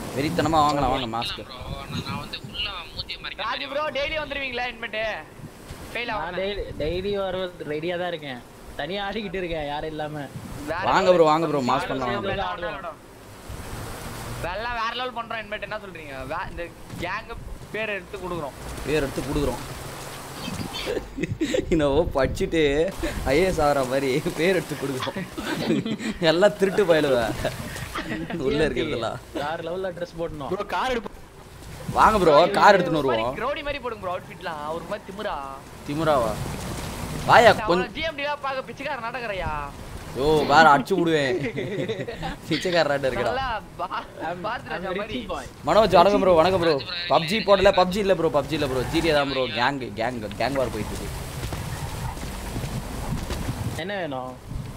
வெறித்தனமா வாங்கலாம் வாங்க மாஸ்க் ப்ரோ நான் வந்து ஃபுல்லா மூஞ்சிய மறைக்க ராஜ் ப்ரோ டெய்லி வந்துருவீங்களா இன்மெட்டு ஃபெயில் நான் ஆகும் டெய்லி டெய்லி வர ரெடியா தான் இருக்கேன் தனியா ஆடிக்கிட்டு இருக்கேன் யாரும் இல்லாம வாங்க ப்ரோ வாங்க ப்ரோ மாஸ்க் பண்ணலாம் வாங்க bro. வெள்ளம் வேற லெவல் பண்றோம் இன்மெட் என்ன சொல்றீங்க வே- இந்த கேங் பேர் எடுத்து கொடுக்குறோம் பேர் எடுத்து கொடுக்குறோம் என்னவோ படிச்சுட்டு ஐஏஎஸ் ஆகிற மாதிரி பேர் எடுத்து கொடுக்குறோம் எல்லாம் திருட்டு பயலுவ உள்ள இருக்கிறதெல்லாம் வேற லெவல்ல ட்ரெஸ் போடணும் ப்ரோ கார் எடுப்போம் வாங்க ப்ரோ கார் எடுத்துன்னு வருவோம் க்ரௌடி மாதிரி போடுங்க ப்ரோ அவுட்ஃபிட்லாம் ஒரு மாதிரி திமிரா திமுறாவா வாயா கொஞ்சம் ஜிஎம்டி பாக்க பிச்சைக்கார நாடகரையா ஓ வேற அடிச்சு விடுவேன் பிச்சைக்காரராட்ட இருக்கிறா நல்லா பா- பாரதி ராஜா மாதிரி ரிச்சி பாய் மனோஜ் வணக்கம் ப்ரோ வணக்கம் ப்ரோ பப்ஜி போடல பப்ஜி இல்ல ப்ரோ பப்ஜி இல்ல ப்ரோ ஜிடிஏ தான் bro gang gang gang war போயிட்டு இருக்கு என்ன வேணும்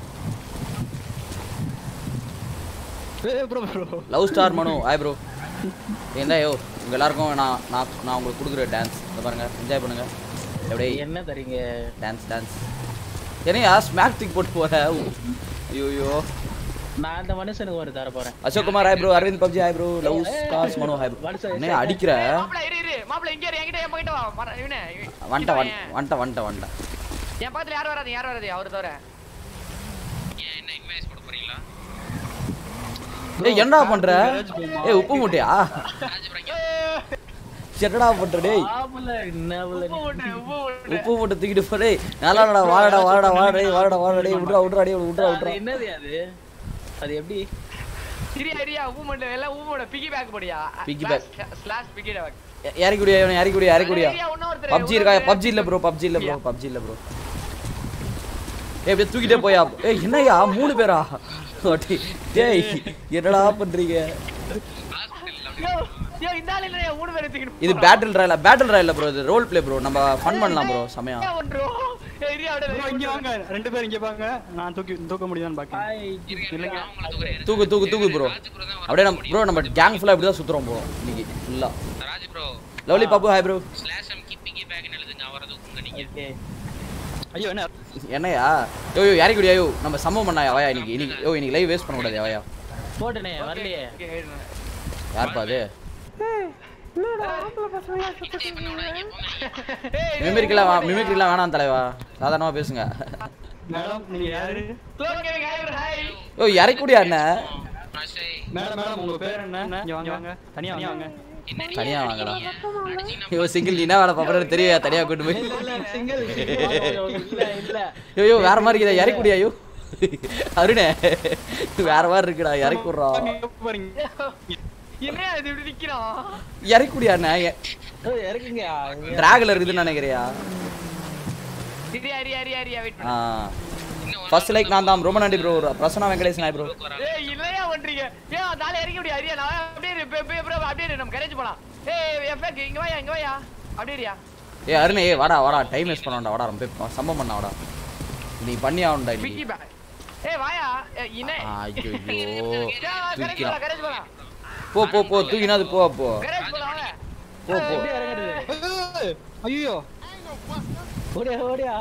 bro bro love star Manu hi bro என்ன யோ உங்க எல்லாருக்கும் நான் நான் நான் உங்களுக்கு கொடுக்குற டான்ஸ் இந்த பாருங்க என்ஜாய் பண்ணுங்க எப்படி என்ன தரீங்க டான்ஸ் டான்ஸ் என்னையா ஸ்மாக் டிக் போட்டு போற ஐயோ நான் அந்த மனுஷனுக்கு ஒரு தர போறேன் Ashok Kumar hi bro Aravind PUBG hi bro love stars Manu hi bro மனுஷன் என்ன அடிக்கிற மாப்பிள இரு இரு மாப்பிள இங்க இரு என்கிட்ட என் பக்கிட்ட வா மர- இவனே இவன் வந்துட்ட கிட்ட வந்துட்ட வாயேன். வந்துட்ட வந்துட்ட வந்துட்ட என் பக்கத்துல யாரும் வராது யாரும் வராது அவர் தவிர ஏன் என்ன இன்வைஸ் போட போறீங்களா ஏய் என்னடா பண்ற ஏய் உப்பு மூட்டையா ராஜ் ப்ரோ இங்க என்னடா பண்ற டேய் ஆம்புல என்ன புள்ள உப்பு போட்டு உப்பு போட்டு உப்பு மூட்டை தூக்கிட்டு போ டேய் நல்லாடா வாடா வாடா வாடா டேய் வாடா வாடா டேய் விட்றா விட்றா டேய் விட்றா அது விட்றா என்னது அது அது எப்படி இரியா இரியா உப்பு மட்டும் எல்லாம் உப்பு போட பிகி பேக் போடியா Piggy ஸ்லாஷ் பிகி பேக் இ- இறக்கி குடியா இவனை இறக்கி குடியா இறக்கி குடியா இரியா இன்னொருத்தர் பப்ஜி இருக்கா பப்ஜி இல்ல ப்ரோ பப்ஜி இல்ல ப்ரோ பப்ஜி இல்ல ப்ரோ ஏய் அப்படியே தூக்கிட்டே போயா ஏய் என்னய்யா மூணு பேரா ஓட்டி டேய் என்னடா பண்றீங்க யோ யோ இந்த ஆளு இல்லையா மூணு பேர் எடுத்துக்கிட்டு இது battle royale battle royale bro இது ரோல் ப்ளே ப்ரோ நம்ம ஃபன் பண்ணலாம் ப்ரோ செமையா என்ன பண்றோம் ஏய் இரியா ப்ரோ அப்படியே இங்க வாங்க ரெண்டு பேரும் இங்க வாங்க நான் தூக்கி தூக்க முடியுதான்னு பாக்கேன் இல்லைங்க உங்களை தூக்குறேன் தூக்கு தூக்கு தூக்கு ப்ரோ ராஜ் ப்ரோ தான் அப்படியே நம்ம ப்ரோ நம்ம கேங் ஃபுல்லா இப்படி தான் சுத்துறோம் ப்ரோ இன்னைக்கு ஃபுல்லா Raj bro lovely Pappu hi bro slash M கிப்பிங்கி பேக்னு எழுதுங்க அவரை தூக்குங்க நீங்க ஓகே ஐயோ என்ன என்னையா யோ யோ இறக்கி குடியா யோ நம்ம சம்பவம் பண்ணா வாயா இன்னைக்கு இன்னைக்கு யோ இன்னைக்கு லைவ் வேஸ்ட் பண்ண கூடாது வாயா போட்டனே வரலையே யார்ப்பா அது என்ஜாய் பண்ண விடாதீங்க போங்க நீங்க மிமிக்ரிலாம் வா மிமிக்ரிலாம் வேணாம் தலைவா சாதாரணமா பேசுங்க மேடம் நீங்க யாரு clone gaming hi hi yo இறக்கி குடியா என்ன ராஜே மேடம் மேடம் உங்க பேர் என்ன இங்க வாங்க வாங்க தனியா வாங்க என்ன நீங்க தனியா வாங்கடா அடிச்சீங்கன்னா யோ சிங்கிள் நீ என்ன வேலை பாப்பறன்னு தெரியா தனியா கூட்டு போய் சிங்கிள் இல்ல இல்ல யோ யோ வேற மாதிரி இருக்குதா இறக்கி குடியா யோ அருணே வேற மாதிரி இருக்குடா இறக்கி விட்றா இங்க பாருங்க என்ன இது இப்படி நிக்கிறான் இறக்கி குடியா என்ன ஏய், இறக்குங்க டிராகல இருக்குதுன்னு நினைக்கிறியா இரியா இரியா இரியா இரியா வெயிட் ஆ ஃபர்ஸ்ட் லைக் நான் தான் ரொம்ப நன்றி bro Prasanna Venkatesan hi bro ஏய் இல்லையா பண்றீங்க ஏன் அந்த ஆளை இறக்கி விடியா இரியா நான் அப்படியே இரு, பே- பே- bro, அப்படியே இரு, நம்ம கரேஜ் போலாம் ஏய் எஃபெக்ட் இங்க வாயா இங்க வாயா அப்படியே இரியா ஏய் அருணே ஏய் வாடா வாடா டைம் வேஸ்ட் பண்ண வேண்டாம் வாடா ரொம்ப சம்பவம் பண்ண வாடா நீ பண்ணி ஆகணும்டா பிக்கி இன்னைக்கு பேக் ஏய் வாயா ஏய், இனே ஐயோ கரேஜ் தூக்கிடா போலாம் கரேஜ் போலாம் போ போ போ தூக்கினாது போ போ கரேஜ் போலாம் வாங்க போ போ எப்படி இறங்குறது ஐயோ ஓடியா ஓடியா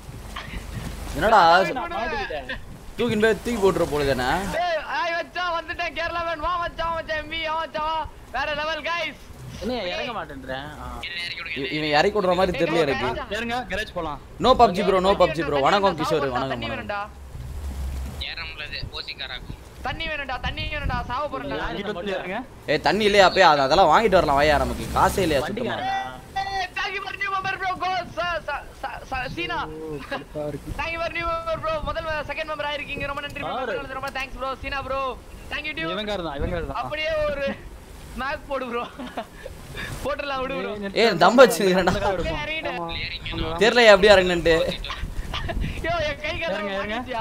என்னடா நான் மாட்டிக்கிட்டேன் தூக்கின்னு போய் தூக்கி போட்டுற போலுதானே ஏய் ஆய் மச்சான் வந்துட்டேன் கேரளா மேன் வா மச்சான் மச்சான் எம்பி வா மச்சான் வா. வேற லெவல் கைஸ் என்ன இறங்க மாட்டேன்றேன் ஆ. இ- இவன் இறக்கி விடுற மாதிரி தெரியல எனக்கு ஏறுங்க கேரேஜ் போலாம் no PUBG bro no PUBG bro வணக்கம் கிஷோர் வணக்கம் தண்ணி வணக்கம் வேணும்டா ஏறம்லது ஓசிக்காராக்கும் தண்ணி வேணும்டா தண்ணி வேணும்டா சாவ போறேன்டா இங்க வந்து ஏறுங்க ஏய் தண்ணி இல்லையா அப்பயே அது- அதெல்லாம் வாங்கிட்டு வரலாம் வாயா நமக்கு காசே இல்லையா சுத்தமா வண்டிக்காரனா Thank you for new member bro go sa sa sa sa Seena Thank you for new member bro முதல் செகண்ட் மெம்பர் ஆயிருக்கீங்க ரொம்ப நன்றி bro ஆறு. ரொம்ப thanks bro Seena bro Thank you dude இவங்க தான் இவங்க தான் அப்படியே ஒரு ஸ்மாக் போடு bro போட்டுலாம் விடு bro ஏய் தம் வச்சுக்கிறேன்டா ஏய், இறங்கிடு. தெரியல எப்படியா இறங்குனேன்ட்டு யோ, என் கை கால் இறங்க, இறங்க. மாட்டிக்கிச்சியா?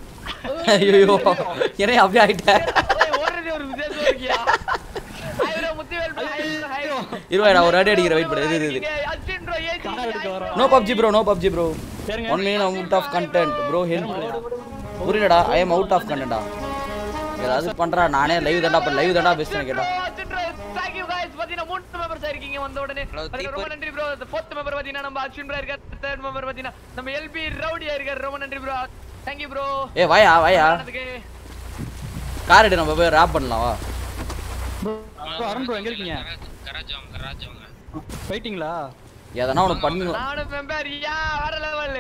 ஐயோ என்ன அப்படியே ஆயிட்டேன் ஏய், ஓடுறதே ஒரு வித்தியாசமா இருக்கியா? Hi bro, Muthuvel bro, hi bro, hi bro. இருவாடா ஒரு அடி அடிக்கிற வெயிட் பண்ணு இது இது இங்க அர்ஜுன் bro, ஏஜி, கார் எடுக்க hi bro. வரோம். No PUBG bro no PUBG bro ஏறுங்க one minute out of content bro help புரியலடா ஐ எம் அவுட் ஆஃப் கண்டென்ட்டா ஏதாவது பண்றா நானே லைவ் தான்டா பண்ண லைவ் தான்டா பேசுறேன் கேட்டா Arjun bro, thank you guys. பாத்தீங்கன்னா மூணு members ஆயிருக்கீங்க வந்த உடனே. பாத்தீங்கன்னா ரொம்ப நன்றி bro. The fourth member பாத்தீங்கன்னா நம்ம அர்ஜுன் bro இருக்காரு. third member பாத்தீங்கன்னா நம்ம LB ரவுடியா இருக்காரு. ரொம்ப நன்றி bro. Thank you bro. ஏ வாயா வாயா ஆனதுக்கு. கார் எடு நம்ம போய் ரேப் பண்ணலாம் வா ப்ரோ அருண் ப்ரோ எங்க இருக்கீங்க கராஜ் வாங்க கராஜ் வாங்க போயிட்டீங்களா எதனா உனக்கு பண்ணு நானும் மெம்பர் யா வேற லெவல்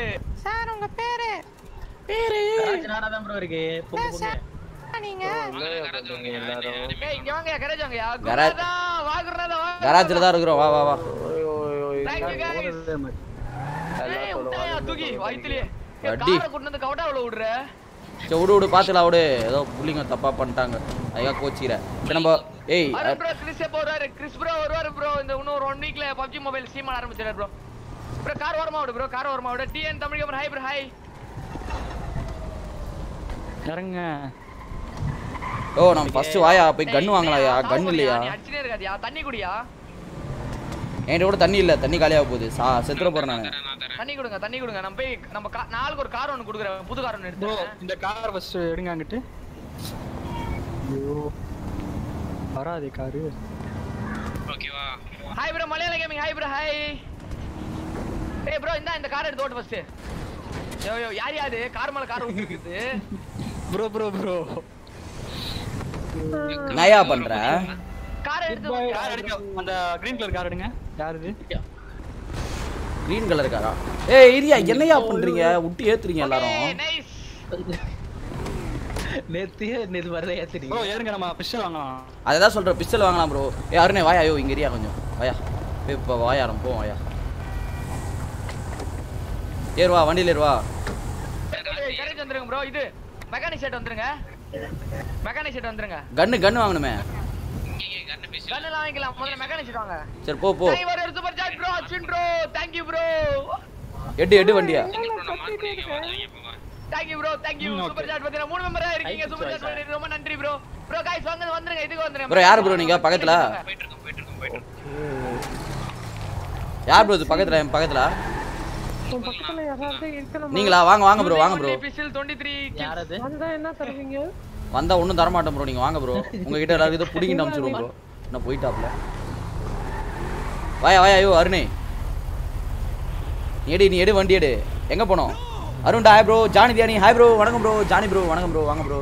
நானா தான் ப்ரோ இருக்கு போங்க போங்க கராஜ் வாங்க எல்லாரும் ஏய் இங்க வாங்க கரேஜ் வாங்கயா Garage. குருநாதா வா குருநாதா வா கராச்சில் தான் இருக்கிறோம் வா வா வா Thank you guys ஏய் விட்டாயா தூக்கி வயித்துலயே அடி. காரை கொண்டு வந்து கவட்டாவுல விடுற சரி விடு விடு பார்த்துலாம் விடு ஏதோ புள்ளிங்க தப்பா பண்ணிட்டாங்க ஐயா கோச்சிக்கிற சரி நம்ம ஏய் அருண் ப்ரோ கிறிஸ் எப்போ வருவாரு கிறிஸ் ப்ரோ வருவாரு ப்ரோ இந்த இன்னும் ஒரு ஒன் வீக்ல பப்ஜி மொபைல் ஸ்ட்ரீம் பண்ண ஆரம்பிச்சிடாரு ப்ரோ ப்ரோ கார் ஓரமா விடு ப்ரோ கார் ஓரமா விடு TN Tamil gamer hi bro hi இறங்க ஓ நம்ம ஃபர்ஸ்ட் வாயா போய் கன் வாங்கலாம்யா கன் இல்லையா நீ அடிச்சுனே இருக்காதியா தண்ணி குடியா என்கிட்ட கூட தண்ணி இல்லை தண்ணி காலியாக போகுது சா செத்துற போறேன் நான் தரேன் நான் தரேன் தண்ணி கொடுங்க தண்ணி கொடுங்க நம்ம போய் நம்ம கா- நாளுக்கு ஒரு கார் ஒன்னு குடுக்குறேன் புது கார் ஒன்னு ப்ரோ எடுத்துறேன் இந்த கார் ஃபர்ஸ்ட் எடுங்க அங்கிட்டு ஐயோ வராதே காரு ஓகேவா hi bro Malayala gaming hi bro hi ஏய் ப்ரோ இந்தா இந்த கார் எடுத்து ஓட்டு ஃபர்ஸ்ட் யோ யோ யார் யாது கார் மேல கார் ஊத்திருக்குது ப்ரோ ப்ரோ ப்ரோ நயா பண்ற கார் எடுத்து கார் எடுங்க அந்த கிரீன் கலர் கார் எடுங்க யார் இது கிரீன் கலர் காரா ஏய் இரியா என்னையா பண்றீங்க விட்டு ஏத்துறீங்க எல்லாரும் நைஸ் நேத்து நேத்து வரல ஏத்துறீங்க ப்ரோ ஏறுங்க நம்ம பிஸ்டல் வாங்கலாம் அதை தான் சொல்ற பிஸ்டல் வாங்கலாம் ப்ரோ ஏ அருணே வாயா ஐயோ இங்க இரியா கொஞ்சம் வாயா ஏய், இப்ப வாயா நம்ம போவோம் வாயா ஏறுவா வண்டியில ஏறுவா கரேஜ் வந்துருங்க ப்ரோ இது மெக்கானிக் செட் வந்துருங்க மெக்கானிக் செட் வந்துருங்க கன்னு கன்னு வாங்கணுமே இங்க இங்க கண்ணு பேசி கன் எல்லாம் வாங்கிக்கலாம் முதல்ல மெக்கானிக் செட் வாங்க சரி போ போ டைவர் ஒரு super chat bro Ashwin bro thank you bro எட்டு எட்டு வண்டியா ப்ரோ நான் மார்க் பண்ணிருக்கேன் வாங்க போங்க thank you bro thank you ம், okay. சூப்பர் சாட் பத்தின மூணு மெம்பரா இருக்கீங்க Thank you, super chat sir. பண்ணி ரொம்ப நன்றி ப்ரோ ப்ரோ गाइस வாங்க வந்துருங்க இதுக்கு வந்துருங்க Bro, யாரு bro நீங்க பக்கத்துல? போயிட்டு இருக்கோம் போயிட்டு இருக்கோம் போயிட்டு இருக்கோம் யார் ப்ரோ இது பக்கத்துல என் பக்கத்துல நீங்களா வாங்க வாங்க ப்ரோ வாங்க ப்ரோ பிஸ்டல் 23 யார் அது வந்தா ஒன்றும் தர மாட்டேன் ப்ரோ நீங்க வாங்க ப்ரோ உங்ககிட்ட எல்லாரும் இதை பிடிங்கிட்டு அனுப்பிச்சிடுவோம் ப்ரோ நான் போயிட்டாப்ல வாயா வாயா ஐயோ அருணே நீ எடு நீ எடு வண்டி எடு எங்க போனோம் அருண்டா ஹாய் ப்ரோ ஜானி தியானி ஹாய் ப்ரோ வணக்கம் ப்ரோ ஜானி ப்ரோ வணக்கம் ப்ரோ வாங்க ப்ரோ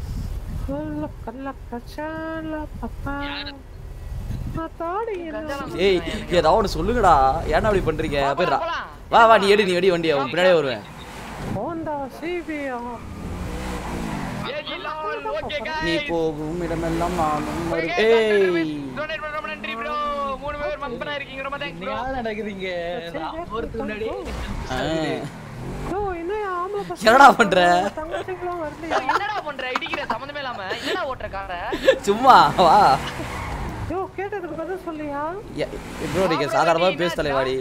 ஏய் ஏதாவது ஒன்று சொல்லுங்கடா ஏன்டா அப்படி பண்றீங்க போயிடுறா வா வா நீ எடு நீ எடி வண்டியை உன் பின்னாடியே வருவேன் ஏஜி லால் ஓகே நீ गाइस போகும் இடமெல்லாம் நானும் Okay, வருவேன். guys, ஏய் donate பண்ண ரொம்ப நன்றி ப்ரோ மூணு பேர் மம்பனா இருக்கீங்க ரொம்ப தேங்க்ஸ் ப்ரோ என்னடா நடக்குதுங்க நான் போறதுக்கு முன்னாடி ஆ. என்னடா பண்ற என்னடா பண்ற இடிக்கிற சம்பந்தமே இல்லாம என்னடா ஓட்டுற காரை சும்மா வா ப்ரோ நீங்க சாதாரணமா பேச தலைவாடி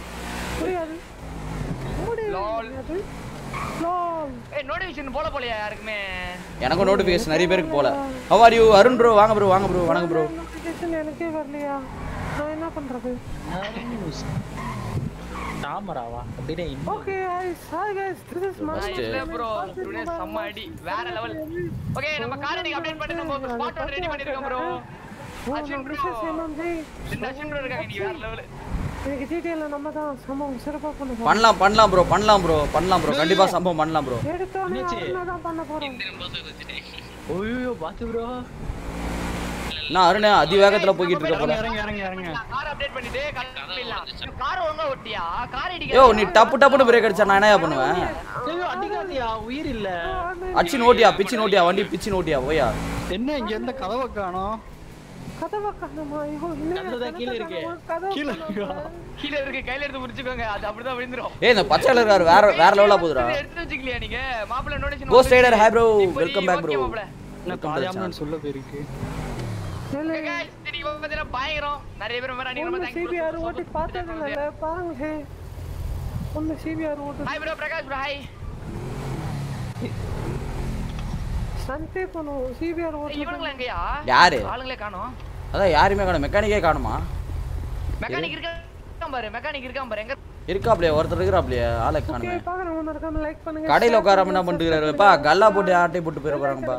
லால் ஏய் நோட்டிஃபிகேஷன் போல போலையா யாருக்குமே எனக்கும் நோட்டிஃபிகேஷன் நிறைய பேருக்கு போல how are you Arun bro வாங்க ப்ரோ வாங்க ப்ரோ வணக்கம் ப்ரோ தாமராவா அப்படியே இன்னும் இல்ல ப்ரோ டுடே செம்ம அடி வேற லெவல் ஓகே நம்ம காரை நீங்க அப்டேட் பண்ணி நம்ம ஸ்பாட் ஒன் ரெடி பண்ணிருக்கோம் ப்ரோ அஸ்வின் ப்ரோ இந்த அஸ்வின் ப்ரோ இருக்காங்க நீ வேற லெவல் பண்ணலாம் பண்ணலாம் ப்ரோ பண்ணலாம் ப்ரோ பண்ணலாம் ப்ரோ கண்டிப்பா சம்பவம் பண்ணலாம் ப்ரோ இந்திரன் போஸ் வச்சுட்டேன் ஐயோ பாத்து ப்ரோ நான் அருணே அதிவேகத்துல போய்கிட்டு இருக்க போல இறங்க இறங்க இறங்க கார் அப்டேட் பண்ணிட்டு கிளம்பிடலாம் கார் ஒழுங்கா ஓட்டியா கார் இடிக்க யோ நீ டப்பு டப்புன்னு பிரேக் அடிச்சா நான் என்னயா பண்ணுவேன் ஐயோ அடிக்காதியா உயிர் இல்ல அச்சு நோட்டியா பிச்சு நோட்டியா வண்டி பிச்சு நோட்டியா போயா என்ன இங்க இருந்த கதவை காணோம் கதவுதான் கீழே இருக்கு கீழே இருக்கா? கீழ இருக்கு கையில எடுத்து முடிச்சுக்கோங்க அது அப்படிதான் விழுந்துரும் ஏய் இந்த பச்சை கலர் கார் வேற வேற லெவலா போகுதுடா எடுத்து வச்சுக்கலையா நீங்க மாப்பிள்ள notice Ghost Rider, hi bro. Welcome back, bro. என்ன பாதி ஆம்புலன்ஸ் உள்ள போயிருக்கு பயங்கரம் நிறைய பேர் மேல நீங்க ரொம்ப தேங்க்ஸ் ஓட்டி பார்த்ததுல பாருங்க hi bro Prakash bro hi இவனுங்களா எங்கயா யாரு ஆளுங்களே காணோம் அதான் யாருமே காணும் மெக்கானிக்கே காணுமா மெக்கானிக் இருக்கான் பாரு மெக்கானிக் இருக்கான் பாரு எங்க இருக்காப்லையே ஒருத்தர் இருக்கிறாப்லையே ஆளை காணுமே கடையில உட்காராம என்ன பண்ணிருக்காருப்பா கல்லா போட்டு ஆட்டை போட்டு போயிட போறாங்கப்பா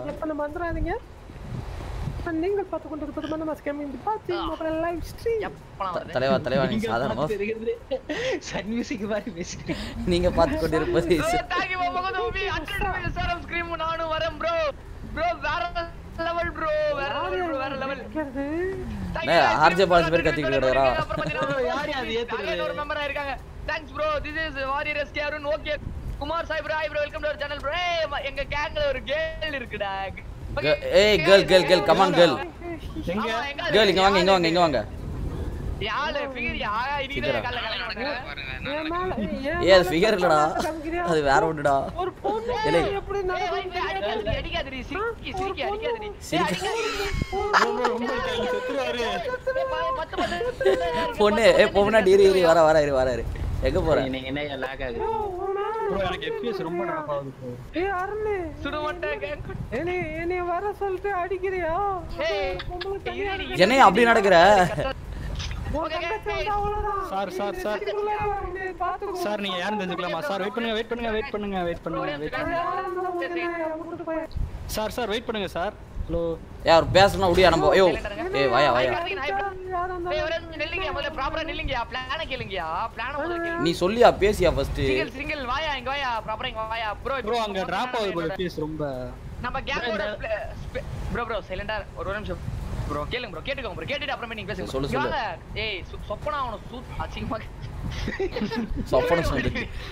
நீங்கள் பார்த்து கொண்டிருப்பது மனமாஸ் கேமிங் பார்த்து மொபைல் லைவ் ஸ்ட்ரீம் எப்பலாம் வருது தலைவா தலைவா நீங்க நீங்க சாதாரணமா பார்த்து இருக்கிறது சன் மியூசிக் மாதிரி பேசுறீங்க நீங்க பார்த்து கொண்டிருப்பது தாங்கி போகுது உமி அட்ரட் சாரம் ஸ்கிரீம் நானும் வரேன் ப்ரோ ப்ரோ வேற லெவல் ப்ரோ வேற லெவல் ப்ரோ வேற லெவல் இருக்கிறது ஆர்ஜே பாய்ஸ் பேர் கத்திக்கிட்டு கிடக்குறா. யார் யார் ஏத்துறது? ஒரு மெம்பரா இருக்காங்க thanks bro this is warrior SK Arun okay Kumar Sai bro hi bro welcome to our channel bro எங்க கேங்ல ஒரு கேர்ள் இருக்குடா Girl- ஏய் girl girl girl come on girl எங்க கேர்ள் இங்க வாங்க இங்க வாங்க இங்க வாங்க யாரு ஃபிகர் யா இன்னைக்கு Figure ஆ? காலைல காலைல பாருங்க என் மேல என் ஏய் அது மேல ஃபிகர் இல்லடா காமிக்கிறியா? அது வேற ஒன்றுடா ஒரு பொண்ணு இல்லை. எப்படி நடக்கும் அடிக்காதடி அடிக்காதடி சிரிக்கி சிரிக்கி அடிக்காதடி சிரிக்க- செத்துருவாரு பத்து பத்து பொண்ணு ஏ பொண்ணாடி இரு இரு வர வர இரு வர இரு எங்க போற நீங்க என்ன லாக் ஆகுது ப்ரோ எனக்கு FPS ரொம்ப டிராப் ஆகுது ப்ரோ ஏய் அருண் சுட மாட்டேன் என்னை என்னை வர சொல்லிட்டு அடிக்கிறியா ஏய் பொம்பளை தனியா இருக்கு. என்னைய அப்படி நடக்கிற உன் தங்கச்சி வந்து அவ்வளவுதான். சார் சார் சார் இதுக்குள்ள என்னை பாத்துக்கோ. சார் நீங்க யாருன்னு தெரிஞ்சுக்கலாமா சார் வெயிட் பண்ணுங்க வெயிட் பண்ணுங்க வெயிட் பண்ணுங்க வெயிட் பண்ணுங்க வெயிட் பண்ணுங்க யாருன்னு உடனே விட்டுட்டு போய். சார் சார் வெயிட் பண்ணுங்க சார் ஹலோ ஏ அவர் பேசணும் முடியா நம்ம ஐயோ ஏய் வாயா வாயா யாரா இருந்தாலும் ஏய் ஒரே நிமிஷம் நில்லுங்க முதல்ல ப்ராப்பரா நில்லுங்கயா பிளான கேளுங்கயா பிளான முதல்ல கேளுங்க நீ சொல்லியா பேசியா ஃபர்ஸ்ட் சிங்கிள் சிங்கிள் வாயா இங்க வாயா ப்ராப்பரா இங்க வாயா ப்ரோ ப்ரோ அங்க டிராப் ஆகுது ப்ரோ FPS ரொம்ப நம்ம கேங்கோட ப்ரோ ப்ரோ சைலண்டா ஒரு ஒரு நிமிஷம் ப்ரோ கேளுங்க ப்ரோ கேட்டுக்கோங்க ப்ரோ கேட்டுட்டு அப்புறமே நீங்க பேசுங்க சொல்லு, இங்க சொல்லு. வாங்க. ஏய் சு- சொப்பனா அவன சூ அசிங்கமா சொப்பன சொல்லு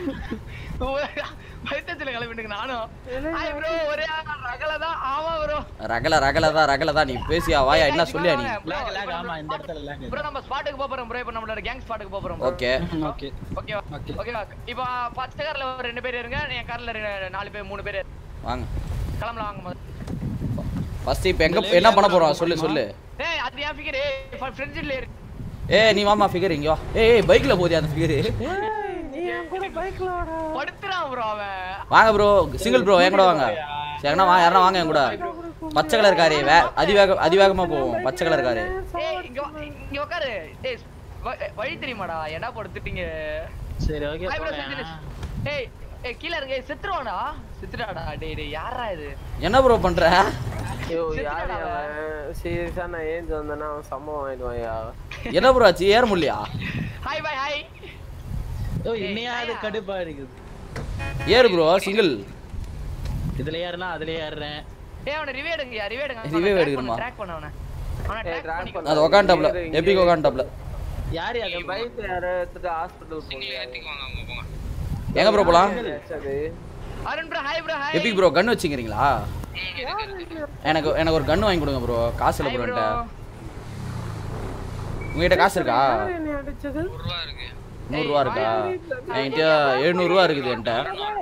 வைத்தத்துல கிளம்பிட்டுங்க நானும் ஹாய் ப்ரோ ஒரே ரகல தான் ஆமா ப்ரோ ரகல ரகல தான் ரகல தான் நீ பேசியா வாயா என்ன சொல்லியா நீ லாக் லாக் ஆமா இந்த இடத்துல லாக் ப்ரோ நம்ம ஸ்பாட்டுக்கு போப் போறோம் ப்ரோ இப்போ நம்மளோட கேங் ஸ்பாட்டுக்கு போப் போறோம் ஓகே ஓகே ஓகேவா Okay. ஓகேவா இப்போ பச்சை கார்ல ஒரு ரெண்டு பேர் இருங்க என் கார்ல ரெ- நாலு பேர் மூணு பேர் வாங்க கிளம்பலாம் வாங்க முதல்ல. ஃபர்ஸ்ட் இப்போ எங்க என்ன பண்ண போறோம் சொல்லு சொல்லு ஏய் அது ஏன் ஃபிகர் ஏய் ஃப்ரெண்ட்ஸ்ல இருக்கு ஏய் நீ வாமா ஃபிகர் இங்க வா ஏய் ஏய் பைக்ல போதியா அந்த ஃபிகர் ஏய், நீ என் கூட பைக்ல வாடா படுத்துறான் ப்ரோ அவன் வாங்க ப்ரோ சிங்கிள் ப்ரோ என் கூட வாங்க சரிண்ணா வா யாரா வாங்க என் கூட பச்சை கலர் காரு வே அதிவேக அதிவேகமா போவோம் பச்சை கலர் காரு ஏய் இங்க வா- இங்க உட்காரு ஏய் வ- வழி தெரியுமாடா என்ன படுத்துட்டீங்க சரி ஓகே ஹாய் ப்ரோ செந்தில் ஏய் ஏய் கீழ இருங்க ஏய் செத்துருவானா செத்துடாடா டேய் டேய் யாரா இது என்ன ப்ரோ பண்ற ஐயோ யாரு செத்துட்டாடா அவன் சீரியஸா நான் ஏஞ்சி வந்தேன்னா அவன் சம்பவம் ஆயிடுவாயா என்ன ப்ரோ ஆச்சு ஏற முடியலையா ஹாய் பை ஹாய் ஓ இன்னையாவது கடுப்பா இருக்குது ஏறு ப்ரோ சிங்கிள் இதுல ஏறுனா அதுல ஏறுறேன் ஏய் அவன ரிவே எடுங்கயா ரிவே எடுங்க Review எடுக்கணுமா? ட்ராக் பண்ண அவன அவன ஏய், ட்ராக் track பண்ணி பண்ணு. அது உக்காண்டாப்ல எபிக் உக்காண்டாப்ல யார் யார் நீ பைக் யார எடுத்துட்டு ஹாஸ்பிட்டல் போறியா ஏத்திக்கு வாங்க அவங்க போங்க எங்க ப்ரோ போலாம் அது Arun bro hi bro hi epic bro gun வச்சுக்கிறீங்களா எனக்கு எனக்கு ஒரு கன் வாங்கி கொடுங்க ப்ரோ காசு இல்லை ஹாய் ப்ரோ ப்ரோ என்கிட்ட உங்ககிட்ட காசு இருக்கா யார் என்னை அடிச்சது ஒரு ரூபா இருக்கு நூறுரூவா இருக்கா என்கிட்ட எழுநூறுவா இருக்குது என்கிட்ட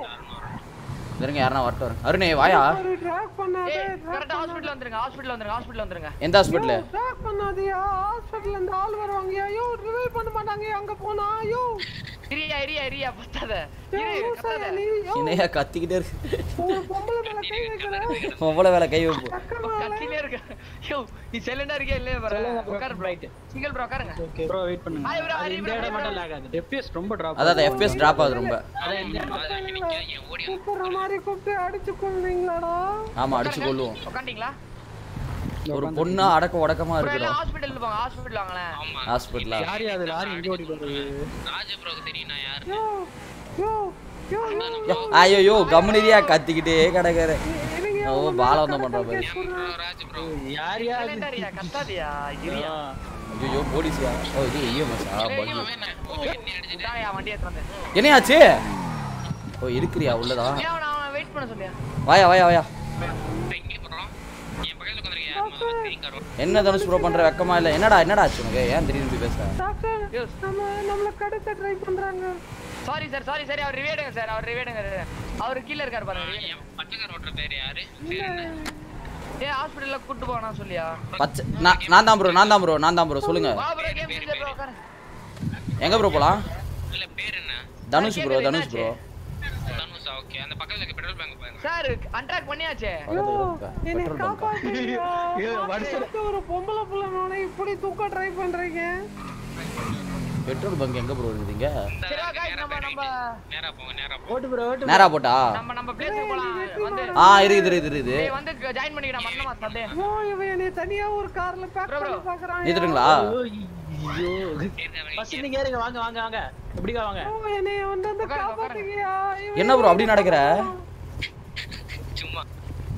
இருங்க யாருன்னா வரட்டும் வரேன். அருணே வாயா ஒரு ட்ராக் பண்ணாதே ஏய் கரெக்ட்டா ஹாஸ்பிடல் வந்துருங்க ஹாஸ்பிடல் வந்துருங்க ஹாஸ்பிடல் வந்துருங்க எந்த ஹாஸ்பிட்டலு ட்ராக் பண்ணாதயா ஹாஸ்பிடல்ல இருந்து ஆள் வருவாங்க ஐயோ ரிவைவ் பண்ண மாட்டாங்க அங்க போனா ஐயோ இரியா இரியா இரியா பத்தாத இரு ஏய், லூசா கத்தாத நீ ஐயோ, என்னையா கத்திக்கிட்டே இருக்கு ஒரு பொம்பளை மேல கை வைக்கிற பொம்பளை வேலை கை வைப்போம் கத்திலே இருக்க யோ நீ செல்லண்டா இருக்கியா இல்லையா பாரு உட்காரு ப்ரோ ரைட் சிங்கிள் ப்ரோ உட்காருங்க ப்ரோ வெயிட் பண்ணுங்க ஹாய் ப்ரோ அது ஹாய் இந்த ப்ரோ இடம் மட்டும் லாக் ஆகுது FPS ரொம்ப டிராப் அதான் எஃபிஎஸ் டிராப் ஆகுது ரொம்ப அதான் இந்த இடம் அதுல இங்க நிக்க ஏன் ஓடி வந்து கூப்பிடுற மாதிரி கூப்பிட்டு அடிச்சு கொள்வீங்களாடா ஆமா அடிச்சு கொள்ளுவோம் உட்காந்தீங்களா ஒரு பொண்ணா அடக்க உடக்கமா ப்ரோ எல்லாம் இருக்கிறோம் ஹாஸ்பிடல் போங்க ஹாஸ்பிடல் வாங்களேன் ஆமா ஹாஸ்பிட்டலா யார் யாரு லாரி இங்க ஓடி போறது ராஜ ப்ரோக்கு தெரியும் நான் யாரு யோ யோ யோ யோ ஐயோ கம்முனிரியா கத்திக்கிட்டே கிடக்குற இருங்க, ஓ பாலம் தான் பண்ற பாரு எம் ப்ரோ ராஜ் ப்ரோ யார் யார் செல்லண்டாரியா கத்தாதியா இரியா ஐயோ போலீஸியா ஓ இது ஐயோமஸா பல்லு அவன் என்ன ஓ என்ன அடிச்சிட்டு இதாயா வண்டி எடுத்து வந்தேன் என்னையாச்சு ஓ இருக்கிறியா உள்ளதா ஏன் அவன அவன் வெயிட் பண்ண சொல்லியா வாயா வாயா வாயா இங்கே போறோம் என் பக்கத்துல உட்கார்ந்திருக்கேன் ஸ்கிரீன் கார் என்ன தனுஷ் ப்ரோ பண்ற வெக்கமா இல்ல என்னடா என்னடா ஆச்சு உனக்கு ஏன் திடீர்னு போய் பேசுற டாக்டர் Yes. நம்ம நம்மள கடத்த ட்ரை பண்றாங்க சாரி சார் சாரி சார் அவர் ரிவேடுங்க சார் அவர் ரிவேடுங்க அவர் கீழ இருக்காரு பாருங்க என் பச்சைக்கார ஓட்டுற பேர் யாரு பேர் என்ன ஏன் ஹாஸ்பிடல்ல கூட்டி போனா சொல்லியா பச்சை நான் நான் தான் ப்ரோ நான் தான் ப்ரோ நான் தான் ப்ரோ சொல்லுங்க வா ப்ரோ கேம் செஞ்சு ப்ரோ உட்காரு எங்க ப்ரோ போலாம் இல்ல பேர் என்ன தனுஷ் ப்ரோ தனுஷ் ப்ரோ தனுஷா ஓகே அந்த பக்கத்துல இருக்க பெட்ரோல் பங்க் பாருங்க சார் அன்ட்ராக் பண்ணியாச்சே ஐயோ என்னை பெட்ரோல் பங்கா காப்பாத்துங்க எதுக்கு ஒரு பொம்பளை புள்ள மேல இப்படி தூக்க ட்ரை பண்றீங்க பெட்ரோல் பங்க் எங்க ப்ரோ இருக்குதுங்க சரி வா guys நம்ம நம்ம நேரா போங்க நேரா போங்க ஓட்டு ப்ரோ ஓட்டு நேரா போட்டா நம்ம நம்ம பிளேஸ்க்கு போலாம் வந்து ஆ இருக்குது இருக்குது இருக்குது ஏய் வந்து ஜாயின் பண்ணிக்கடா மரணமா அப்படியே ஓ இவன் என்னை தனியா ஒரு கார்ல பேக் Bro, bro. பண்ணி பாக்குறான் நிறுத்துட்டுங்களா ஐயோ ஃபர்ஸ்ட் நீங்க ஏறுங்க வாங்க வாங்க வாங்க எப்படிக்கா வாங்க ஓ என்னை வந்து அந்த உட்காருங்க, காப்பாத்துக்கியா இவன் என்ன ப்ரோ அப்படி நடக்கிற சும்மா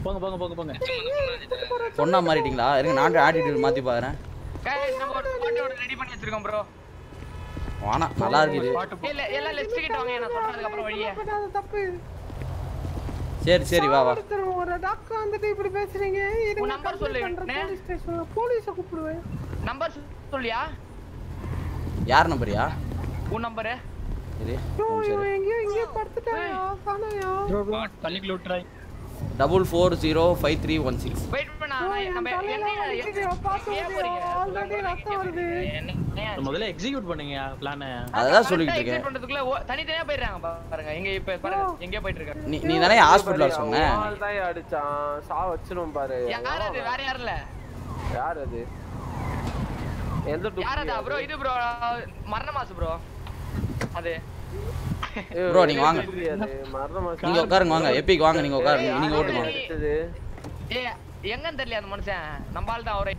போங்க போங்க போங்க போங்க பொண்ணா மாறிட்டீங்களா இருங்க நான் ஆட்டிடியூட் மாற்றி பார்க்குறேன் கைஸ் நம்ம ஒரு ஸ்பாட் ரெடி பண்ணி வச்சிருக்கோம் ப்ரோ வானா நல்லா இருக்குது இல்ல எல்லாம் லிஸ்ட் கிட்ட வாங்க நான் சொல்றதுக்கு அப்புறம் வழியே அது தப்பு சரி சரி வா வா சாவடிச்சிருவோம். ஒரு டாக்டர் வந்துட்டு இப்படி பேசுறீங்க இருங்க, உன் number சொல்லு, complaint பண்றேன் என்ன? police station ல. police அ கூப்பிடுவேன் நம்பர் சொல்லியா யார் நம்பரியா உன் நம்பரு இது ஐயோ, இவன் எங்கேயோ இங்கேயோ படுத்துட்டாயா காணோயா ப்ரோ ப்ரோ தண்ணிக்குள்ள விட்டுறாய் double four zero five three one six wait பண்ணா ஐயோ, நான் என் நம்ம தலையில என்ன வலிக்குதுயா, பார்த்து ஏன் வலியா, போறீங்க? already ரத்தம் வருது என்ன முதல்ல எக்ஸிக்யூட் பண்ணுங்க பிளான அதான் சொல்லிக்கிட்டு இருக்கேன் பண்றதுக்குள்ள ஓ- தனித்தனியா போயிடுறாங்க பா- பாருங்க எங்க இப்ப பாருங்க எங்கேயோ போயிட்டு இருக்காரு நீ நீ தானே ஹாஸ்பிட்டல் சொன்ன ஆள் தான் அடிச்சான் சா வச்சிரும் பாரு யார் அது வேற யாரும் இல்ல யார் அது எந்த யார் அது ப்ரோ இது ப்ரோ மரண மாசு ப்ரோ அது Bro, நீங்க வாங்க. மரணமா நீங்க உட்காருங்க வாங்க எப்பிக்கு வாங்க நீங்க உட்காருங்க நீங்க ஓட்டுங்க அடிச்சது ஏ எங்கன்னு தெரியல அந்த மனுஷன் நம்ம ஆள் தான் அவரே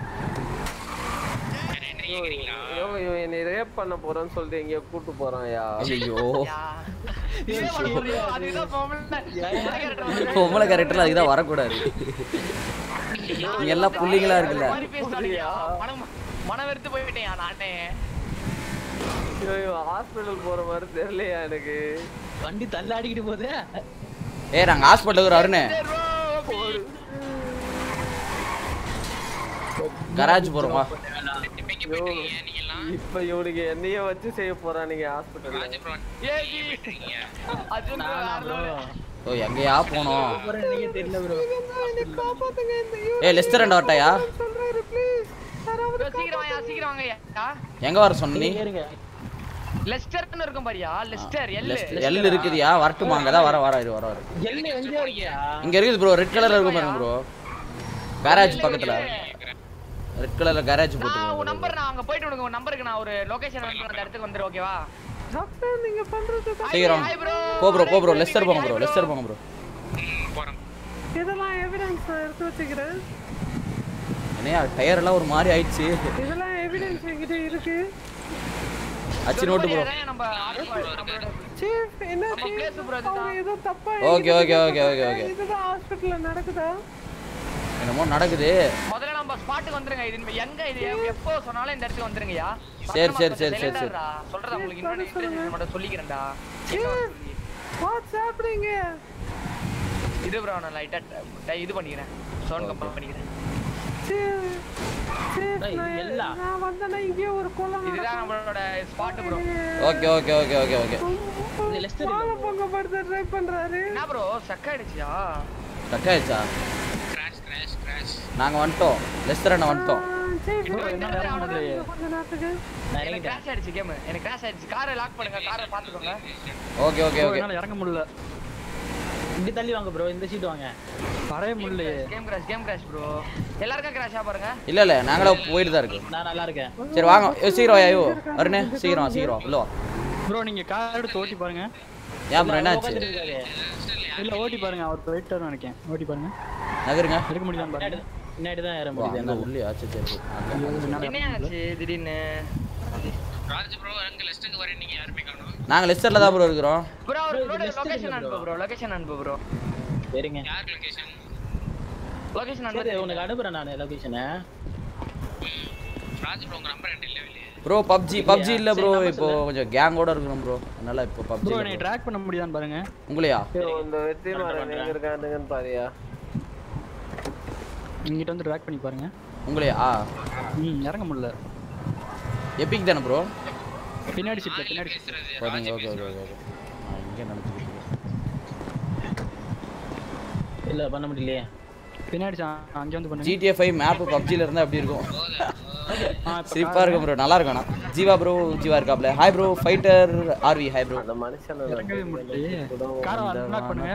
இவன் இவன் என்னை ரேப் பண்ண போறேன்னு சொல்லிட்டு எங்கேயோ கூட்டு போறான்யா ஐயோ யா. இதே பண்ண முடியும். அதுதான் பொம்பளை. பொம்பளை கேரக்டர்ல அதுதான் வரக்கூடாது நீங்க எல்லாம் புள்ளிங்களா இருக்குல்ல மாதிரி பேசுறானுங்கயா. மனம் மனம் வெறுத்து போயிட்டேன் நானே ஐயோ, இவன் ஹாஸ்பிட்டல் போற மாதிரி தெரியலையா எனக்கு வண்டி தள்ளாடிக்கிட்டு போதே ஏய் நாங்க ஹாஸ்பிட்டலுக்கு ஒரு அருண் கராஜ் போறோமா இப்ப எங்க போயிட்டு இருக்கீங்க நீங்க எல்லாம் இப்ப இவனுக்கு என்னைய வச்சு செய்ய போறானுங்க ஹாஸ்பிட்டல்ல ராஜ ப்ரோ ஏய், போயிட்டு இருக்கீங்க அர்ஜுன் bro, ப்ரோ யாரும் ஓ எங்கேயா போனோம் நீங்க தெரியல ப்ரோ என்னை காப்பாத்துங்க இந்த இவன் ஏய் லெஸ்டர் ரெண்டு வரட்டாயா சொல்றாரு ப்ளீஸ் யாராவது bro, சீக்கிரம் வாயா சீக்கிரம் வாங்கயா எங்க வர சொன்ன நீ இருங்க லெஸ்டர்னு இருக்கும் பாரியா லெஸ்டர் எல் எல் இருக்குதியா வரட்டுமா அங்கதான் வர வர இரு வர வர என்ன எங்கேயோ இருக்கியா இங்க இருக்குது ப்ரோ ரெட் கலர்ல இருக்கும் பாருங்க ப்ரோ கராஜ் பக்கத்துல ரெட் கலர்ல கராஜ் நான் போட்டு உன் நம்பர் நான் அங்க போயிட்டு உனக்கு உன் நம்பருக்கு நான் ஒரு லொகேஷன் அனுப்புறேன் அந்த இடத்துக்கு வந்துரு ஓகேவா டாக்டர் நீங்க பண்றது தப்பு. சீக்கிரம் Hi bro. போ ப்ரோ போ ப்ரோ லெஸ்டர் போங்க ப்ரோ லெஸ்டர் போங்க ப்ரோ ம், போறோம் இதெல்லாம் எவிடன்ஸ் எடுத்து வச்சுக்கிறேன் என்னையா டயர் எல்லாம் ஒரு மாதிரி ஆயிடுச்சு இதெல்லாம் எவிடன்ஸ் என்கிட்ட இருக்கு அச்சு நோட்டு ப்ரோ இதான் நம்ம நம்மளோட சீஃப் என்ன நம்ம chief? place bro இதுதான். அவங்க ஏதோ தப்பா Okay, என்கிட்ட okay, okay, okay, சொல்றாங்க. okay. இதுதான் ஹாஸ்பிடல்ல நடக்குதா என்னமோ நடக்குது முதல்ல நம்ம ஸ்பாட்டுக்கு வந்துருங்க இது எங்க இது எப்போ சொன்னாலும் இந்த இடத்துக்கு வந்துருங்கயா சரி, சரி, சரி, சரி, சரி. சொல்றேன் உங்களுக்கு இன்னொரு இன்ஃபர்மேஷன் மட்டும் சொல்லிக்கிறேன்டா வாட்ஸ் ஹேப்பனிங் இது ப்ரோ நான் லைட்டா இது பண்ணிக்கிறேன் சவுண்ட் கம்பல் பண்ணிக்கிறேன் டேய், இது எல்லாம். நான் வந்தேன்னா இங்கேயே ஒரு கொலை இதுதான் நம்மளோட spot bro okay okay okay okay okay இது லெஸ்டர் இல்ல வாழை பொங்க படுத்த ட்ரை பண்றாரு என்ன ப்ரோ சக்க ஆயிடுச்சியா கட்டாயிடுச்சா கிராஷ் கிராஷ் கிராஷ் நாங்க வந்துட்டோம் லெஸ்டர் அண்ணா வந்துட்டோம் சீஃப் என்ன வேற ஒண்ணும் இல்லையே. கொஞ்ச நேரத்துக்கு நான் எனக்கு இறங்கிட்டேன் கிராஷ் ஆயிடுச்சு கேம் எனக்கு கிராஷ் ஆயிடுச்சு காரை லாக் பண்ணுங்க காரை பாத்துக்கோங்க ஓகே ஓகே ப்ரோ ஓகே என்னால இறங்க முடியல இப்படி தள்ளி வாங்க ப்ரோ இந்த சீட் வாங்க வரவே முடியலையே game crash game crash bro எல்லாருக்கும் கிராஷா பாருங்க இல்ல இல்ல நாங்களே போயிட்டு தான் இருக்கு நான் நல்லா இருக்கேன் சரி வாங்க ஏய், சீக்கிரம் வாயா, ஐயோ அருணே சீக்கிரம் வா, சீக்கிரம் வா, உள்ள வா ப்ரோ நீங்க கார் எடுத்து ஓட்டி பாருங்க ஏன் ப்ரோ என்னாச்சு உட்காந்துட்டு இருக்காரு இல்ல ஓட்டி பாருங்க அவர் போயிட்டாரு நினைக்கிறேன் ஓட்டி பாருங்க நகருங்க இருக்க முடியுதான்னு பாருங்க பின்னாடி தான் ஏற ஓ, முடியுது அங்க என்னால. உள்ளே ஆச்சு சரி சரி. அங்க. என்ன ஆச்சு திடீர்னு ராஜ் ப்ரோ அங்க லெஸ்ட்டுக்கு வரேன் நீங்க யாருமே காணோம் நாங்க லெஸ்டர்ல தான் ப்ரோ இருக்கிறோம் ப்ரோ Bro, இது அவரோட list லொகேஷன் இல்ல அனுப்பு bro. ப்ரோ லொகேஷன் அனுப்பு ப்ரோ சரிங்க யார் லொகேஷன் லொகேஷன் சரி அனுப்பு உனக்கு அனுப்புறேன் நான் லொகேஷனை ராஜ் ப்ரோ உங்க நம்பர் என்கிட்ட இல்லவே இல்லையே ப்ரோ பப்ஜி பப்ஜி இல்ல சரி, ப்ரோ number இப்போ கொஞ்சம் கேங்கோட இருக்கிறோம் ப்ரோ அதனால இப்போ பப்ஜி ப்ரோ நீ ட்ராக் பண்ண முடியுதான்னு பாருங்க உங்களையா ஐயோ, இந்த வெற்றி மாறன் எங்க இருக்கானுங்கன்னு பாரியா இங்கிட்ட வந்து ட்ராக் பண்ணி பாருங்க உங்களையா ம் இறங்க முடியல எப்பிக் தானே ப்ரோ பின்னாடி சீட்ல பின்னாடி seat. பேசுறது ஓகே ஓகே ஓகே ஓகே நான் இங்கே நினச்சிக்கிட்டு இல்ல பண்ண முடியலையே பின்னாடி சா- அங்க வந்து பண்ணுங்க ஜிடிஎஃப் ஃபைவ் மேப் பப்ஜியில் இருந்தால் எப்படி இருக்கும் ஆ, இப்ப சிரிப்பாக இருக்கும் ப்ரோ நல்லா இருக்கும் ஆனால் ஜீவா ப்ரோ ஜீவா இருக்காப்ல hi bro fighter RV hi bro அந்த மனுஷன் இறங்கவே முடியலையே காரை அன்லாக் பண்ணுங்க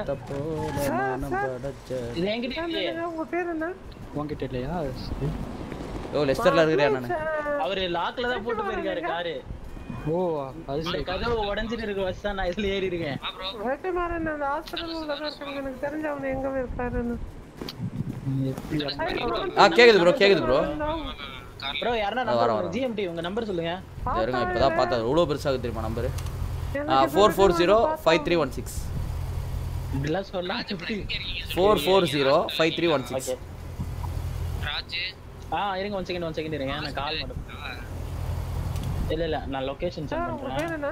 இது என்கிட்ட இல்லையே உங்க பேர் என்ன உங்ககிட்ட இல்லையா ஓ லெஸ்டரில் இருக்கிறியா நான் அவரு லாக்ல தான் போட்டு போயிருக்காரு காரு ஓ அது இந்த சரி கதவு உடைஞ்சிட்டு இருக்க வச்சு தான் நான் இதுல ஏறி இருக்கேன் வேட்டை மாறன் அந்த ஹாஸ்பிட்டல்ல தான் இருக்காங்க எனக்கு தெரிஞ்ச அவன் எங்க இருக்காருன்னு எப்படி இறங்க- ஆ கேக்குது ப்ரோ கேக்குது ப்ரோ ப்ரோ யாரா ஆ, வரேன், நம்பர் வரேன். ஜிஎம்டி உங்க நம்பர் சொல்லுங்க இருங்க இப்போ தான் பார்த்தா எவ்வளோ பெருசாக தெரியுமா number four four zero five three one six இப்படிலாம் சொல்லலாம் ராஜ் அப்புறம் எங்க இருக்கீங்க சொல்லுங்க. Four four zero five three one six okay Raj ஆ இருங்க ஒன் செகண்ட் ஒன் செகண்ட் இருங்க நான் கால் மட்டும் இல்ல இல்ல நான் லொகேஷன் சார் சென்ட் உங்க பண்றேன் பேர் என்ன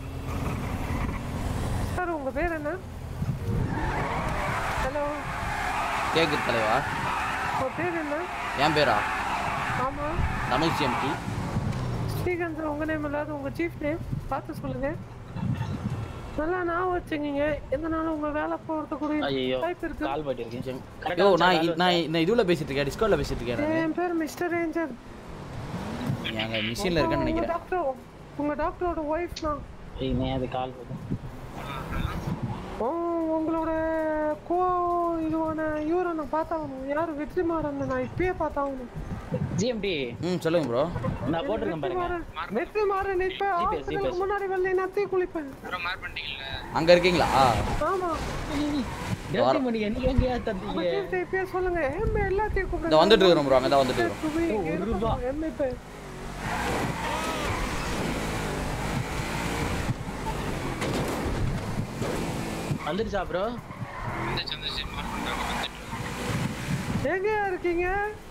சார் உங்க பேர் என்ன ஹலோ கேக்குது தலைவா உங்க பேர் என்ன என் பேரா ஆமா தனுஷ் எம்டி ஸ்ரீகாந்த் சார் உங்க நேம் இல்லாத உங்க சீஃப் நேம் பார்த்து சொல்லுங்க நல்லா ஞாபகம் வச்சுக்கிங்க எதனால உங்க வேலை போறது ஐயோ வாய்ப்பு இருக்கு கால் போயிட்டு இருக்கேன் யோ நான் இ- நான் இ- நான் இதுல பேசிட்டு இருக்கேன் டிஸ்கோல பேசிட்டு இருக்கேன் நானு. என் பேர் மிஸ்டர் ரேஞ்சர் நாங்க மிஷின்ல இருக்கேன்னு உங்க நினைக்கிறேன் டாக்டர் உங்க டாக்டரோட ஒய்ஃப் தான் நீ அது கால் போகுது ஓ, உங்களோட கோ இதுவான இவரை நான் பார்த்தாகணும் யார் வெற்றிமாறன் நான் இப்பயே பார்த்தாகணும் ஜிஎம்டி ம் சொல்லுங்க ப்ரோ நான் போட்டிருக்கேன் பாருங்க வெற்றிமாறன் வெற்றிமாறன் இப்ப GPS, ஹாஸ்பிட்டலுக்கு முன்னாடி வரல நான் தீ குளிப்பேன் அப்புறம் மார்க் பண்ணிட்டீங்கல்ல அங்க இருக்கீங்களா ஆமா இருபத்தி மணி எனக்கு எங்கேயா உங்க தந்தீங்க chief இப்பயே சொல்லுங்க எம் எல்லாத்தையும் இந்த கூப்பிடுங்க வந்துட்டு இருக்கிறோம் ப்ரோ அங்க தான் வந்துட்டு இருக்கிறோம் ஒரு ரூபா எம் இப்ப வந்துருச்சா ப்ரோ வந்துச்சு வந்துச்சு மார்க் பண்றாங்க வந்துட்டு எங்கயா இருக்கீங்க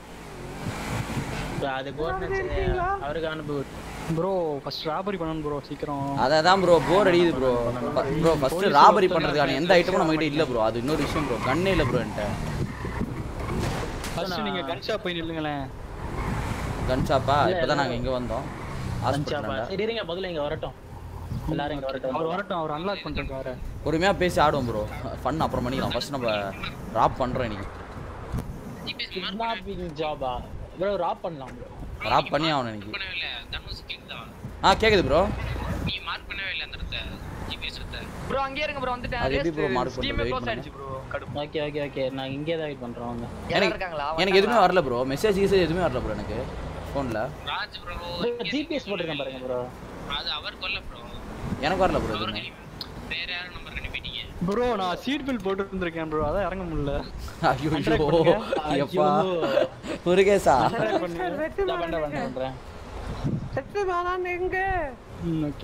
அது கோர்டினேட்ஸ் இருக்கீங்களா? அவருக்கு அனுப்பு ப்ரோ ஃபர்ஸ்ட் ராபரி பண்ணணும் ப்ரோ சீக்கிரம் அதான் ப்ரோ போர் அடிக்குது ப்ரோ ப்ரோ ஃபர்ஸ்ட் ராபரி பண்றதுக்கான எந்த ஐட்டமும் நம்ம கிட்ட இல்ல ப்ரோ அது இன்னொரு விஷயம் ப்ரோ கண்ணே இல்ல ப்ரோ என்கிட்ட ஃபர்ஸ்ட் நீங்க கன் ஷாப் போய் நில்லுங்களேன் கன் ஷாப்பா இல்ல, இப்பதான் இல்ல. நாங்க இங்க வந்தோம் அனுப்பிச்சாப்பா ஹாஸ்பிட்டல் சரி இருங்க முதல்ல இங்க வரட்டும் எல்லாரும் இங்க வரட்டும் அவர் வரட்டும் அவர் அன்லாக் பண்ணிருக்காரு பொறுமையா பேசி ஆடுவோம் ப்ரோ ஃபன் அப்புறம் பண்ணிக்கலாம் ஃபர்ஸ்ட் நம்ம ராப் பண்றோம் இன்னைக்கு ஜிபிஎஸ் மார்க் கிட்னாப்பிங் ஜாபா ப்ரோ ராப் பண்ணலாம் ப்ரோ ராப் பண்ணி ஆகணும் இன்னைக்கு பண்ணவே இல்ல தனுஷ் கேக்குதா ஆ கேக்குது ப்ரோ நீ மார்க் பண்ணவே இல்ல அந்த இடத்த ஜிபிஎஸ் இடத்த ப்ரோ அங்கேயே இருங்க ப்ரோ வந்துட்டேன் அது எப்படி bro mark ஸ்டீம் பண்றது? க்ளோஸ் Wait ஆயிடுச்சு ப்ரோ கடுப்பு ஓகே ஓகே ஓகே நான் இங்கே தான் வெயிட் பண்றோம் வாங்க யாரா எனக்கு இருக்காங்களா எனக்கு எதுவுமே வரல ப்ரோ மெசேஜ் கீசேஜ் எதுவுமே வரல ப்ரோ எனக்கு ஃபோன்ல ராஜ் ப்ரோ ஜிபிஎஸ் போட்டிருக்கேன் பாருங்க ப்ரோ அது அவர் கொல்ல ப்ரோ எனக்கு வரல ப்ரோ அவர் எதுவுமே வேற யாரும் நம்பர் அனுப்பிட்டீங்க ப்ரோ நான் சீட் பெல்ட் போட்டு இருந்திருக்கேன் ப்ரோ அதான் இறங்க முடியல ஐயோ Contract பண்ணுங்க. ஐயப்பா முருகேசா மிஸ்டர் நான் வெற்றிமாறன் பண்றேன் எங்க? பண்றேன் வெற்றிமாறன் எங்க ம் ஓகே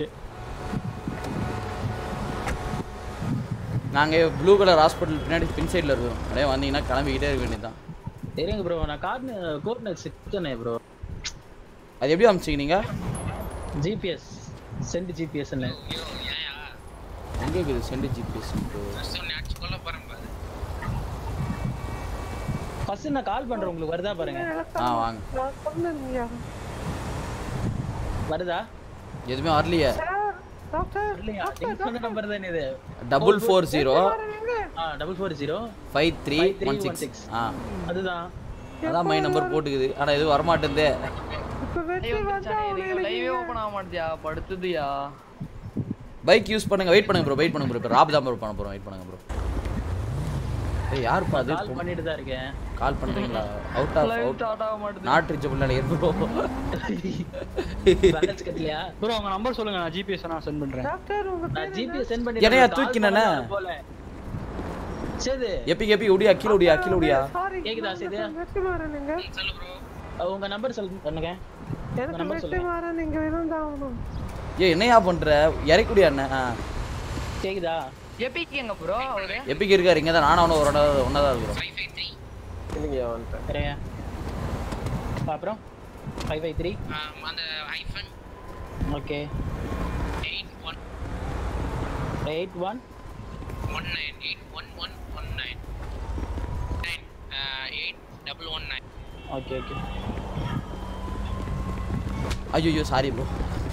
நாங்க ப்ளூ கலர் ஹாஸ்பிட்டல் பின்னாடி பின் சைடுல இருக்கோம் அப்படியே வந்தீங்கன்னா கிளம்பிக்கிட்டே இருக்க வேண்டியதுதான் இருங்க ப்ரோ நான் கார்டு கோர்டினேட் சிக்ஸ்டனே ப்ரோ அது எப்படி அமிச்சிங்க நீங்க ஜிபிஎஸ் சென்ட் ஜிபிஎஸ்ன்னு ஐயோ ஏயா எங்க இருக்குது சென்ட் ஜிபிஎஸ் ஃபர்ஸ்ட் உன்னை அடிச்சு கொல்ல போறேன் பாரு ஃபர்ஸ்ட் நான் கால் பண்றேன் உங்களுக்கு வருதா பாருங்க ஆ வாங்க நான் சொன்னேன் வருதா எதுவுமே வரலையே டாக்டர் இல்லையா நீங்க சொன்ன நம்பர் தானே இது டபுள் ஃபோர் ஜீரோ எங்க ஆ double four zero five three Five three one one six six. ஆ அதுதான் அதான் மை நம்பர் போட்டுக்குது ஆனா எதுவும் வரமாட்டேந்தே இப்ப வெற்றி வந்தா லைவே ஓபன் ஆக மாட்டியா படுத்துதுயா பைக் யூஸ் பண்ணுங்க வெயிட் பண்ணுங்க ப்ரோ வெயிட் பண்ணுங்க ப்ரோ இப்போ ராப் தான் ப்ரோ பண்ண போறோம் வெயிட் பண்ணுங்க ப்ரோ ஏய் யாருப்பா அது கால் பண்ணிட்டு தான் இருக்கேன் கால் பண்றீங்களா out of live out start ஆக மாட்டுது நாட் ரீச்சபிள் நினைக்கிறேன் ப்ரோ பேலன்ஸ் கட்டலையா ப்ரோ உங்க நம்பர் சொல்லுங்க நான் ஜிபிஎஸ் நான் சென்ட் பண்றேன் டாக்டர் உங்க நான் பேர் ஜிபிஎஸ் சென்ட் பண்ணி என்னையா தூக்கினேனே? போல சரி எப்பி எப்பி உடியா கீழ உடியா கீழ உடியா சாரி கேக்குதா சேது? வெற்றிமாறன் எங்க சொல்லு ப்ரோ உங்க நம்பர் சொல் பண்ணுங்க எனக்கு number சொல்லுங்க. வெற்றிமாறன் இங்க இருந்தாகணும் ஏய் என்னையா பண்ற இறக்குடியா என்ன ஆ கேக்குதா எபிக் எங்க ப்ரோ அவரு எப்பிக்கு இருக்காரு இங்க தான் நானும் அவனும் ஒரு இடம் ஒன்றா தான் இருக்கிறோம் ஃபைவ் ஃபைவ் த்ரீ இல்லைங்க வந்துட்டேன் சரிங்க அப்புறம் ஃபைவ் ஃபைவ் த்ரீ அந்த iPhone okay eight one eight one one nine eight one one one nine nine eight double one nine okay okay ஐயோ சாரி ப்ரோ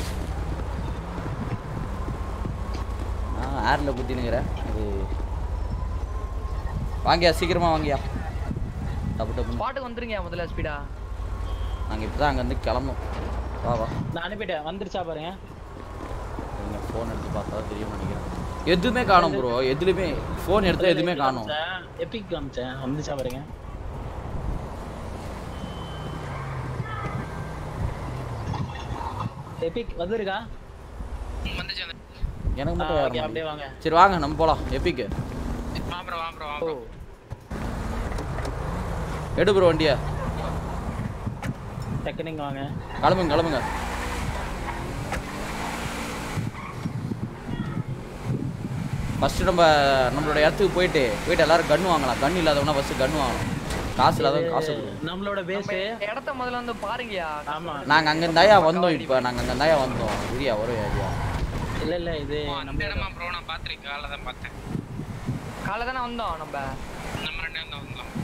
நான் ஏரில் குத்தினுங்கிறேன் இது வாங்கியா சீக்கிரமா வாங்கியா டப்பு டப்பு பாட்டுக்கு வந்துருங்க முதல்ல ஸ்பீடா நாங்கள் இப்போ தான் அங்கேருந்து கிளம்பணும் வா வா நான் அனுப்பிட்டேன் வந்துருச்சா பாருங்க நீங்கள் ஃபோன் எடுத்து பார்த்தா தான் தெரியும் நினைக்கிறேன் எதுவுமே காணும் ப்ரோ எதுலையுமே ஃபோன் எடுத்தா எதுவுமே காணும் எப்பிக் காமிச்சேன் வந்துச்சா பாருங்க எபிக் வந்திருக்கா வந்துச்சு அந்த எனக்கு ஆ, மட்டும் ஓகே யாரும் அப்படியே வரல. வாங்க சரி வாங்க நம்ம போகலாம் எப்பிக்கு வா ப்ரோ வா ப்ரோ வா ஓ ப்ரோ எடு ப்ரோ வண்டியை டக்குனு இங்க வாங்க கிளம்புங்க கிளம்புங்க ஃபர்ஸ்ட் நம்ம நம்மளோட இடத்துக்கு போயிட்டு போயிட்டு எல்லாரும் கன் வாங்கலாம் கன் இல்லாதவனா ஃபர்ஸ்ட் கன் வாங்கணும் காசு இல்லாதவங்க காசு கொடுக்கணும் நம்மளோட பேஸ் நம்ம இடத்த முதல்ல வந்து பாருங்கயா ஆமா நாங்க அங்க இருந்தாயா வந்தோம் இப்போ நாங்க அங்க இருந்தாயா வந்தோம் இரியா வரும் ஐடியா இல்ல இல்ல இது ஓ, அந்த நம்ம இடமா ப்ரோ நான் பார்த்துருக்கேன் காலைல தான் பார்த்தேன் காலை தானே வந்தோம் நம்ம நம்ம ரெண்டு பேரும் தான் வந்தோம்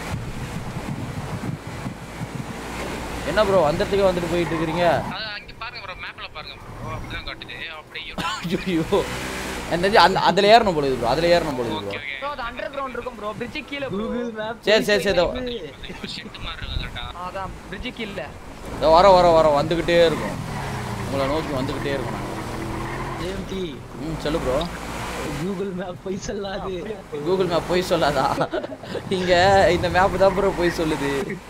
என்ன ப்ரோ அந்த இடத்துக்கு வந்துட்டு போயிட்டு இருக்கிறீங்க அது அங்க பாருங்க ப்ரோ மேப்ல பாருங்க ப்ரோ அப்படிதான் காட்டுது அப்படியே ஐயோ என்ன அந்த அதுல ஏறணும் பொழுது ப்ரோ அதுல ஏறணும் பொழுது ப்ரோ ப்ரோ அது அண்டர் கிரவுண்ட் இருக்கும் ப்ரோ பிரிட்ஜ் கீழ ப்ரோ கூகுள் மேப் சரி சரி சரி இதோ ஷெட் மாதிரி இருக்கு கரெக்டா அதான் பிரிட்ஜ் கீழ இதோ வர வர வர வந்துகிட்டே இருக்கும் உங்களை நோக்கி வந்துகிட்டே இருக்கும் நாங்க ஜேஎம்டி ம் சொல்லு ப்ரோ கூகுள் மேப் போய் சொல்லாது கூகுள் மேப் போய் சொல்லாதா இங்க இந்த மேப் தான் ப்ரோ போய் சொல்லுது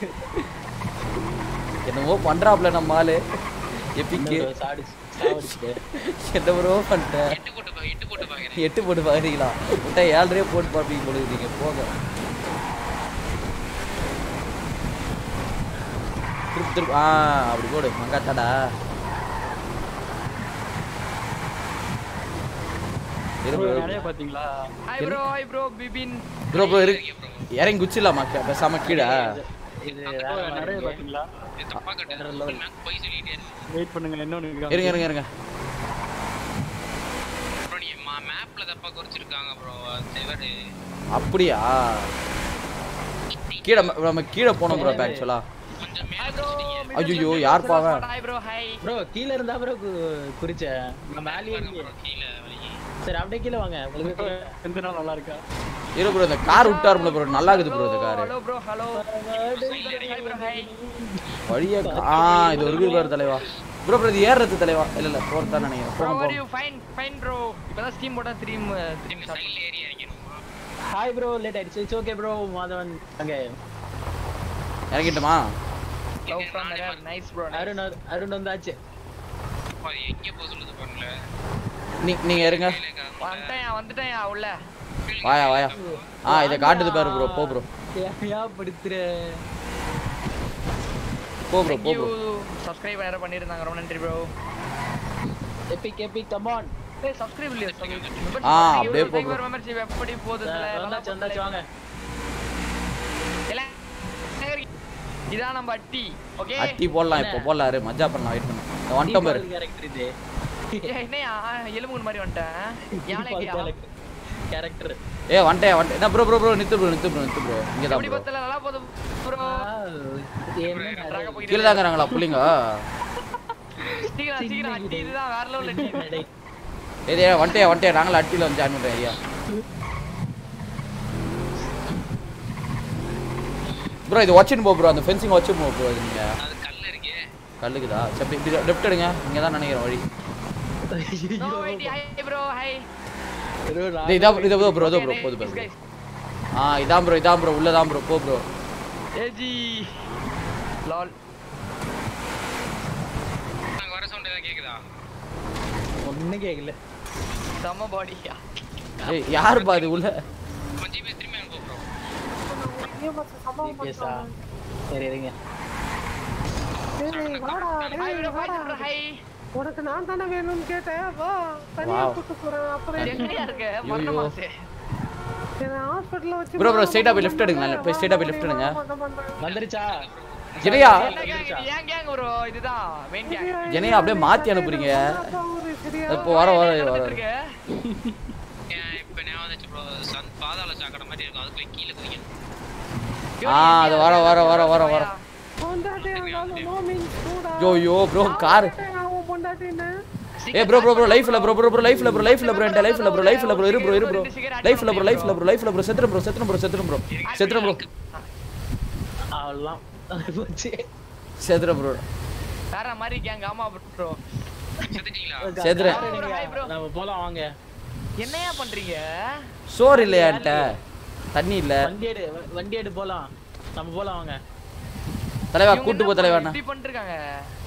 என்னமோ பண்றாப்ல நம்ம ஆளு எப்பிக்கு சாடி சாவடிச்சுட்டு என்ன ப்ரோ பண்ணிட்ட எட்டு போட்டு பா எட்டு போட்டு பாக்குறேன் எட்டு போட்டு பாக்குறீங்களா விட்டா ஏழரையே போட்டு பார்ப்பீங்க பொழுது நீங்க போங்க திருப்பி திருப்பி ஆ அப்படி போடு மங்காத்தாடா இரு bro. நிறைய பாத்தீங்களா hi bro hi bro Bipin bro bro இரு இறங்கி குச்சிடலாமா கே- பேசாம கீழே இது வேற நிறைய மாதிரி பாத்தீங்களா இது தப்பா கட்டுது மேப் போய் சொல்லிட்டே இருக்கு வெயிட் பண்ணுங்க இன்னொன்னு இருங்க இருங்க இருங்க ப்ரோ நீ மேப்ல தப்பா குறிச்சிருக்காங்க ப்ரோ செவரு அப்படியா கீழே ம- நம்ம கீழே போனோம் ப்ரோ ஆக்சுவலா கொஞ்சம் மேல ஹாய் ப்ரோ ஐயோ யார் பாவ ஹாய் ப்ரோ ஹாய் ப்ரோ கீழ இருந்தா ப்ரோ குறிச்ச நான் மேலேயே பாருங்க இல்லையே. ப்ரோ கீழே வழி சரி அப்படியே கீழ வாங்க உங்களுக்கு எந்த நாள் நல்லா இருக்கா இரு ப்ரோ இந்த கார் விட்டாருல ப்ரோ நல்லா இருக்குது ப்ரோ இந்த car hello bro hello hi bro hi வழியா ஆ இது ஒரு பாரு தலைவா ப்ரோ ப்ரோ இது ஏறுறது தலைவா இல்ல இல்ல போறது தான் நினைக்கிறேன் ப்ரோ போங்க ஆர் போங்க யூ ஃபைன் ஃபைன் ப்ரோ இப்பதான் ஸ்டீம் போட்டா த்ரீம் த்ரீம் திரும்பி சைடுல ஏறி இறங்கிடுமா ஹாய் ப்ரோ லேட் ஆயிடுச்சு இட்ஸ் ஓகே ப்ரோ மாதவன் அங்க இறங்கிட்டுமா love from nice bro Arun வ- அருண் வந்தாச்சு அப்பா, அது எங்க போக சொல்லுது பாருங்களே நீ நீங்க இருங்க வந்துட்டேன் வந்துட்டேன் உள்ள வாயா வாயா ஆ இதை காட்டுது பாரு ப்ரோ போ ப்ரோ ஏயா படுத்துற போ ப்ரோ போ யூ ப்ரோ சப்ஸ்கிரைப் வேற பண்ணிருந்தாங்க ரொம்ப நன்றி bro epic epic come on ஏய் சப்ஸ்கிரைப் இல்லையா ஆ, அப்படியே போ bro. மெம்பர்ஷிப் எப்படி போகுது வந்தாச்சு வந்தாச்சு வாங்க எல்லாம் இதான் நம்ம அட்டி ஓகே அட்டி போடலாம் இப்போ போடலாம் இரு மஜா பண்ணலாம் வெயிட் பண்ணு இந்த ஒன் டம்பர் கேரக்டர் இது என்னையா எலும்புன் மாதிரி வந்துட்டேன் யானைக்கியா கேரக்டர் ஏ வந்துட்டேன் வந்துட்டேன் என்ன bro bro bro Nithu bro Nithu bro Nithu bro இங்கே தான் எப்படி ப்ரோ பத்தல நல்லா போகுது ப்ரோ என்ன கீழே தாங்கிறாங்களா புள்ளிங்க சீக்கிரம் சீக்கிரம் அட்டி இதுதான் வேற லெவல்ல அட்டி நடை. ஏதே வந்துட்டே வந்துட்டே நாங்களும் அட்டியில் வந்து ஜாயின் பண்ணுறோம் ஏரியா ப்ரோ இது வச்சுன்னு போ ப்ரோ அந்த ஃபென்சிங் வச்சு போ ப்ரோ இது நீங்கள் அது கல்ல இருக்கே கல்லுக்குதா சரி இப்படி லெஃப்ட் எடுங்க இங்கே தான் நினைக்கிறேன் வழி no wait hi bro hi bro, நான் இது இதான் இது ப்ரோ இதோ ப்ரோ போது ப்ரோ ஆ இதான் ப்ரோ இதான் ப்ரோ உள்ள தான் ப்ரோ போ ப்ரோ ஏஜி லால் நாங்க வர சவுண்ட் ஏதாவது கேக்குதா ஒண்ணும் கேக்கல செம்ம பாடியா ஏய் யார் பா இது உள்ள கொஞ்சம் பேர் திரும்பி அனுப்ப ப்ரோ பேசா சரி இருங்க டேய் வாடா ஹை டேய் ப்ரோ வாடா ப்ரோ ஹை உனக்கு நான் தானே வேணும்னு கேட்டேன் வா தனியா Wow. கூட்டு போறேன் அப்புறம் எங்கயா இருக்க ஐயோ. மரணமாசே என்ன ஹாஸ்பிடல்ல வச்சு Bro, bro, straight ஆ போய் left எடுங்க, நல்ல- போய் straight ஆ போய் left எடுங்க. வந்துருச்சா ஜெனியா என்ன கேங் இது ஏன் கேங் ப்ரோ இதுதான் மெயின் கேங் ஜெனியா அப்படியே மாத்தி அனுப்புறீங்க இப்போ வர வர வர இருக்கு ஏன் இப்ப ஞாபகம் வந்துச்சு ப்ரோ சன் பாதாள சாக்கடை மாதிரி இருக்கும் அதுக்குள்ள கீழே குதிக்கணும் ஆ அது வர வர வர வர வர பொண்டாட்டி இருந்தாலும் no means கூடா. யோ யோ ப்ரோ கார் அவன் பொண்டாட்டின்னு ஏ ப்ரோ ப்ரோ ப்ரோ லைஃப்ல ப்ரோ ப்ரோ ப்ரோ லைஃப்ல ப்ரோ லைஃப்ல ப்ரோ என்ட லைஃப்ல ப்ரோ லைஃப்ல ப்ரோ இரு ப்ரோ இரு ப்ரோ லைஃப்ல ப்ரோ லைஃப்ல ப்ரோ லைஃப்ல ப்ரோ செத்துறேன் ப்ரோ செத்துறேன் ப்ரோ செத்துறேன் ப்ரோ அவ்வளோலாம் போச்சு செத்துறேன் ப்ரோ வேற மாதிரி கேங் ஆமா ப்ரோ செத்துட்டீங்களா செத்துறேன் Hi, bro. நம்ம போலாம் வாங்க என்னையா பண்றீங்க சோறு இல்லையா என்கிட்ட தண்ணி இல்ல வண்டி எடு வ- வண்டி எடு போலாம் நம்ம போலாம் வாங்க தலைவா இவங்க கூட்டு போ என்ன தலைவா இப்படி பண்ணிருக்காங்க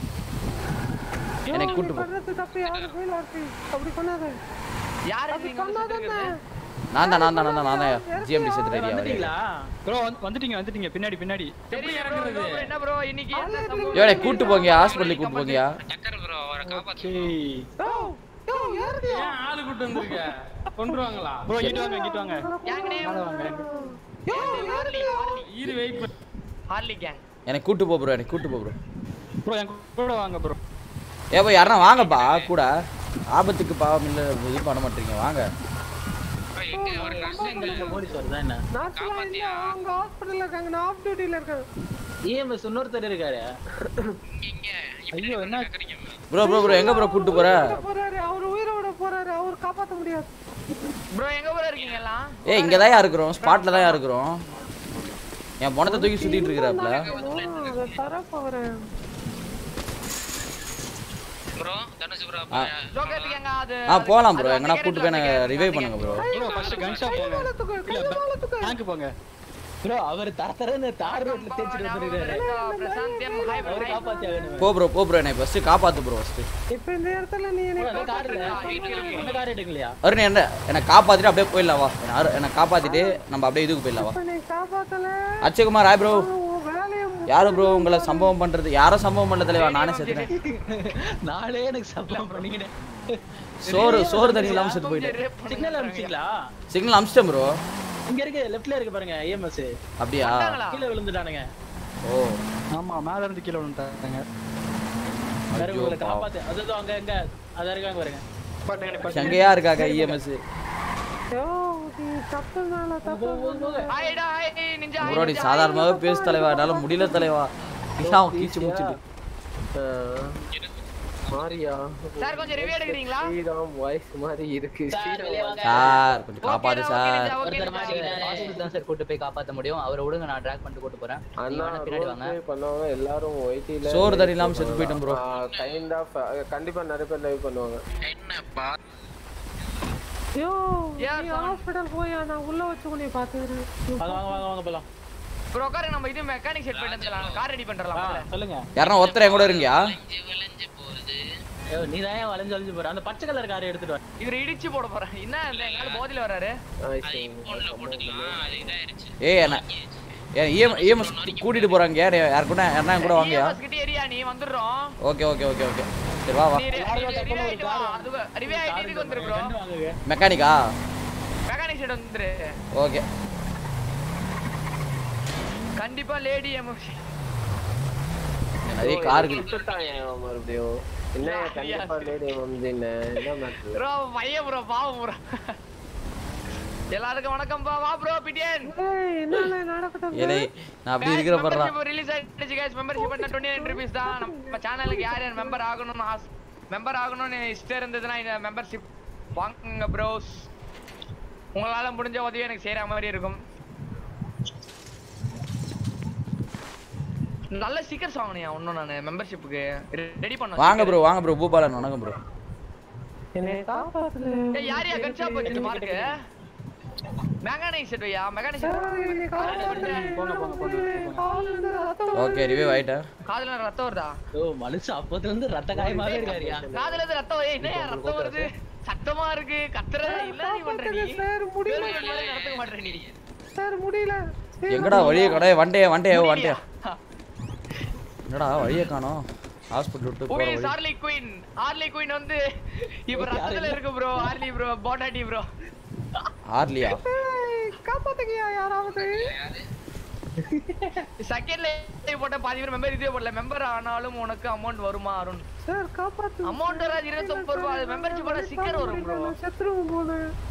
என்னை கூட்டு போ பண்றது தப்பு யாரு ஃபீல் ஆச்சு அப்படி பண்ணாத யாரு அப்படி நீங்க வந்து பண்ணாதானே சுத்திருக்கிறது? நான் தான் நான் தான் நான் தான் நான் தான் ஜிஎம்டி செத்துற ஏரியா வந்துட்டீங்களா ப்ரோ வந்துட்டீங்க வந்துட்டீங்க பின்னாடி பின்னாடி தெரியும் bro, bro, bro, என்ன ப்ரோ இன்னைக்கு என்ன சம்பவம்? இவனை கூட்டு போங்க ஹாஸ்பிட்டலுக்கு கூட்டு போங்கயா டக்கர் ப்ரோ அவரை காப்பாத்து ஏய் யோ யோ ஏன் ஆளு கூட்டு வந்திருக்க கொண்டுருவாங்களா ப்ரோ இங்கிட்டு வாங்க இங்கிட்டு வாங்க கேங் நேம் மேல வாங்க ஹார்லி ஹார்லி இரு வெயிட் பண்ணு ஹார்லி கேங் எனக்கு கூட்டு போ ப்ரோ எனக்கு கூட்டு போ ப்ரோ ப்ரோ என் கூட வாங்க ப்ரோ ஏ போய் யாரா வாங்கப்பா கூட ஆபத்துக்கு பாவம் இல்லை இது பண்ண மாட்டீங்க வாங்க அப்பா, எங்க ஒரு நர்ஸ் எங்க போலீஸ் வருதா என்ன நர்ஸ்லாம் இல்ல அவங்க ஹாஸ்பிடல்ல இருக்காங்க நான் ஆஃப் டியூட்டில இருக்கேன் இஎம்எஸ் இன்னொருத்தர் இருக்காரு இங்க இங்க ஐயோ என்ன கேக்குறீங்க ப்ரோ ப்ரோ ப்ரோ எங்க ப்ரோ கூட்டு போற போறாரு அவர் உயிரோட போறாரு அவர் காப்பாத்த முடியாது ப்ரோ எங்க ப்ரோ இருக்கீங்க எல்லாம் ஏய் இங்க தான் இருக்கிறோம் ஸ்பாட்ல தான் இருக்கிறோம் என் பணத்தை தூக்கி சுத்திட்டு இருக்கிறாப்ல அதை தர போறேன் ப்ரோ தனுஷ் ப்ரோ ஆ. ஜோக்கர் எங்க அது ஆ போலாம் அது ப்ரோ அந்த எங்கனா கேரட் கூட்டு போய் அந்த எனக்கு கேரட் ரிவைவ் அந்த பண்ணுங்க bro bro first gun shop போங்க இல்ல பேங்க் போங்க ப்ரோ அவர் தர தரன்னு தார் ரோட்ல தேய்ச்சிட்டு வந்துருக்காரு பிரசாந்த் எம் ஹை அவரு ஹை காப்பாத்தி ஆகணும் போ ப்ரோ போ ப்ரோ என்னை ஃபர்ஸ்ட் காப்பாத்து ப்ரோ ஃபர்ஸ்ட் இப்ப இந்த இடத்துல நீ என்னை அந்த கார் அந்த கார் எடுக்கலையா அருண் என்ன என்னை காப்பாத்திட்டு அப்படியே போயிடலாம் வா என்னை அரு- என்னை காப்பாத்திட்டு நம்ம அப்படியே இதுக்கு போயிடலாம் வா இப்ப நீ காப்பாத்தல அச்சயகுமார் ஹாய் ப்ரோ உன் வேலையை மு- யாரு ப்ரோ உங்களை சம்பவம் பண்றது யாரும் சம்பவம் பண்ணல தலைவா நானே செத்துட்டேன் நாளே எனக்கு சம்பளம் பண்ணிக்கினேன் சோறு சோறு தண்ணி இல்லாம செத்து போயிட்டேன் சிக்னல் அனுப்பிச்சிங்களா சிக்னல் அமிச்சிட்டேன் ப்ரோ இங்க இருக்கு லெஃப்ட்ல இருக்கு பாருங்க இஎம்எஸ் அப்படியா கீழே விழுந்துட்டானுங்க ஓ ஆமா மேல இருந்து கீழ வந்துட்டாங்க வேற ஐயோ, உங்களை பாவம். காப்பாத்து அதான் அங்க அங்க அத இருக்காங்க பாருங்க எங்கேயா இருக்காங்க இஎம்எஸ் யோ நீ தப்புனால தப்பு ஹைடா ஹை நிஞ்சா ப்ரோ நீ சாதாரணமாவே பேசு தலைவா என்னால முடியல தலைவா இதான் கீச்சு முடிச்சுட்டு மாரியா சார் கொஞ்சம் ரிவ்யூ எடுக்கிறீங்களா ஸ்ரீராம் வாய்ஸ் மாதிரி இருக்கு சார் வெளிய வாங்க சார் கொஞ்சம் காப்பாத்து சார் ஒருத்தர் மாட்டிக்கிட்டாரு. ஹாஸ்பிட்டல் தான் சார் கூட்டு போய் காப்பாத்த முடியும் அவரை விடுங்க நான் ட்ராக் பண்ணிட்டு கூட்டு போறேன் நீங்க அண்ணா வேணா பின்னாடி ரோல் வாங்க ப்ளே பண்ணவங்க எல்லாரும் ஒயிட்டில சோறு தண்ணி இல்லாம செத்து போயிட்டோம் bro. கைண்ட் ஆஃப் கண்டிப்பா நிறைய பேர் லைவ் பண்ணுவாங்க என்னப்பா யோ Yeah, நீ son. ஹாஸ்பிடல் போயா நான் உள்ள வச்சு உன்னை பாத்துக்கிறேன் வாங்க வாங்க வாங்க வாங்க போலாம் ப்ரோ உட்காருங்க நம்ம இது மெக்கானிக் செட் பண்ணிட்டு வந்துடலாம் கார் ரெடி ஆ, பண்ணிடலாம் சொல்லுங்க யாரா ஒருத்தர் என் கூட இருங்கயா வளைஞ்சு வளைஞ்சு போறது ஐயோ, நீ தான் ஏன் வளைஞ்சு வளைஞ்சு போற அந்த பச்சை கலர் காரை எடுத்துட்டு வா இவர் இடிச்சு போட போறேன் என்ன இந்த எங்கால போதில வராரு அது ஐபோன்ல போட்டுக்கலாம் அது இதாயிருச்சு ஏய் என்ன ஏன் இஎம் இஎம்எஸ் கூட்டிட்டு போறாங்க யார் யார் கூட யாருன்னா என் கூட வாங்கயா EMS கிட்ட ஏரியா நீ வந்துடுறோம் ஓகே ஓகே ஓகே ஓகே சரி வா வா நீ ரிவே ஆயிட்டு வா அது ரிவே ஆயிட்டு இதுக்கு வந்துரு ப்ரோ கண்டு வாங்குங்க மெக்கானிக்கா மெக்கானிக் செட் வந்துரு ஓகே கண்டிப்பா லேடி எமோஷி நிறைய கார்கள் விட்டுட்டான் மறுபடியும் என்ன கண்டிப்பா லேடி மம்ஜின்னு என்ன மேட்ரு ப்ரோ பைய ப்ரோ பாவம் ப்ரோ எல்லாருக்கும் வணக்கம்பா வா ப்ரோ பிடிஎன் ஏய் என்னால நடக்கட்டும் ஏலே நான் அப்படி இருக்கிற பண்றா ரிலீஸ் ஆயிடுச்சு गाइस மெம்பர்ஷிப் பண்ண 29 rupees தான் நம்ம சேனலுக்கு யார் யார் மெம்பர் ஆகணும்னு ஆசை மெம்பர் ஆகணும்னு இஷ்டம் இருந்ததுன்னா இந்த மெம்பர்ஷிப் வாங்குங்க ப்ரோஸ் உங்களால முடிஞ்ச உதவி எனக்கு செய்யற மாதிரி இருக்கும் நல்ல ஸ்டிக்கர்ஸ் வாங்கணும் இன்னும் நான் மெம்பர்ஷிப்புக்கு ரெடி பண்ண வாங்க ப்ரோ வாங்க ப்ரோ பூபாலன் வணக்கம் ப்ரோ என்னை காப்பாத்துல ஏய் யார் யார் கன்ஷா போச்சு மார்க் மெக்கானிக் செட் வையா மெக்கானிக் செட் என்னை காப்பாத்துல போங்க போங்க போங்க கால் வந்து ரத்தம் ஓகே ரிவைவ் ஆயிட்டேன் காதுல ரத்தம் வருதா ஓ மனுஷன் அப்பத்துல இருந்து ரத்த காயமாவே இருக்காருயா காதுல இருந்து ரத்தம் ஏய் என்ன ரத்தம் வருது சத்தமா இருக்கு கத்துற இல்ல நீ பண்ற நீ சார் முடியல வேற மாதிரி நடந்துக்க மாட்டற நீ சார் முடியல எங்கடா வழியே கடை வண்டே வண்டே வண்டே என்னடா வழியே காணோம் ஹாஸ்பிட்டல் விட்டு போற ஓகே வழி சார்லி குயின் ஆர்லி குயின் வந்து இப்ப ரத்தத்துல இருக்கு ப்ரோ ஆர்லி ப்ரோ போட்டாட்டி ப்ரோ ஆர்லியா ஏய், காப்பாத்துங்கயா யாராவது செகண்ட்ல போட்ட பாதி பேர் மெம்பர் இதே போடல மெம்பர் ஆனாலும் உனக்கு அமௌண்ட் வருமா அருண் சார் காப்பாத்து அமௌண்ட் வராது இருபத்தொன்பது ரூபா அது மெம்பர்ஷிப் போட ஸ்டிக்கர் வரும் ப்ரோ நான் செத்துருவோம் போல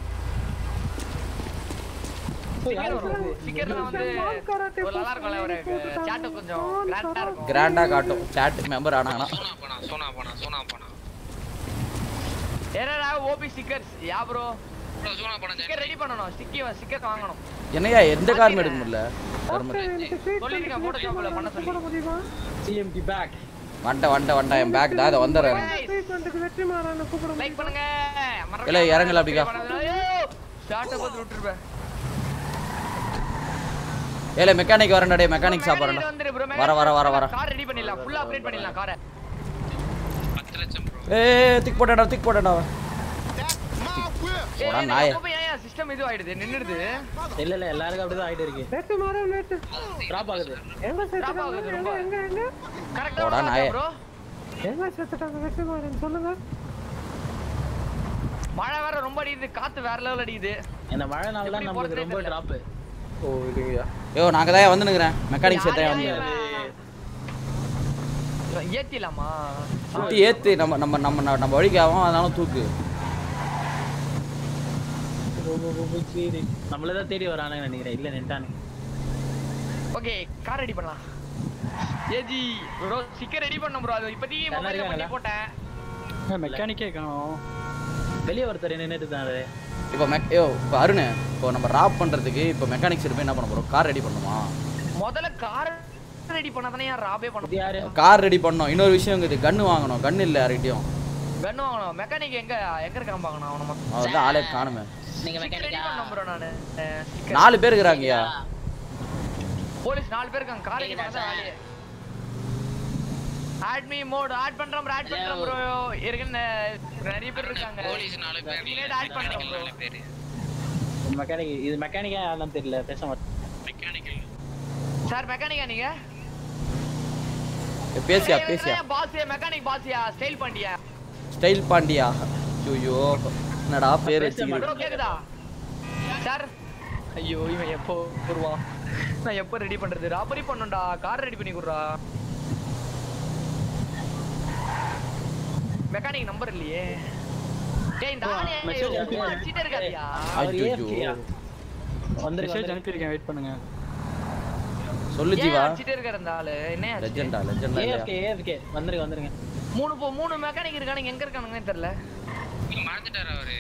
ஸ்டிக்கர் வரும் ஸ்டிக்கர்ல வந்து ஒரு நல்லா இருக்கும்ல ஒரு சாட் கொஞ்சம் கிராண்டா இருக்கும் கிராண்டா காட்டும் சாட் மெம்பர் ஆனாங்கன்னா சோனா போனா சோனா போனா சோனா போனா என்னடா ஓபி ஸ்டிக்கர்ஸ் யா ப்ரோ ப்ரோ சோனா போனா ஸ்டிக்கர் ரெடி பண்ணனும் ஸ்டிக்கி ஸ்டிக்கர் வாங்கணும் என்னையா எந்த காரும் எடுக்க முடியல கரும எனக்கு ட்ரீட்மெண்ட் சொல்லிருக்கேன் போட்டோஷாப்ல பண்ண சொல்லி போட முடியுமா சிஎம்டி பேக் வண்ட வண்ட வண்ட என் பேக் தான் அதை வந்துடுறேன் ட்ரீட்மெண்ட்டுக்கு வெற்றி மாறான கூப்பிட லைக் பண்ணுங்க இல்ல, இறங்கல அப்படிக்கா. ஸ்டார்ட் பார்த்து விட்டுருப்பேன் ஏலே மெக்கானிக் வரேன்டா டே மெக்கானிக் சாப்பிட்றேன்டா வந்துரு bro, வர வர வர வர கார் ரெடி பண்ணிடலாம் ஃபுல்லா அப்கிரேட் பண்ணிடலாம் காரை பத்து லட்சம் ப்ரோ ஏ திக் போட்டேன்டா திக் போட்டேன்டா அவன். போடா நாயே சிஸ்டம் இது ஆயிடுது நின்னுடுது இல்ல இல்ல எல்லாருக்கும் அப்படிதான் ஆயிட்டு இருக்கு வெற்றி மாறன் வெற்றி டிராப் ஆகுது எங்க Drop ஆகுது செத்துட்டாங்க ரொம்ப. எங்க எங்க கரெக்டா போடா நாயே. ப்ரோ எங்க செத்துட்டாங்க வெற்றி மாறன் சொல்லுங்க மழை வேற ரொம்ப அடிக்குது காத்து வேற லெவல் அடிக்குது இந்த மழை நாள் தான் எப்படி நம்மளுக்கு போறதுனே ரொம்ப தெரியல. டிராப் ஓ இல்லைங்கய்யா யோ நாங்க தான் வந்துனுக்குறேன் மெக்கானிக் சேர்த்தே யார் வந்து யார் இவன்? ஏத்திலாமா சுத்தி ஏத்து நம்ம நம்ம நம்ம நம்ம வழிக்கு ஆகும் அதனால தூக்கு நம்மள தான் தேடி வரானுங்க நினைக்கிறேன் இல்ல நின்ட்டானு ஓகே கார் ரெடி பண்ணலாம் ஏஜி ப்ரோ ஸ்டிக்கர் ரெடி பண்ண ப்ரோ அது இப்போதைக்கு நல்லா மொபைல்ல பண்ணி இருக்காங்களா? போட்டேன் மெக்கானிக்கே காணோம் வெளியே ஒருத்தர் நின்னுட்டு இருந்தாரு இப்போ மெக் யோ இப்போ அருண் இப்போ நம்ம ராப் பண்றதுக்கு இப்போ மெக்கானிக் சைடு போய் என்ன பண்ண போறோம் கார் ரெடி பண்ணுமா முதல்ல கார் ரெடி பண்ணா தானே யார் ராபே பண்ண இது யாரு கார் ரெடி பண்ணோம் இன்னொரு விஷயம் இருக்குது கன்னு வாங்கணும் கன்னு இல்லை யார்கிட்டயும் கன்னு வாங்கணும் மெக்கானிக் எங்க எங்க இருக்கான் பார்க்கணும் அவன அவன் வந்து ஆளே காணுமே நீங்க ரெடி மெக்கானிக்கா பண்ண ப்ரோ நானு நாலு பேர் இருக்கிறாங்கய்யா போலீஸ் நாலு பேர் இருக்காங்க கார் ரெடி பண்ணா வேலையே ஆட் மீ மோட் ஆட் பண்றோம் ப்ரோ ஆட் பண்றோம் ப்ரோ இருக்குன்னு நிறைய பேர் இருக்காங்க போலீஸ் நாலு பேர் நீங்களே ஆட் பண்ணுங்க ப்ரோ நாலு பேர் மெக்கானிக் இது மெக்கானிக்கா யாரும் தெரியல பேச மாட்டேன் மெக்கானிக்கல் சார் மெக்கானிக்கா நீங்க ஏய், பேசியா பேசியா பாஸ் மெக்கானிக் பாஸ்யா ஸ்டைல் பண்ணியா ஸ்டைல் பாண்டியா ஐயோ என்னடா பேர் ப்ரோ வச்சுக்கிறேன் கேக்குதா சார் ஐயோ இவன் எப்போ வருவான் நான் எப்போ ரெடி பண்றது ராபரி பண்ணுண்டா கார் ரெடி பண்ணி குடுறா மெக்கானிக் நம்பர் இல்லையே டேய் இந்த ஆளு message ஐயோ, அனுப்பி- அடிச்சிட்டே இருக்காதியா அவர் ஐயோ ஏஃப்கேயா வந்துருங்க மெசேஜ் அனுப்பியிருக்கேன் வெயிட் பண்ணுங்க சொல்லு ஏன் ஜீவா அடிச்சிட்டே இருக்காரு இந்த ஆளு என்ன ஆச்சு? லெஜெண்டா லெஜெண்டா இல்லையா ஏஎஃப்கே ஏஎஃப்கே வந்துருங்க வந்துருங்க மூணு போ மூணு மெக்கானிக் இருக்கானுங்க எங்க இருக்கானுங்கன்னு தெரியல மறந்துட்டாரு அவரு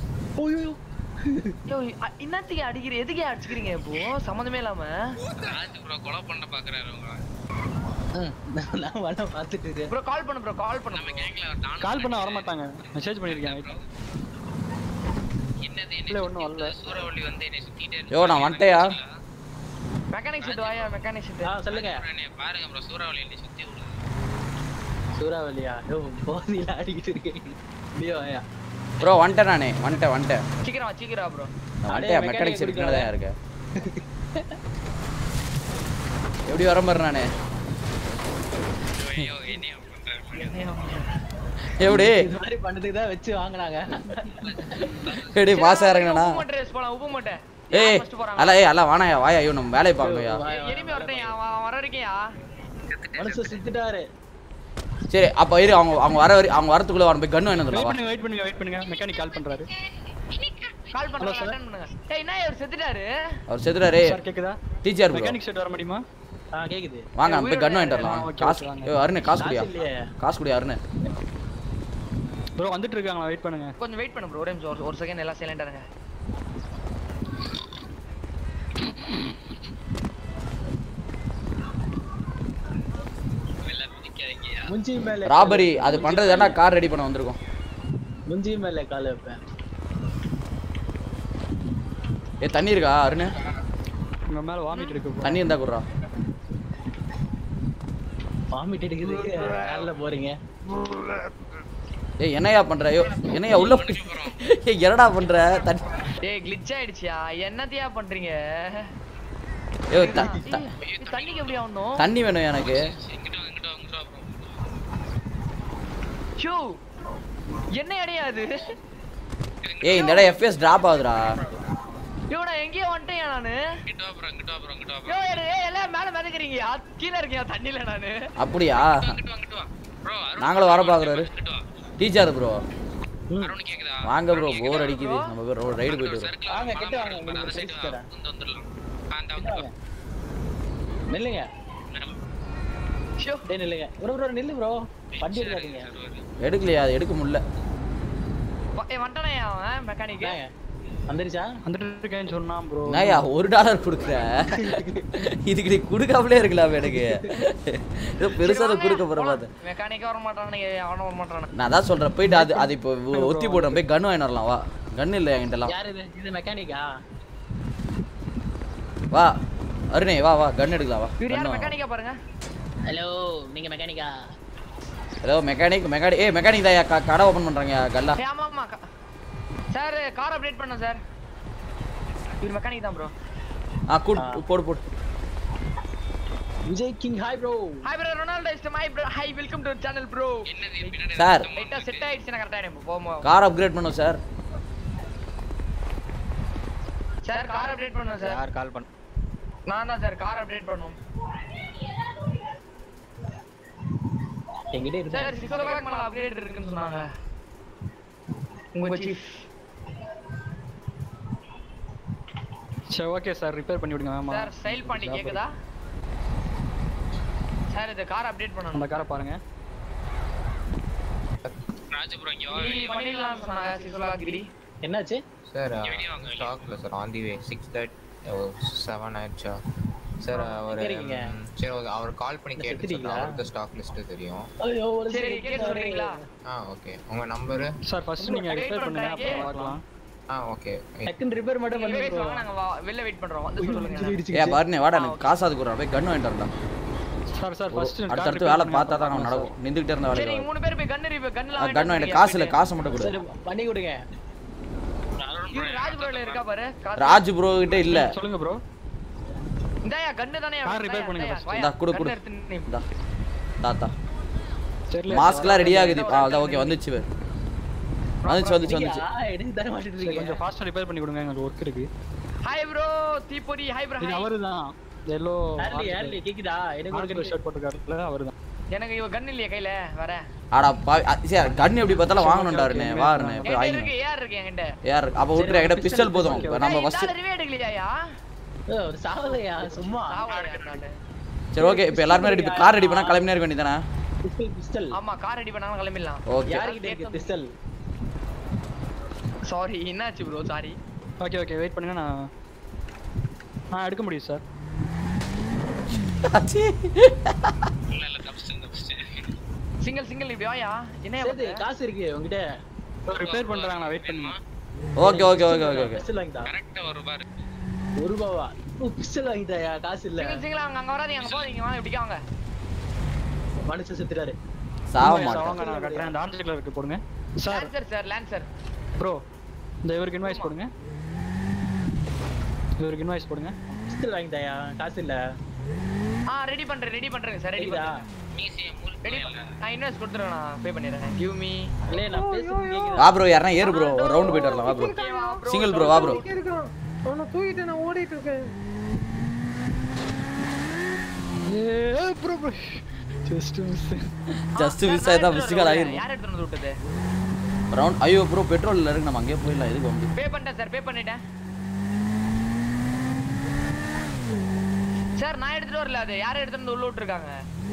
ஐயோ அ- என்னத்துக்கு அடிக்கிற எதுக்கு அடிச்சுக்கிறீங்க இப்போ சம்மந்தமே இல்லாம ராஜ் ப்ரோ கொலை பண்ண பாக்குறாரு உங்களை ம், நான் நான் வர பார்த்துட்டு இருக்கேன் ப்ரோ கால் பண்ணு ப்ரோ கால் பண்ணு நம்ம bro. கேங்ல அவர் டான் கால் பண்ண வர மாட்டாங்க மெசேஜ் பண்ணியிருக்கேன் wait. என்னது இல்ல, என்ன ஒண்ணும் வரல. சூறாவளி வந்து என்னை சுத்திட்டே இருக்கு யோ, நான் வந்துட்டேயா? மெக்கானிக் செட் வாயா மெக்கானிக் செட் ஆ சொல்லுங்க என்னை பாருங்க ப்ரோ சூறாவளி என்னை சுத்தி விடுது சூறாவளியா யோ போதில அடிக்கிட்டு இருக்கேன் இல்லையோ ஐயா ப்ரோ வந்துட்டேன் நானே வந்துட்டேன் வந்துட்டேன் சீக்கிரம் வா, சீக்கிரம் வா ப்ரோ நான் அடே, வந்துட்டேன் mechanic மெக்கானிக் சைடு குடிக்காத. தான் இருக்கேன் எப்படி வர மாதிரி நானே ஐயோ என்னைய பண்றாரு எப்படி இது மாதிரி பண்ணதுக்கு தான் வச்சு வாங்குனாங்க எப்படி பாசா இறங்கினா உப்பு மூட்டை race போலாம் உப்பு மூட்டை ஏய் யார் first போறாங்க? அல்ல ஏய் அல்ல வானாயா வாயா ஐயோ நம்ம வேலையை பார்க்கணும்யா எனிமி வரட்டும் அவன் அவன் வர வரைக்கும் மனசு சுத்திட்டாரு சரி அப்ப இரு அவங்க அவங்க வர வரை அவங்க வரதுக்குள்ள அவன் போய் கன்னு வேணும் வெயிட் வா பண்ணுங்க வெயிட் பண்ணுங்க வெயிட் பண்ணுங்க மெக்கானிக் கால் பண்றாரு கால் பண்ணுங்க அட்டன் பண்ணுங்க ஏய் என்ன இவர் செத்துட்டாரு அவர் செத்துறாரு சார் கேக்குதா டீச்சர் ப்ரோ மெக்கானிக் செட் வர முடியுமா ஆ கேக்குது வாங்க நம்ம போய் கன்னு வாங்கிட்டு வரலாம் ஓகே, காசு ஓகே, வாங்க. ஏய் அருண் காசு குடியா காசு இல்லையே. காசு குடியா அருண் ப்ரோ வந்துட்டு இருக்காங்களா வெயிட் பண்ணுங்க கொஞ்சம் வெயிட் பண்ணு ப்ரோ ஒரே நிமிஷம் ஒரு- ஒரு செகண்ட் எல்லாம் சைலண்டா இருங்க எல்லாம் பிடிக்காதீங்கயா முஞ்சி மேல ராபரி அது பண்றது தானே கார் ரெடி பண்ண வந்திருக்கோம் முஞ்சி மேல கால் வைப்பேன் ஏ தண்ணி இருக்கா அருண் உங்க மேல வாமிட் இருக்கு bro. தண்ணி இருந்தா குடுறா வாமிட் எடுக்குது யாரில் போறீங்க ஏய் என்னையா பண்ற ஐயோ என்னையா உள்ள போய் ஏய் என்னடா பண்ற தண்ணி டேய் கிளிட்ச் ஆயிடுச்சியா என்னத்தையா பண்றீங்க ஐயோ த- த- ஏய், இது தண்ணிக்கு எப்படி ஆகணும் தண்ணி வேணும் எனக்கு இங்கிட்ட வா, இங்கிட்ட வா, இங்கிட்ட வா bro ஷூ என்ன அடையாது ஏய் இந்த இடம் எஃப்எஸ் டிராப் ஆகுதுடா யோ நான் எங்கேயோ வந்துட்டேன் நானு இங்கிட்ட வா bro இங்கிட்ட வா bro இங்கிட்ட வா bro யோ ஏய் எல்லாம் மேல மிதக்குறீங்க கீழே இருக்கீங்க தண்ணியில நானு அப்படியா இங்கிட்ட வா இங்கிட்ட வா bro அருண் நாங்களும் வர பாக்குறாரு இங்கிட்ட வா டீச்சர் ப்ரோ அருண் கேக்குதா வாங்க ப்ரோ போர் அடிக்குது நம்ம ரைடு போயிட்டு வரோம் சர்க்கிள் வாங்க, கிட்ட வாங்க, அந்த உங்களுக்கு சைடு prize வா தரேன். வந்து வந்துடலாம் ஆ, அந்த கிட்ட வந்து வாங்க. நில்லுங்க ஷோ டேய் நில்லுங்க ப்ரோ ப்ரோ நில்லு ப்ரோ வண்டி எடுக்காதீங்க எடுக்கலையா அது எடுக்க முடியல ஏய் வந்துட்டானே அவன் மெக்கானிக் என்னங்க? வந்துருச்சா வந்துட்டு இருக்கேன்னு சொன்னான் ப்ரோ நாயா ஒரு டாலர் கொடுக்குற இதுக்கு நீ கொடுக்காமலே இருக்கலாம் எனக்கு ஏதோ பெருசா அதை கொடுக்க போற பார்த்தேன் மெக்கானிக்கே வர மாட்டானுங்க அவனும் வர மாட்டானு நான் அதான் சொல்றேன் போயிட்டு அது அது இப்போ ஒத்தி போடுறேன் போய் கன் வாங்கிட்டு வரலாம் வா கன் இல்லை என்கிட்டலாம் யார் இது இது மெக்கானிக்கா வா அருணே வா வா கன் எடுக்கலாம் வா இவர் யார் கன்னு மெக்கானிக்கா பாருங்க ஹலோ நீங்க மெக்கானிக்கா ஏதோ மெக்கானிக் மெக்கானிக் ஏய் மெக்கானிக் தான் க- கடை ஓபன் பண்றாங்க கல்லா ஏய், ஆமா ஆமா சார் கார் அப்டேட் பண்ணோம் சார் இவர் மெக்கானிக் தான் ப்ரோ ஆ கூடு போடு போடு Vijay king hi bro hi bro Ronaldo is my bro hi welcome to channel bro என்னது பின்னாடி சார் லைட்டா செட் ஆயிடுச்சுனா கரெக்டா ஆயிடும் போமோ கார் அப்கிரேட் பண்ணும் சார் சார் கார் அப்டேட் பண்ணுங்க சார் யார் கால் பண்ண நான் தான் சார் கார் அப்டேட் பண்ணும் என்கிட்ட இருக்கு சார் சிக்ஸ் ஓ கிளாக் மேல அப்டேட் இருக்குன்னு சொன்னாங்க உங்க சீஃப் சரி ஓகே சார் ரிப்பேர் பண்ணி விடுங்க ஆமா சார் ஸ்டைல் பாண்டி கேக்குதா சார் இந்த கார் அப்டேட் அந்த பண்ணணும் காரை பாருங்க ராஜு ப்ரோ இங்க வா நீ பண்ணிடலாம் சொன்னாங்க சிக்ஸ் ஓ கிளாக் கிரி என்னாச்சு சார் வெளிய வாங்க, வெளிய ஸ்டாக்ல sir on the way six third seven ஆயிடுச்சா சார் அவர் எங்க இருக்கீங்க? சரி okay, அவர் கால் பண்ணி இல்ல, கேட்டு சார் செத்துட்டீங்களா? அவருக்கு ஸ்டாக் லிஸ்ட் தெரியும் ஐயோ ஒரு சரி second கேஸ் சொல்றீங்களா ஆ ஓகே உங்க நம்பரு சார் ஃபர்ஸ்ட் நீங்க Wait ரிப்பேர் பண்ணுங்க பண்றாங்க. அப்புறம் பார்க்கலாம் ஆ ஓகே டக்குன்னு ரிப்பேர் மட்டும் வெளில பண்ணி வாங்க நாங்க வா- வெளில வெயிட் பண்றோம் வந்து சொல்லுங்க ஏ பாருண்ணே வாடா எனக்கு காசு அதுக்கு ஒரு போய் கன் வாங்கிட்டு வரலாம் சார் சார் ஃபர்ஸ்ட் அடுத்தடுத்து வேலை பார்த்தா தான் நம்ம நடக்கும் நின்றுக்கிட்டே இருந்த சரி வேலைக்கு நீங்க மூணு பேர் போய் கன் ரிவ்யூ கன்ல கன் வாங்கிட்டு காசு இல்லை காசு மட்டும் கொடு சரி பண்ணி கொடுங்க ராஜ் ப்ரோல இருக்கா பாரு காசு. ராஜ் ப்ரோ கிட்ட இல்ல சொல்லுங்க ப்ரோ இந்தாயா கன்னு தானே Car repair பண்ணுங்க first. இந்தா குடு குடு இந்தா தாத்தா தெரியல மாஸ்க்லாம் ரெடி ஆகுது ஆ அதான் ஓகே வந்துச்சு பாரு. வந்துச்சு வந்துச்சு வந்துச்சு எடுத்து தர மாட்டேன் சரி கொஞ்சம் ஃபாஸ்டா ரிப்பேர் பண்ணி கொடுங்க எனக்கு ஒர்க் இருக்கு ஹாய் ப்ரோ தீப்பொரி ஹாய் ப்ரோ இது அவருதான் எல்லோ ஏர்லி ஏர்லி கேக்குதா எனக்கு ஒரு ஷர்ட் போட்டுருக்காருல அவருதான் எனக்கு இவ கன் இல்லையா கையில வர ஆடா பாவி அ, சரி கன் எப்படி பார்த்தாலும் வாங்கணும்டாருண்ணே வாருண்ணே போய் என்கிட்ட வாங்கிங்க இருக்கு ஏர் இருக்கு என்கிட்ட யார் அப்ப விட்டுரு என்கிட்ட பிஸ்டல் போதும் இப்ப நம்ம ஃபர்ஸ்ட் ரிவே எடுக்கலையா ஏய், ஒரு சாவலையா சும்மா சரி ஓகே இப்போ எல்லாருமே ரெடி கார் ரெடி பண்ணா கிளம்பினே இருக்க வேண்டியதானே பிஸ்டல் பிஸ்டல் ஆமா கார் ரெடி பண்ணாலும் கிளம்பிடலாம் ஓகே யார்கிட்ட இருக்கு பிஸ்டல் சாரி என்னாச்சு bro sorry okay okay wait பண்ணுங்க நான் நான் எடுக்க முடியும் சார் இல்ல இல்ல தப்பிச்சிட்டேன் தப்பிச்சிட்டேன் சிங்கிள் சிங்கிள் இப்படி வாயா என்ன சரி காசு இருக்கு உங்ககிட்ட ரிப்பேர் பண்றாங்க நான் வெயிட் பண்ணுங்க okay okay okay okay okay pistol வாங்கிட்டா கரெக்டா ஒரு பாரு ஒரு ரூபாவா ஓ பிஸ்டல் வாங்கிட்டாயா காசு இல்ல சிங்கிள் சிங்கிள் அங்க அங்க வராதீங்க அங்க போறீங்க வாங்க இப்படி வாங்க மனுஷன் செத்துறாரு சாவ வாங்க மாட்டேன் நான் கட்டுறேன் அந்த ஆர்டிகல் இருக்கு போடுங்க sir Lancer sir Lancer bro இந்த இவருக்கு இன்வாய்ஸ் போடுங்க இவருக்கு இன்வாய்ஸ் போடுங்க பிஸ்டல் வாங்கிட்டாயா காசு இல்ல ஆ ரெடி பண்றேன் ரெடி பண்றேங்க சார் ரெடி சரிதா பண்றேன் மீசிய ரெடி முறுக்கு நான் இன்வெஸ்ட் கொடுத்துறேன் நான் பே பண்ணிடுறேன் கிவ் மீ இல்லையே நான் பேசுறது கேக்குதா வா ப்ரோ யாரா ஏறு ப்ரோ ஒரு ரவுண்ட் போயிட்டு வரலாம் வா ப்ரோ சிங்கிள் ப்ரோ வா ப்ரோ இங்க இருக்கான் அவனை தூக்கிட்டு நான் ஓடிட்டு இருக்கேன் ஏ bro bro just miss just miss ஆயிட்டா மிஸ் கால் ஆயிரும் யார் எடுத்து வந்து விட்டது ரவுண்ட் ஐயோ ப்ரோ பெட்ரோல் இல்ல இருக்கு நம்ம அங்கேயே போயிடலாம் எதுக்கு வந்து பே பண்ணிட்டேன் சார் பே பண்ணிட்டேன் சார் நான் எடுத்துட்டு வரல அது யாரும் எடுத்துட்டு வந்து உள்ள விட்டுருக்காங்க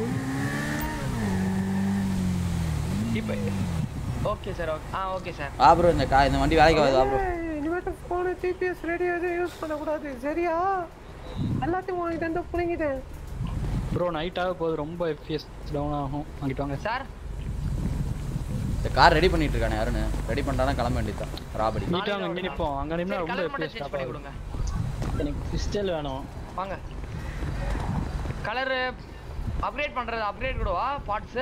இப்போ ஓகே சார் ஓகே ஆ ஓகே சார் வா ப்ரோ இந்த கா இந்த வண்டி வேலைக்கு ஆகுது வா ப்ரோ ஏய், இனிமேட்டு போனு ஜிபிஎஸ் ரேடியோ எதுவும் யூஸ் பண்ணக்கூடாது சரியா எல்லாத்தையும் வாங்கிட்டு வந்து புடுங்கிட்டேன் ப்ரோ நைட் ஆக போகுது ரொம்ப எஃபிஎஸ் டவுன் ஆகும் வாங்கிட்டு வாங்க சார் இந்த கார் ரெடி பண்ணிட்டு இருக்கானே யாருன்னு ரெடி பண்ணிட்டானா கிளம்ப வேண்டியதுதான் ராபடி நீட்டா அங்க இங்கே நிப்போம் அங்க நின்னா சரி ரொம்ப கலர் மட்டும் எஃபிஎஸ் சேஞ்ச் ஸ்டாப் பண்ணி ஆகும் கொடுங்க எனக்கு பிஸ்டல் வேணும் வாங்க கலர் அப்கிரேட் பண்றது அப்கிரேட் கூடவா பார்ட்ஸ்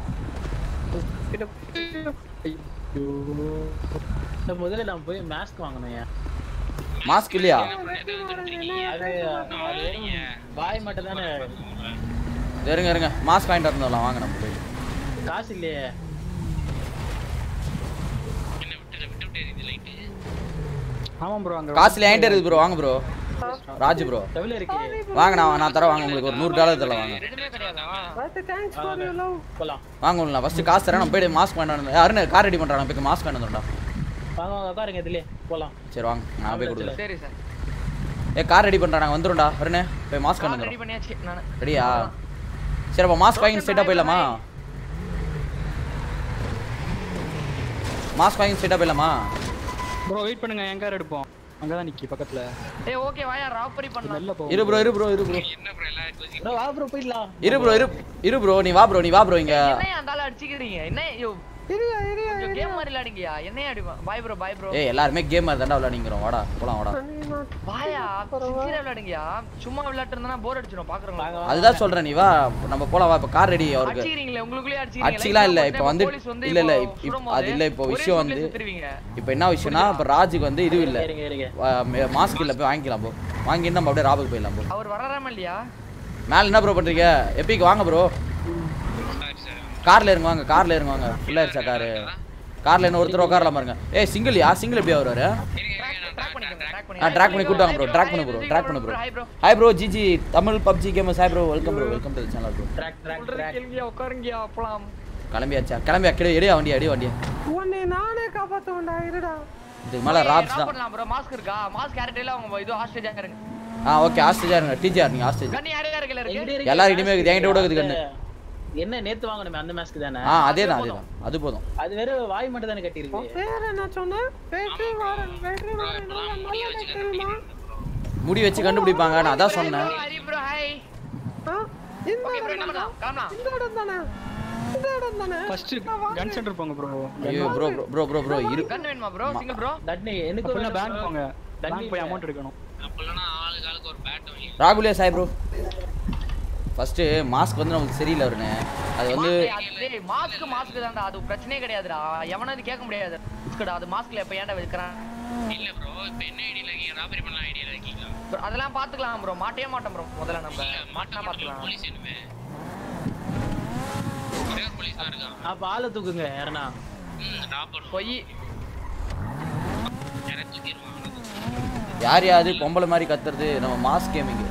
இந்த முதல்ல நான் போய் மாஸ்க் வாங்கணும் ஏன் மாஸ்க் இல்லையா அது அது வாய் மட்டும் தானே இருங்க இருங்க மாஸ்க் வாங்கிட்டு வந்துடலாம் வாங்க நம்ம போய் காசு இல்லையே என்ன விட்டு விட்டு விட்டு எரியுது லைட்டு ஆமா ப்ரோ அங்க காசுல என்கிட்ட இருக்குது ப்ரோ வாங்க ப்ரோ ராஜ் ப்ரோ எவ்வளவு இருக்கு வாங்க நான் நான் தரேன் வாங்க உங்களுக்கு ஒரு நூறு டாலர் தரலாம் வாங்க எதுவுமே கிடையாதா but thanks for you love போலாம் வாங்க உங்களுக்கு நான் ஃபர்ஸ்ட் காசு தரேன் நான் போயிட்டு மாஸ்க் வாங்கிட்டு அருண் கார் ரெடி பண்றான் போய் மாஸ்க் வாங்கிட்டு வந்துடா வாங்க வாங்க உட்காருங்க இதுலயே போலாம் சரி வாங்க நான் போய் கொடுக்குறேன் சரி சார் ஏ கார் ரெடி பண்றாங்க நாங்க வந்துரும்டா அருண் போய் மாஸ்க் வாங்கிட்டு ரெடி வந்துடும் பண்ணியாச்சு நான் ரெடியா சரி அப்போ மாஸ்க் வாங்கி ஸ்ட்ரெயிட்டாக போயிடலாமா மாஸ்க் வாங்கி ஸ்ட்ரெயிட்டாக போயிடலாமா ப்ரோ வெயிட் பண்ணுங்க என் கார் எடுப்போம் அங்க தான் நிக்கி பக்கத்துல ஏய் ஓகே வாயா ராப்பரி பண்ணலாம் மெல்ல போ இரு ப்ரோ இரு ப்ரோ இரு ப்ரோ என்ன ப்ரோ எல்லாம் யோசிக்க bro, வா ப்ரோ போயிடலாம் இரு ப்ரோ இரு இரு ப்ரோ நீ வா ப்ரோ நீ வா ப்ரோ இங்க என்னையா அந்த ஆள அடிச்சிக்கிறீங்க என்ன ஐயோ இரியா இரியா கொஞ்சம் கேம் மாதிரி விளையாடுங்கயா என்னையா அடிப்பா பாய் ப்ரோ பாய் ப்ரோ ஏய் எல்லாருமே கேம் மாதிரி தாண்டா விளையாடிங்கிறோம் வாடா போலாம் வாடா வாயா சின்சியரா விளையாடுங்கயா சும்மா விளையாட்டு இருந்தா போர் அடிச்சிடும் பாக்குறவங்க அதுதான் சொல்றேன் நீ வா நம்ம போலாம் வா இப்போ கார் ரெடி அவருக்கு அடிச்சிக்கிறீங்களே உங்களுக்குள்ளே அடிச்சிக்கிறீங்க அடிச்சிக்கலாம் இல்ல இப்போ வந்து போலீஸ் வந்து இல்ல இல்ல இப்போ இப்- இப்- சுடும்போது அது இல்ல இப்போ ஒரே விஷயம் சுட்டுல வந்து செத்துருவீங்க. இப்போ என்ன விஷயம்னா இப்போ ராஜுக்கு வந்து இது இல்ல இருங்க இருங்க மாஸ்க் இல்ல போய் வாங்கிக்கலாம் போ வாங்கிட்டு நம்ம அப்படியே ராபுக்கு போயிடலாம் போ அவர் வராராம இல்லையா மேல என்ன ப்ரோ பண்றீங்க எப்பிக்கு வாங்க ப்ரோ கார்ல இருங்க வாங்க கார்ல இருங்க வாங்க ஃபுல்லா இருச்சா காரு கார்ல என்ன ஒருத்தர் உட்காரலாம் பாருங்க ஏய் சிங்கிள்யா சிங்கிள் எப்படி வருவாரு இருங்க இருங்க ட்ராக் பண்ணிக்கோங்க ட்ராக் பண்ணி ஆ ட்ராக் பண்ணி கூட்டு வாங்க ப்ரோ ட்ராக் பண்ணு ப்ரோ ட்ராக் பண்ணு bro hi bro hi bro GG Tamil PUBG gamers hi bro welcome bro welcome to channel bro track track track கேளுங்கயா உட்காருங்கயா போலாம் கிளம்பியாச்சா கிளம்பியா கிடையாது எடியா வண்டியா எடி வண்டியா உன்னை நானே காப்பாத்துவேன்டா இருடா இதுக்கு மேலே ராப்ஸ் தான் பண்ணலாம் ப்ரோ மாஸ்க் இருக்கா மாஸ்க் கேரக்டர்ல அவங்க இது ஹாஸ்டேஜா இருங்க ஆ ஓகே ஹாஸ்டேஜா இருங்க டிஜிஆர் நீங்க ஹாஸ்டேஜ் கண்ணி யார் யார் கையில இருக்கு எங்கிட்ட இருக்கு. எல்லாருக்கிட்டயுமே இருக்குது, என்கிட்ட கூட இருக்குது கண்ணு. என்ன நேத்து வாங்கணுமே அந்த மாஸ்க் தானே ஆ அதே தான் அதே தான் அது போதும் அது வெறும் வாய் மட்டும் தானே கட்டியிருக்கு உன் பேர் என்ன சொன்ன வெற்றி மாறன் வெற்றி மாறன் நல்லா நல்ல தெரியுமா முடி வச்சு கண்டுபிடிப்பாங்க நான் அதான் சொன்னேன் ஹரி ப்ரோ ஹாய் ஆ? இந்த ஓகே ப்ரோ இடம் என்ன தானா? பண்ணலாம் கிளம்பலாம் இந்த இடம் தானே இந்த இடம் தானே ஃபர்ஸ்ட் கன் சென்டர் போங்க ப்ரோ ஐயோ ப்ரோ ப்ரோ ப்ரோ ப்ரோ இரு கன் வேணுமா ப்ரோ சிங்கிள் ப்ரோ தட்னி எனக்கு அப்படின்னா வேணும் பேங்க் bro. போங்க தண்ணி பேங்க் போய் இல்ல. அமௌண்ட் எடுக்கணும் அப்போல்லாம் ஆளுக்கு ஆளுக்கு ஒரு பேட் வாங்கி ராகுலே சாய் ப்ரோ ஃபர்ஸ்ட் மாஸ்க் வந்து நமக்கு சரியில்லை வருண்ணே அது வந்து மாஸ்க் மாஸ்க் தான்டா அது பிரச்சனையே கிடையாதுடா எவனாவது கேட்க முடியாது மாஸ்க்டா அது மாஸ்க்ல எப்ப ஏன்டா வைக்கிறான் இல்ல ப்ரோ இப்போ என்ன ஐடியில் இருக்கீங்க ராபரி பண்ணலாம் ஐடியில் இருக்கீங்களா Bro, அதெல்லாம் பாத்துக்கலாம் ப்ரோ மாட்டவே மாட்டோம் ப்ரோ முதல்ல நம்ம இல்ல மாட்டினா மாட்டா பாத்துக்கலாம் போலீஸ் வேணுமே ஒரே ஒரு போலீஸ் தான் இருக்கான் அப்ப ஆளை தூக்குங்க யாருன்னா ம் ராபர் போய் யாரை தூக்கிடுவான் யார் யாரு பொம்பளை மாதிரி கத்துறது நம்ம மாஸ்க் கேமிங்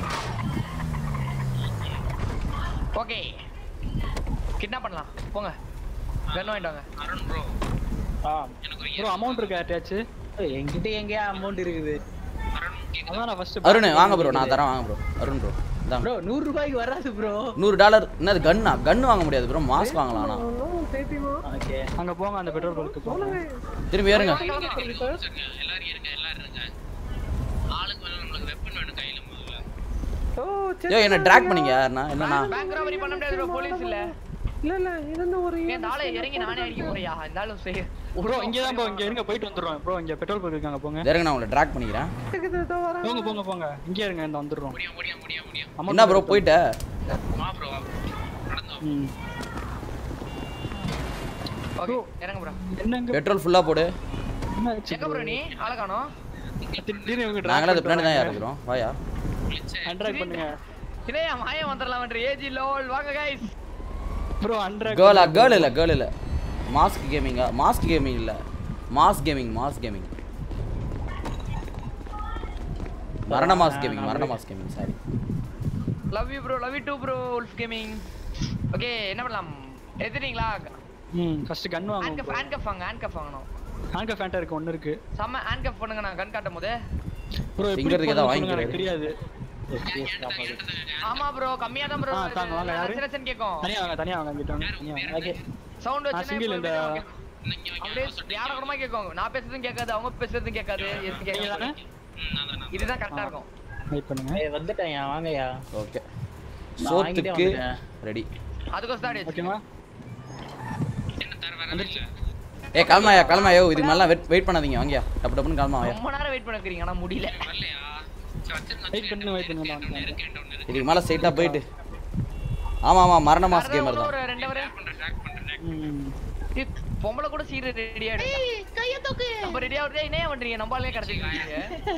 ஓகே கிட்னாப் பண்ணலாம் போங்க கன் வாங்கிட்டு வாங்க அருண் ப்ரோ ஆ எனக்கு ஒரு ப்ரோ அமௌண்ட் இருக்கா யார்ட்டாச்சு ஏய், என்கிட்ட எங்கேயா அமௌண்ட் இருக்குது அருண் கேக்குதா? அதான் நான் ஃபர்ஸ்ட் அருண் வாங்க ப்ரோ நான் தரேன் வாங்க ப்ரோ அருண் ப்ரோ இந்தாங்க ப்ரோ நூறு ரூபாய்க்கு வராது ப்ரோ நூறு டாலர் என்னது கன்னா கன்னு வாங்க முடியாது ப்ரோ மாஸ்க் வாங்கலாம் ஆனா ஒன்றும் தெரியுமா ஓகே அங்க போங்க அந்த பெட்ரோல் பங்க்கு போங்க திரும்பி ஏறுங்க சரிங்க, எல்லாரும் இருங்க எல்லாரும் இருங்க ஆளுக்கு மேல நம்மளுக்கு வெப்பன் வேணும் கையில முதல்ல ஓ சரி ஐயோ என்ன ட்ராக் பண்ணீங்க யாருண்ணா என்னண்ணா பேங்க் ராபரி பண்ண முடியாது ப்ரோ போலீஸ் இல்ல இல்ல இல்ல இருந்த ஒரு ஏன் இந்த ஆளை இறங்கி நானே அடிக்க போறியா இந்த ஆளு செய்ய ப்ரோ இங்க தான் ப்ரோ இங்க இருங்க போயிட்டு வந்துடுறோம் ப்ரோ இங்க பெட்ரோல் பங்க் இருக்காங்க போங்க இறங்க நான் உங்களை ட்ராக் பண்ணிக்கிறேன் இருக்குது இதோ வரேன் போங்க போங்க போங்க இங்கே இருங்க இந்த வந்துடுறோம் முடியும் முடியும் முடியும் முடியும் Amount என்ன ப்ரோ போயிட்ட வா ப்ரோ வா bro. நடந்து வா. ம். ஓகே இறங்க ப்ரோ என்னங்க பெட்ரோல் ஃபுல்லா போடு என்ன ஆச்சு எங்க ப்ரோ நீ ஆளை காணோம் திடீர்னு இவங்க நாங்களே அது பின்னாடி தான் இருக்கிறோம் வாயா அன்ட்ராக் பண்ணுங்க இல்லையா மாயம் வந்துடலாம் ஏஜி லோல் வாங்க கைஸ் ப்ரோ அன்ட்ராக் கேர்ளா கேர்ள் இல்ல கேர்ள் இல்ல மாஸ்க் கேமிங்கா மாஸ்க் கேமிங் இல்ல மாஸ் கேமிங் மாஸ் கேமிங் மரண மாஸ் கேமிங் மரண mass gaming sorry love you bro love you too bro wolf gaming okay என்ன பண்ணலாம் எடுத்துட்டீங்களா ம் ஃபர்ஸ்ட் கன் வாங்குவோம் ஹேண்ட் கப் ஹேண்ட் கப் வாங்க ஹேண்ட் கப் வாங்கணும் ஹேண்ட் ஃபேண்டா இருக்கு ஒன்னு இருக்கு செம்ம ஹேண்ட் கப் பண்ணுங்க நான் கன் காட்டும் போது ப்ரோ Fingerக்கு ஏதாவது வாங்கிக்கிறாரு. எனக்கு தெரியாது ஆமா ப்ரோ கம்மியா தான் ப்ரோ ஆ, தாங்க, வாங்க, யாரு? சிரச்சன் கேக்கும் தனியா வாங்க தனியா வாங்க இங்கிட்ட வாங்க தனியா வாங்க ஓகே சவுண்ட் நான் வச்சு single இந்த- அப்படியே வியாழக்கிழமா கேட்கும் நான் பேசுறதும் கேட்காது அவங்க பேசுறதும் கேட்காது எதுவும் நீங்க கேட்காது தானே இதுதான் கரெக்டா இருக்கும் வெயிட் பண்ணுங்க ஏய் வந்துட்டேன்யா வாங்கயா ஓகே நான் வாங்கிட்டே சோத்துக்கு வந்துட்டேன். ரெடி அதுக்கோசம் தான் அடி ஓகேவா என்ன தர வேற இல்ல ஏ கிளம்பாயா கிளம்பாயோ இதுக்கு மேலாம் வெயிட் வெயிட் பண்ணாதீங்க வாங்கயா டப்பு டப்புன்னு கிளம்பா வாயா ரொம்ப நேரம் வெயிட் பண்ண வைக்கிறீங்க ஆனா முடியல வரலையா சரி, வச்சிருந்தா வெயிட் பண்ணுங்க வெயிட் பண்ணுங்க நான் ஒண்ணு வந்தேன். இருக்கு என்கிட்ட ஒண்ணு இருக்கு இதுக்கு மேல ஸ்ட்ரைட்டா போயிட்டு ஆமா ஆமா மரண மாஸ் கேமர் தான் ஒரு ரெண்டு வரை பண்றேன் ட்ராக் பண்றேன் ம் ஏய், பொம்பளை கூட சீர ரெடியா நம்ம ரெடியா வருதே என்ன பண்றீங்க நம்மளாலே கிடைச்சிருக்கீங்க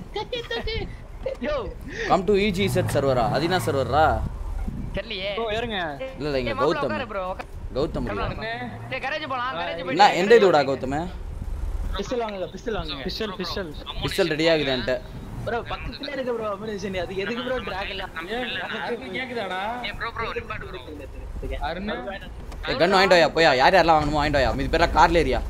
யோ கம் டு இஜி செட் சர்வரா அதினா சர்வரா தெரியலையே ப்ரோ ஏறுங்க இல்ல இல்ல இங்க ஏய், மாப்பிள கௌதம் உட்காரு ப்ரோ கௌதம் டேய் கரேஜ் போலாம் கரேஜ் என்ன போயிட்டு எந்த இதுடா கௌதம் பிஸ்டல் வாங்குங்க பிஸ்டல் வாங்குங்க பிஸ்டல் பிஸ்டல் பிஸ்டல் ரெடி ஆகுதுன்ட்டு ப்ரோ பக்கத்துல இருக்கு ப்ரோ அமினேஷன் அது எதுக்கு ப்ரோ டிராக் எல்லாம் அருண் கேக்குதாடா ஏ bro bro report bro Arun gun வாங்கிட்டு வாயா போயா யார் யாரெல்லாம் வாங்கணுமோ வாங்கிட்டு வாயா மீதி பேர்லாம் கார்ல ஏரியா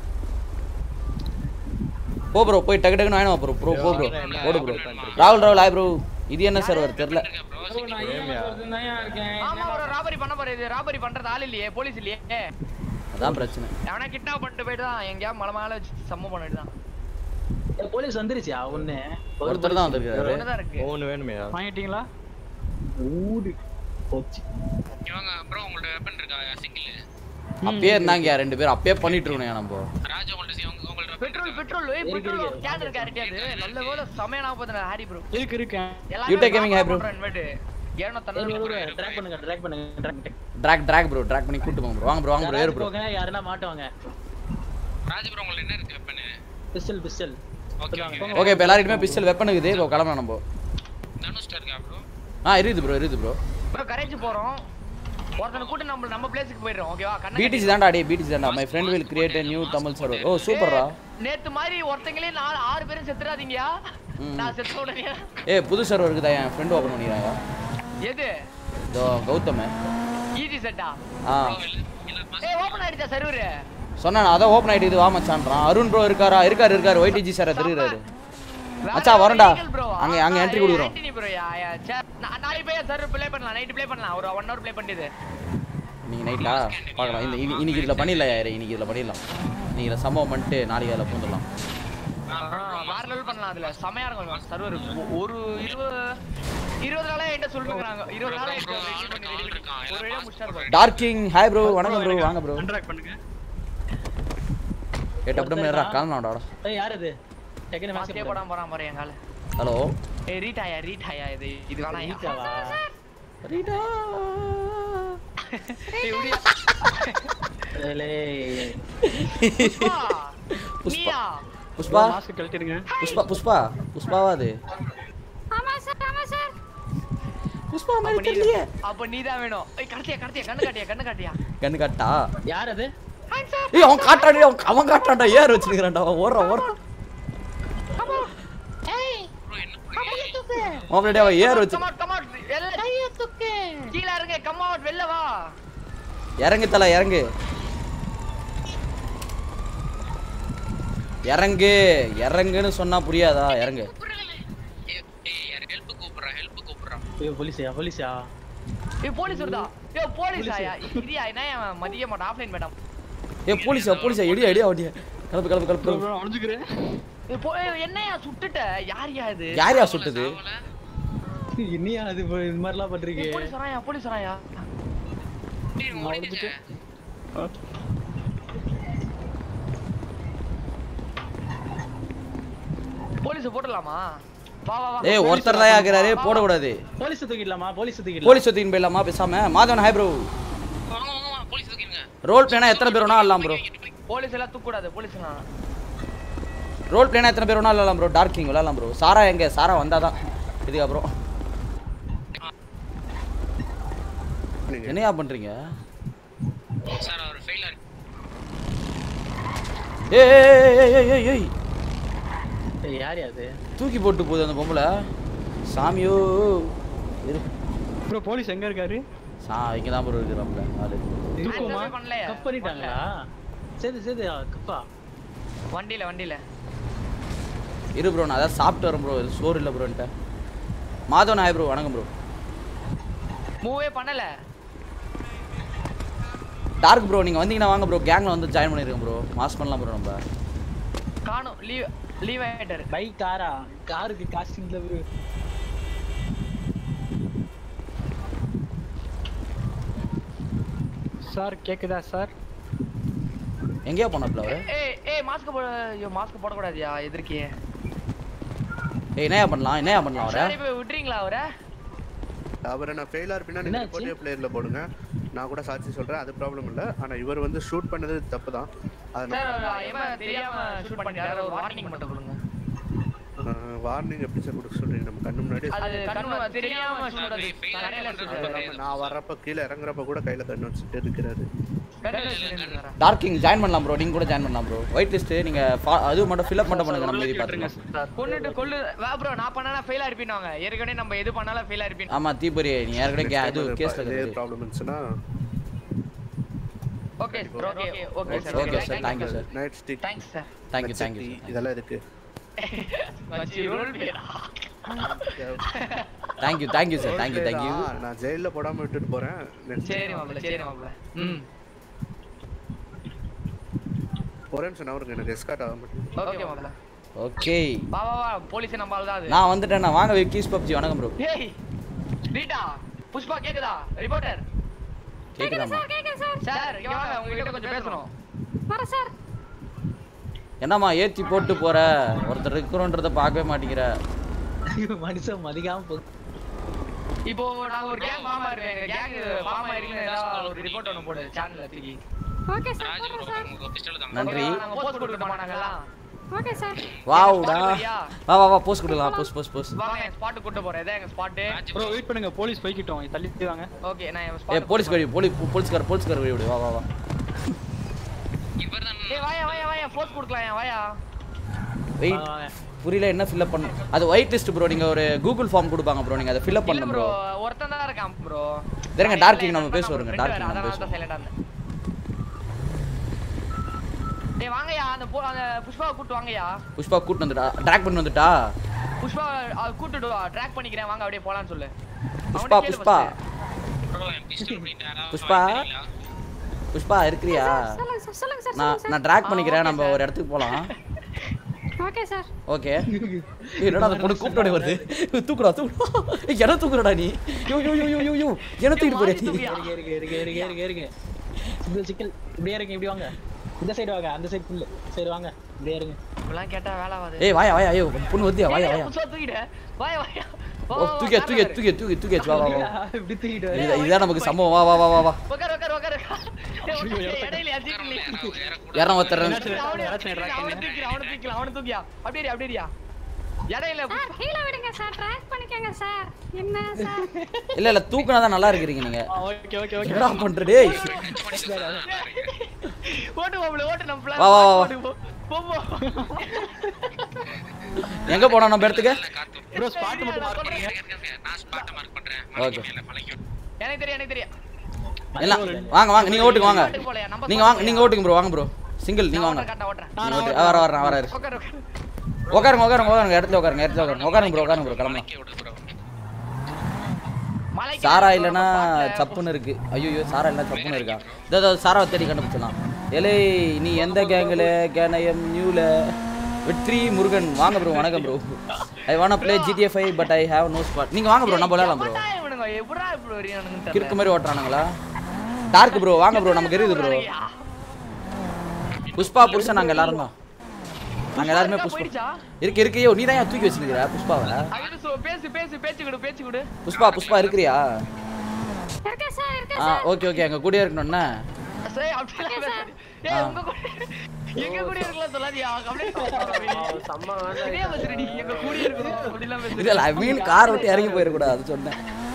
போ ப்ரோ போய் டக்கு டக்குன்னு வாங்கினா ப்ரோ ப்ரோ போ ப்ரோ ஓடு ப்ரோ ராகுல் ராகுல் ஆய் ப்ரோ இது என்ன சர்வர் தெரியல ப்ரோ நான் ஏன் தான் இருக்கேன் ஆமா ப்ரோ ராபரி பண்ண போறது ராபரி பண்றது ஆள் இல்லையே போலீஸ் இல்லையே அதான் பிரச்சனை அவனா கிட்னாப் பண்ணிட்டு போயிட்டு தான் எங்கேயா மலை மேல வச்சு சம்ம பண்ணிட்டு தான் போலீஸ் வந்துருச்சா ஒண்ணு ஒருத்தர் தான் வந்திருக்காரு ஒண்ணுதான் இருக்கு ஒன்று வேணுமே வாங்கிட்டீங்களா ஊடு போச்சு இவங்க ப்ரோ உங்கள்ட்ட வெப்பன் இருக்கா சிங்கிள் அப்பயே இருந்தாங்க ரெண்டு பேரும் அப்பயே பண்ணிட்டு இருக்கணும் நம்ம ராஜ் உங்கள்ட்ட சி- உங்க- உங்கள்ட்ட weapon பெட்ரோல் இருக்கா? பெட்ரோல் ஏய் பெட்ரோல் கேன் இருக்கா ரெட்டியாது நல்ல வேளை செமையா நான் போதுன ஹாரி ப்ரோ இருக்கு இருக்கு You take gaming, hi, bro. ஏனோ தண்ணி ட்ராக் பண்ணுங்க ட்ராக் பண்ணுங்க track track track bro track பண்ணி கூட்டு போங்க ப்ரோ வாங்க ப்ரோ வாங்க ப்ரோ ஏறு ப்ரோ போங்க யாருன்னா மாட்டுவாங்க ராஜ் ப்ரோ உங்கள்ட்ட என்ன இருக்கு weapon pistol pistol okay okay okay இப்போ எல்லாருக்குமே பிஸ்டல் வெப்பன் இருக்குது இப்போ கிளம்பலாம் நம்ம தனுஷ்டா இருக்கா ப்ரோ ஆ இருக்குது ப்ரோ இருக்குது ப்ரோ ப்ரோ கரேஜ் போறோம் ஒருத்தனை கூட்டு நம்ம நம்ம பிளேஸ்க்கு போயிடுறோம் ஓகேவா கண்ண பிடிசி தான்டா டே பிடிசி தான்டா my friend will create a new Tamil server ஓ சூப்பர்ரா நேத்து மாதிரி ஒருத்தங்களே நாலு ஆறு பேரும் செத்துறாதீங்கயா ம். நான் செத்த உடனே ஏய் புது சர்வர் இருக்குதா என் ஃப்ரெண்ட் ஓப்பன் பண்ணிக்கிறாங்க எது இதோ கௌதம் ஈஸி செட்டா ஆ ஏய் ஓபன் ஆயிடுச்சா சர்வர் சொன்னேன் அதான் ஓப்பன் ஆயிட்டு இது வா மச்சான்றான் அருண் ப்ரோ இருக்காரா இருக்காரு இருக்காரு ஒய்டிஜி சார் தெரியுறாரு மச்சா வரேன்டா அங்க அங்க என்ட்ரி கொடுக்குறோம் ஆண்டனி ப்ரோ யா யா சே நாளைக்கு போய் சர்வர் ப்ளே பண்ணலாம் நைட் ப்ளே பண்ணலாம் ஒரு 1 ஹவர் ப்ளே பண்ணிட்டு இன்னைக்கு நைட்டா பார்க்கலாம் இந்த இனி- இன்னைக்கு இதில் பண்ணிடலாம் யாரு இன்னைக்கு இதில் பண்ணிடலாம் இன்னைக்கு இதில் சம்பவம் பண்ணிட்டு நாளைக்கு அதில் பூந்துடலாம் வேற லெவல் பண்ணலாம் அதுல செமையா இருக்கும் சர்வர் ஒரு இருபது இருபது நாளா என்கிட்ட சொல்லிருக்காங்க இருபது நாளா என்கிட்ட ready பண்ணி ready பண்ணி ஒரு வழியா முடிச்சிட்டாரு டார்க்கிங் ஹாய் ப்ரோ வணக்கம் ப்ரோ வாங்க ப்ரோ Untrack பண்ணுங்க ஏ டப் டப் நேரா கிளம்பலாம்டா ஏய் யார் இது டெக்கன மாஸ்டே மேட்ச் போடாம போறான் பாரு எங்கால ஹலோ ஏய் ரீட்டாயா ரீட்டாயா இது இது வேணாம் ரீட்டாவா? ரீட்டா ஏய் உடியா ஏய் புஷ்பா புஷ்பா நீயா புஷ்பா மாஸ்க் கழட்டிடுங்க புஷ்பா புஷ்பா புஷ்பாவா அது ஆமா சார் ஆமா சார் புஷ்பா அப்ப மாதிரி நீ தெரியலையே அப்ப நீதான் வேணும் ஏய் கடத்தியா கடத்தியா கண்ணு காட்டியா கண்ணு காட்டியா கண்ணு காட்டா யார் அது ஏய் அவன் காட்டாடி அவன் அவன் காட்டான்டா ஏர் வச்சிருக்கான்டா அவன் ஓடுறான் ஓடுறான் அவன் பின்னாடி அவன் ஏர் வச்சு கம் அவுட் கம் அவுட் எல்லாம் கீழ இறங்க கம் அவுட் வெளில வா இறங்கு தல இறங்கு இறங்கு இறங்குன்னு சொன்னா புரியாதா இறங்கு ஹெல்ப் கூப்பிடுறா ஹெல்ப் கூப்பிடுறா ஐயோ போலீஸா போலீஸா ஏய் போலீஸ் வருதா ஏய் போலீஸ் ஆயா இரியா என்ன அவன் மதிய மாட்டான் ஆஃப்லைன் மேடம் ஏ போலீஸா போலீஸா எடி அடி அவடிய கிளம்பு கிளம்பு கிளம்பு கிளம்பு. அணிஞ்சுக்கிறேன் ஏய் போ ஏய், என்னையா சுட்டுட்ட யார்யா இது யார் யார் சுட்டது இன்னியா அது இப்போ இது மாதிரிலாம் பண்றீங்க ஏய், போலீஸ் வராயா போலீஸ் வராயா போலீஸ் போடலாமா வா வா வா ஏய் ஒருத்தர் தான் ஆக்குறாரு போடக்கூடாது போலீஸ் தூக்கிடலாமா போலீஸ் தூக்கிடலாம் போலீஸ் தூக்கின்னு போயிடலாமா பேசாம மாதவன் ஹாய் ப்ரோ வாங்க வாங்க வாங்க போலீஸ் தூக்கிடுங்க ரோல் பிளேனா எத்தனை பேர் வேணா ஆடலாம் ப்ரோ போலீஸ் எல்லாம் தூக்க கூடாது போலீஸ் எல்லாம் ரோல் பிளேனா எத்தனை பேர் வேணா விளாடலாம் ப்ரோ டார்க் கிங் விளாடலாம் ப்ரோ சாரா எங்க சாரா வந்தாதான் இதுக்கப்புறம் என்னையா பண்றீங்க சார் அவர் ஃபெயிலர் ஏய் ஏய், ஏய், ஏய், ஏய், ஏய். ஏய் யார் அது தூக்கி போட்டு போகுது அந்த பொம்பளை சாமியோ இரு ப்ரோ போலீஸ் எங்க இருக்காரு சா இங்க தான் ப்ரோ இருக்கிறாப்ல ஆளு தூக்குமா Answer பண்ணலையே. கப் பண்ணிட்டாங்களா சரி சரி கப்பா வண்டியில வண்டியில இரு ப்ரோ நான் அதான் சாப்பிட்டு வரேன் ப்ரோ சோறு இல்லை ப்ரோன்ட்ட மாதவன் ஹாய் ப்ரோ வணக்கம் ப்ரோ மூவே பண்ணல டார்க் ப்ரோ நீங்கள் வந்தீங்கன்னா வாங்க ப்ரோ கேங்கில் வந்து ஜாயின் பண்ணிருக்கேன் ப்ரோ மாஸ் பண்ணலாம் ப்ரோ நம்ம காணும் லீவ் லீவ் ஆயிட்டாரு பை காரா காருக்கு காஸ்டிங்ல ப்ரோ சார் கேக்குதா சார் எங்கேயா போனாப்ல அவரு ஏய் ஏய் மாஸ்க் போட ஐயோ மாஸ்க் போட கூடாதியா எதிர்க்கே ஏய் என்னையா பண்ணலாம் என்னையா பண்ணலாம் அவரை சரி போய் விட்டுறீங்களா அவரை அவரை நான் ஃபெயிலாக இருப்பேன்னா நீங்கள் என்னாச்சு? ரிப்போர்ட்டிவ் பிளேயரில் போடுங்க நான் கூட சாட்சி சொல்கிறேன் அது ப்ராப்ளம் இல்லை ஆனால் இவர் வந்து ஷூட் பண்ணது தப்பு தான் சார் இவன் தெரியாம ஷூட் பண்ணிட்டாரு ஒரு வார்னிங் மட்டும் கொடுங்க வார்னிங் எப்படி சார் கொடுக்க சொல்கிறீங்க நம்ம கண்ணு முன்னாடி அது கண்ணு தெரியாம ஷூட் அது கடையில அது இல்லாம நான் வர்றப்ப கீழே இறங்குறப்ப கூட கையில் கண்ணு வச்சுட்டு இருக்கிறாரு டார்க் கிங் ஜாயின் பண்ணலாம் ப்ரோ நீங்கள் கூட ஜாயின் பண்ணலாம் ப்ரோ ஒயிட் லிஸ்ட் நீங்கள் அது மட்டும் ஃபில்அப் மட்டும் பண்ணுங்க நம்ம இது பார்த்துக்கலாம் கொன்னுட்டு கொல்லு வா ப்ரோ நான் பண்ணனா ஃபெயில் ஆயிருப்பீங்க ஏற்கனவே நம்ம எது பண்ணாலும் ஃபெயில் ஆயிருப்பீங்க ஆமாம் தீபுரி நீ ஏற்கனவே கே- அது கேஸில் இதே இருக்குது ப்ராப்ளம் இருந்துச்சுன்னா okay okay okay sir okay sir thank you sir night stick thanks sir thank you thank you இதெல்லாம் இருக்கு மச்சி ரோல் பேரா thank you thank you sir thank you thank you நான் ஜெயிலில் போடாமல் விட்டுட்டு போகிறேன் சரி மாப்ள சரி மாப்ள ம் ஒரே நிமிஷம் நவருங்க எனக்கு எஸ்கார்ட் ஆக மாட்டேங்குது ஓகே மாப்ள ஓகே வா வா வா போலீஸ் நம்பால தான் அது நான் வந்துட்டேன் நான் வாங்க விக்கீஸ் பப்ஜி வணக்கம் ப்ரோ ஏய் ரீட்டா புஷ்பா கேக்குதா ரிப்போர்ட்டர் கேக்குதாமா சார் இங்க வாங்க உங்ககிட்ட கொஞ்சம் பேசணும் வர சார் என்னம்மா ஏத்தி போட்டு போற ஒருத்தர் இருக்கிறோன்றத பார்க்கவே மாட்டேங்கிற மனுஷன் மதிக்காம போ இப்போ நாங்க ஒரு கேங் ஃபார்ம் ஆயிருக்கோம் எங்க கேங் ஃபார்ம் ஆயிருக்குன்னு ஏதாவது ஒரு ரிப்போர்ட் ஒன்னு போடு சேனல்ல தூக்கி ஓகே சார் போடுறேன் சார் உங்க பிஸ்டல் தாங்க நன்றி நாங்க போஸ்ட் கொடுக்க மாட்டாங்கலாம் ஓகே சார் வாவுடா வா வா வா போஸ்ட் கொடுக்கலாம் போஸ்ட் போஸ்ட் போஸ்ட் வாங்க எங்க ஸ்பாட் கூட்டி போறேன் இதான் எங்க ஸ்பாட் ப்ரோ வெயிட் பண்ணுங்க போலீஸ் போய்க்கிட்டோம் தள்ளி வாங்க ஓகே நான் எங்க ஏ ஸ்பாட் போலீஸ் கடி போலீஸ் போலீஸ்கார போலீஸ்கார விடு வா வா வா ஏய் வாயா வாயா வாயா போஸ்ட் கொடுக்கலாம் வாயா வெயிட் புரியல என்ன ஃபில்அப் பண்ணு அது ஒயிட் லிஸ்ட் ப்ரோ நீங்க ஒரு கூகுள் ஃபார்ம் கொடுப்பாங்க ப்ரோ நீங்க அதை ஃபில்அப் இல்ல பண்ணணும் ப்ரோ ப்ரோ ஒருத்தன் தான் இருக்கான் ப்ரோ தெரியுங்க டார்க் கிங் நம்ம பேசுவோம் டார்க் கிங் நம்ம அதனால பேசுவோம் தான் சைலண்டா இருந்தேன் டேய் வாங்கயா அந்த போ- அந்த புஷ்பாவை கூட்டு வாங்கயா புஷ்பா கூட்டு வந்துட்டா ட்ராக் பண்ணி வந்துட்டா புஷ்பா அது கூட்டிட்டு வா ட்ராக் பண்ணிக்கிறேன் வாங்க அப்படியே போலாம்னு சொல்லு புஷ்பா அவன்கிட்ட கேளு புஷ்பா first. புஷ்பா புஷ்பா இருக்கிறியா சொல்லுங்க சார் சொல்லுங்க சார் நான் சொல்லுங்க நான் ட்ராக் பண்ணிக்கிறேன் நம்ம ஒரு இடத்துக்கு போலாம் சார் ஓகே சார் ஓகே என்னடா அந்த பொண்ணு கூப்பிட்டோட வருது தூக்குடா தூக்குடா ஏய், என்ன தூக்குறடா நீ யோ யோ யோ யோ யோ யோ என்ன தூக்கிட்டு போறியா நீ இருங்க இருங்க இருங்க இருங்க இருங்க இருங்க சிக்கல் சிக்கல் இப்படியே இருங்க இப்படி வாங்க இந்த சைடு வாங்க அந்த சைடு ஃபுல்லு சரி வாங்க இப்படியே இருங்க இப்பெல்லாம் கேட்டா வேலை ஆகாது ஏய் வாயா வாயா ஐயோ பொண்ணு வந்தியா வாயா ஏய், வாயா புஷ்பா தூக்கிடு வாயா வாயா வா, ஓ வா, தூக்கி வா, தூக்கி கார்ல தூக்கி தூக்கி தூக்கி வா வா வா இப்படி தூக்கிட்டு இது- இதுதான் நமக்கு சம்பவம் வா வா வா வா வா உட்காரு உட்காரு உட்காரு ஏய், உட்காரு, இடையில அஜித் இல்லை. யாரும் ஒருத்தர் அவனை தூக்கிடு, அவனை தூக்கிடு, அவனை தூக்கிடு, அவனை தூக்கியா அப்படியே இரு, அப்படியே இருயா. இடையில சார் கீழே விடுங்க சார் ட்ராக் பண்ணிக்கங்க சார் என்ன சார் இல்ல இல்ல தூக்குனா தான் நல்லா இருக்கிறீங்க நீங்க ஓகே ஓகே ஓகே என்னடா பண்ற டேய் ஓட்டு மாப்பிள ஓட்டு நம்ம plan வா, வா, வா. ஓட்டு போ. போ போ எங்க போனோம் நம்ம இடத்துக்கு ப்ரோ ஸ்பாட் மட்டும் மார்க் பண்ணுங்க ஓகே எனக்கு தெரியும் எனக்கு தெரியும் இல்ல வாங்க வாங்க நீங்க ஓட்டுங்க வாங்க நீங்க வாங்க நீங்க ஓட்டுங்க ப்ரோ வாங்க ப்ரோ சிங்கிள் நீங்க வாங்க கரெக்டா ஓட்டுறேன் நீங்க ஓட்டு வர வர வர உட்காரு உட்காரு உட்காருங்க உட்காருங்க உட்காருங்க இடத்துல உட்காருங்க இடத்துல உட்காருங்க உட்காருங்க ப்ரோ உட்காருங்க ப்ரோ கிளம்பலாம் மலைக்கு சாரா இல்லனா சப்புன்னு இருக்கு ஐயோ சாரா இல்லனா சப்புன்னு இருக்கா இதோ இதோ சாராவை தேடி கண்டுபிடிச்சலாம் ஏலே நீ எந்த கேங்கில் கேனயம் நியூல வெற்றி முருகன் வாங்க ப்ரோ வணக்கம் bro I want play GTA five but I have no spot நீங்க வாங்க ப்ரோ நம்ம விளையாடலாம் ப்ரோ எப்படா இவனுங்க எப்படா இப்படி வரையானுங்க கிறுக்கு மாதிரி ஓட்டுறானுங்களா டார்க் ப்ரோ வாங்க ப்ரோ நமக்கு இருக்குது ப்ரோ புஷ்பா புருஷன் நாங்க எல்லாரும் தான் நாங்க எல்லாருமே புஷ்பா போயிடுச்சா இருக்கு இருக்கு ஐயோ நீ தான் தூக்கி வச்சிருக்கிற புஷ்பாவை அகில சோ பேசு பேசு பேச்சு கொடு பேச்சு கொடு புஷ்பா புஷ்பா இருக்கிறியா இருக்கே சார் இருக்கே ஆ ஓகே ஓகே எங்க கூடயே இருக்கணும்னா சரி அப்படியே பேசாத ஏய் உங்க கூட எங்க கூட இருக்கலாம் சொல்லாதியா அப்படியே செம்ம இதே பேசுறடி எங்க கூட இருக்கணும் அப்படிலாம் பேசுறடி இல்ல ஐ மீன் கார் விட்டு இறங்கி போயிடக்கூடாது அது சொன்னேன்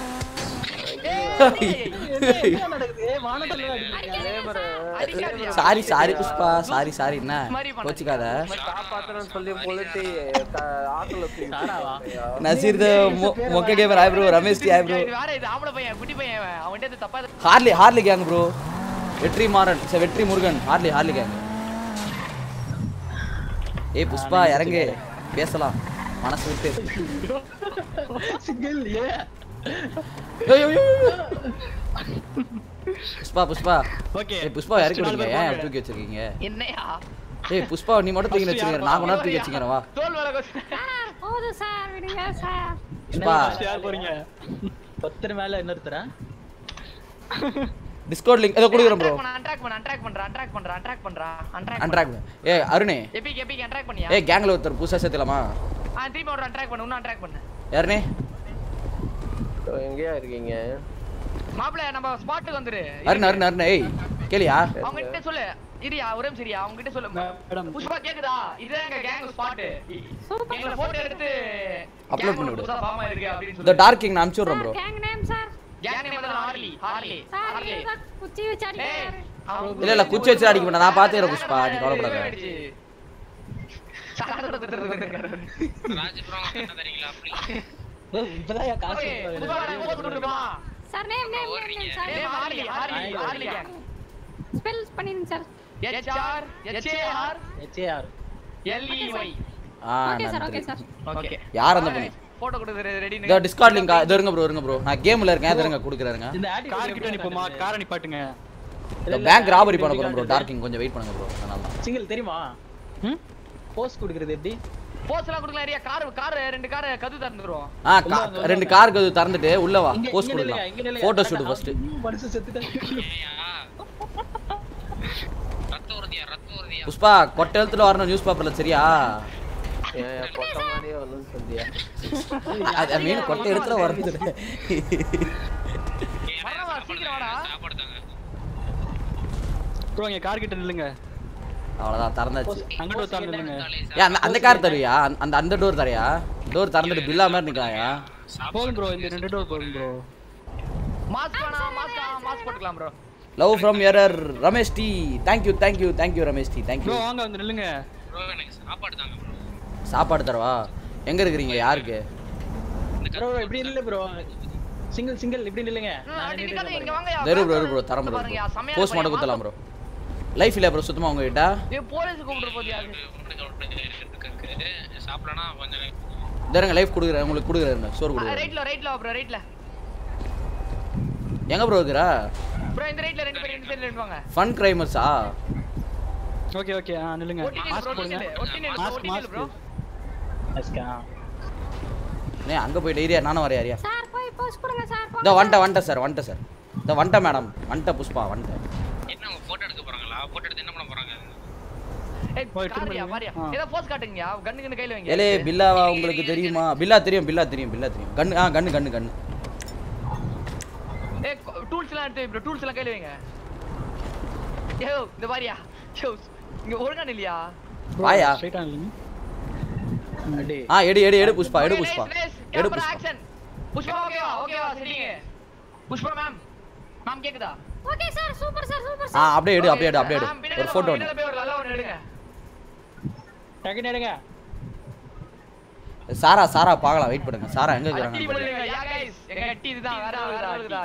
sorry sorry Pushpa sorry sorry என்ன கோச்சிக்காத காப்பாத்துறேன்னு சொல்லி போயிட்டு ஆட்டோல நசீர் த மொக்க கேமர் ஆய் ப்ரோ ரமேஷ் டி ஆய் ப்ரோ இது வேற இது ஆம்பளை பையன் குட்டி பையன் இவன். அவன்கிட்ட இது தப்பா ஹார்லி ஹார்லி கேங் ப்ரோ வெற்றி மாறன் சரி வெற்றி முருகன் ஹார்லி ஹார்லி கேங் ஏய் புஷ்பா இறங்கு பேசலாம் மனசு விட்டு சிங்கிள் ஏ ஐயோ, ஐயோ, ஐயோ. புஷ்பா புஷ்பா ஓகே ஏய் புஷ்பா இறக்கி விடுங்க ஏன் அப்படி தூக்கி வச்சிருக்கீங்க என்னையா ஏய் புஷ்பா நீ மட்டும் தூக்கி வச்சுக்கிறேன் நான் கொண்டா தூக்கி வச்சுக்கிறேன் வா தோல் மேல கொத்து சார் போதும் சார் விடுங்க சார் புஷ்பா யார் போறீங்க ஒருத்தர் மேல இன்னொருத்தரா டிஸ்கவுண்ட் லிங்க் ஏதோ கொடுக்குறேன் ப்ரோ அன்ட்ராக் பண்ண அன்ட்ராக் பண்ற அன்ட்ராக் பண்ற அன்ட்ராக் பண்ற அன்ட்ராக் அன்ட்ராக் ஏய் அருணே எபிக் எபிக் அன்ட்ராக் பண்ணியா ஏய் கேங்ல ஒருத்தர் புதுசா சேர்த்துலாமா ஆ திருப்பி ஒரு அன்ட்ராக் பண்ணு இன்னும் அன்ட்ராக் பண்ணு யாருனே எங்கேயா இருக்கீங்க மாப்ள நம்ம ஸ்பாட்டுக்கு வந்துரு அருண் அருண் அருண் ஏய் கேளியா அவங்க கிட்ட சொல்லு இரியா ஒரே நிமிஷம் இரியா அவங்க கிட்ட சொல்லு மேடம் புஷ்பா கேக்குதா இதுதான் எங்க கேங் ஸ்பாட் எங்க போட்டோ எடுத்து Upload gang பண்ணி ஒரு விடு. புதுசா ஃபார்ம் ஆயிருக்கு அப்படின்னு இந்த சொல்லு டார்க் கிங் நான் அனுப்பிச்சு விட்றேன் bro gang name sir gang name வந்து ஹார்லி ஹார்லி சார் ஹார்லி இதுதான் குச்சி வச்சு அடிக்கிறாரு அவங்க இல்ல இல்ல குச்சி வச்சு அடிக்க மாட்டேன் நான் பாத்துக்கிறேன் புஷ்பா நீ கவலைப்படாத ஆயிடுச்சு. சாரோட குத்துறது குத்துறது. இப்பதான் என் காசு ஓகே, புஷ்பா, நான் photo கொடுக்கட்டுமா? Sir name name name name sir Name Harley, Harley, Harley gang. Spell பண்ணிருங்க sir HR, HAR, H A R LEY. ஆ ஓகே சார் ஓகே நன்றி சார் Okay. யார் அந்த பொண்ணு photo கொடுக்குறது ready ன்னு. இதோ டிஸ்கார்ட் லிங்க் இதோ இருங்க ப்ரோ இருங்க ப்ரோ நான் கேம்ல இருக்கேன் இது இருங்க கொடுக்குறேங்க இந்த ஆடி கார் கிட்ட நிப்போமா காரை நிப்பாட்டுங்க இந்த பேங்க் ராபரி பண்ண போறோம் ப்ரோ டார்க்கிங் கொஞ்சம் வெயிட் பண்ணுங்க ப்ரோ அதனால தான் சிங்கிள் தெரியுமா ம் போஸ்ட் கொடுக்கறது எப்படி Post எல்லாம் கொடுக்கலாம் ஏரியா கார் கார் ரெண்டு கார் கது தந்துருவோம் ஆ கா- ரெண்டு காருக்கு அது திறந்துட்டு உள்ள வா இங்க போஸ்ட் இங்க நில்லுங்க, கொடுக்கலாம் இங்க நில்லுங்க. போட்டோ ஷூட் ஃபர்ஸ்ட் மனுஷன் செத்துட்டான் ரத்த உறுதியா ரத்த உறுதியா புஷ்பா கொட்டை எழுத்துல வரணும் நியூஸ் பேப்பர்ல சரியா ஏன் பொட்ட மாதிரியே வரணும்னு சொல்லியா ஐ மீன் கொட்டை எழுத்துல வருது வரவா சீக்கிரம் வாடா சாப்பாடு தாங்க ப்ரோ இங்க கார் கிட்ட நில்லுங்க அவ்வளோதான் திறந்தாச்சு அங்கிட்டு ஒரு தாள் நில்லுங்க ஏன் அந்த அந்த கார் தருவியா அந்த- அந்த அந்த டோர் தரையா டோர் திறந்துட்டு பில்லா மாதிரி நிற்கிறாயா போதும் ப்ரோ இந்த ரெண்டு டோர் போதும் ப்ரோ மாஸ்க் வேணாம் மாஸ்க் மாஸ்க் போட்டுக்கலாம் bro love from error Ramesh D thank you thank you thank you Ramesh D thank you bro வாங்க வந்து நில்லுங்க ப்ரோ எனக்கு சாப்பாடு தாங்க ப்ரோ சாப்பாடு தரவா எங்க இருக்கிறீங்க யாருக்கு ப்ரோ இப்படி இல்ல ப்ரோ சிங்கிள் சிங்கிள் இப்படி நில்லுங்க நான் அடி நின்னுட்டு நிக்காத, இங்க இருக்கேன் வாங்கயா. வெறு ப்ரோ ப்ரோ தரம் ப்ரோ பாருங்கயா, செமையா போஸ்ட் மட்டும் இருப்பாயா, குத்தலாம் ப்ரோ லைஃப் இல்லையா ப்ரோ சுத்தமா உங்ககிட்ட ஏய், போலீஸ் கூப்பிட்டு போதியா சாப்பிடனா கொஞ்சம் தருங்க லைஃப் கொடுக்குறேன் உங்களுக்கு கொடுக்குறேன் சோறு கொடுக்குறேன் ரைட்ல ரைட்ல ப்ரோ ரைட்ல எங்க ப்ரோ இருக்கிறா ப்ரோ இந்த ரைட்ல ரெண்டு பேர் ரெண்டு சைடுல ரெண்டு வாங்க ஃபன் கிரைமர்ஸா ஓகே ஓகே ஆ நில்லுங்க ஒட்டி நில்லு மாஸ்க் bro, போடுங்க ஒட்டி நில்லு, ஒட்டி நில்லு, மாஸ்க் ஒட்டி நில்லு bro. மாஸ்க் ஏ அங்க போயிட்டு ஏரியா நானும் வரேன் ஏரியா சார் போய் போஸ்ட் கொடுங்க சார் இந்த வந்துட்டேன் வந்துட்டேன் சார் வந்துட்டேன் சார் இந்த வந்துட்டேன் மேடம் வந்துட்டேன் புஷ்பா வந்துட்டேன் என்ன அவங்க போட்டோ எடுக்க போறாங்களா போட்டோ எடுத்து என்ன பண்ண போறாங்க ஏய் காரியா மாரியா ஏதோ போஸ் காட்டுங்கயா கண்ணு கண்ணு கையில வைங்க ஏலே பில்லாவா உங்களுக்கு தெரியுமா பில்லா தெரியும் பில்லா தெரியும் பில்லா தெரியும் கண்ணு ஆ கண்ணு கண்ணு கண்ணு ஏய் டூல்ஸ் எல்லாம் எடுத்து ப்ரோ டூல்ஸ் எல்லாம் கையில வைங்க ஏய் இந்த பாரியா யோ இங்க ஒழுங்கா நில்லையா வாயா ஸ்ட்ரைட்டா நில்லுங்க அடே ஆ எடு எடு எடு புஷ்பா எடு புஷ்பா எடு கேமரா புஷ்பா ஆக்ஷன் புஷ்பா ஓகேவா ஓகேவா சரிங்க புஷ்பா மேம் மேம் கேக்குதா okay sir super sir super ஆ அப்படியே எடு அப்படியே எடு அப்படியே மேம், எடு பின்னாடி ஒரு வா, ஃபோட்டோ பின்னாடி போய் ஒரு நல்ல ஒன்று எடுங்க டக்குன்னு எடுங்க சாரா சாரா பார்க்கலாம் வெயிட் பண்ணுங்க சாரா எங்க அடி இருக்கிறாங்க பண்ணுங்க யா கைஸ் எங்க அட்டி இதுதான் வேற வேற வருதா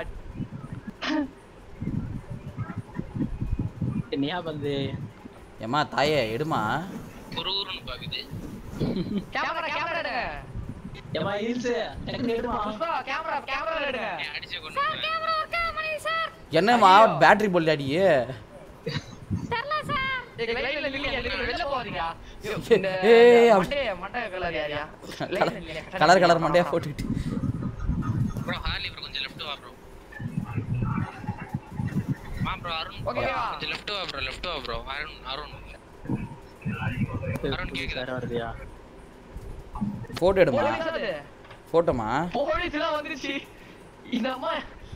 என்னையா வந்து ஏம்மா தாயே எடுமா குறுகுறுன்னு பாக்குது கேமரா கேமரா எடுங்க ஏமா ஹீல்ஸ் டக்குன்னு எடுமா புஷ்பா கேமரா கேமரா எடுங்க அடிச்சு கொண்டு கேமரா இருக்கா மணி சார் என்னம்மா பேட்டரி போல் அடியே தெரியல சார் ஏய் லைன்ல நில்லுங்க நில்லுங்க வெளில போறீங்க ஏய், அவ- மண்டே மண்டே கலர் யாரியா கலர் கலர் மண்டையா போட்டுக்கிட்டு ப்ரோ ஹார்லி ப்ரோ கொஞ்சம் லெஃப்ட் வா ப்ரோ மா ப்ரோ அருண் ஓகேவா? கொஞ்சம் லெஃப்ட் வா ப்ரோ லெஃப்ட் வா ப்ரோ அருண் அருண் அருண் கேக்குதா சார் வருதுயா போட்டோ எடுமா போலீஸ் அது போட்டோமா போலீஸ் எல்லாம் வந்துருச்சு இந்த அம்மா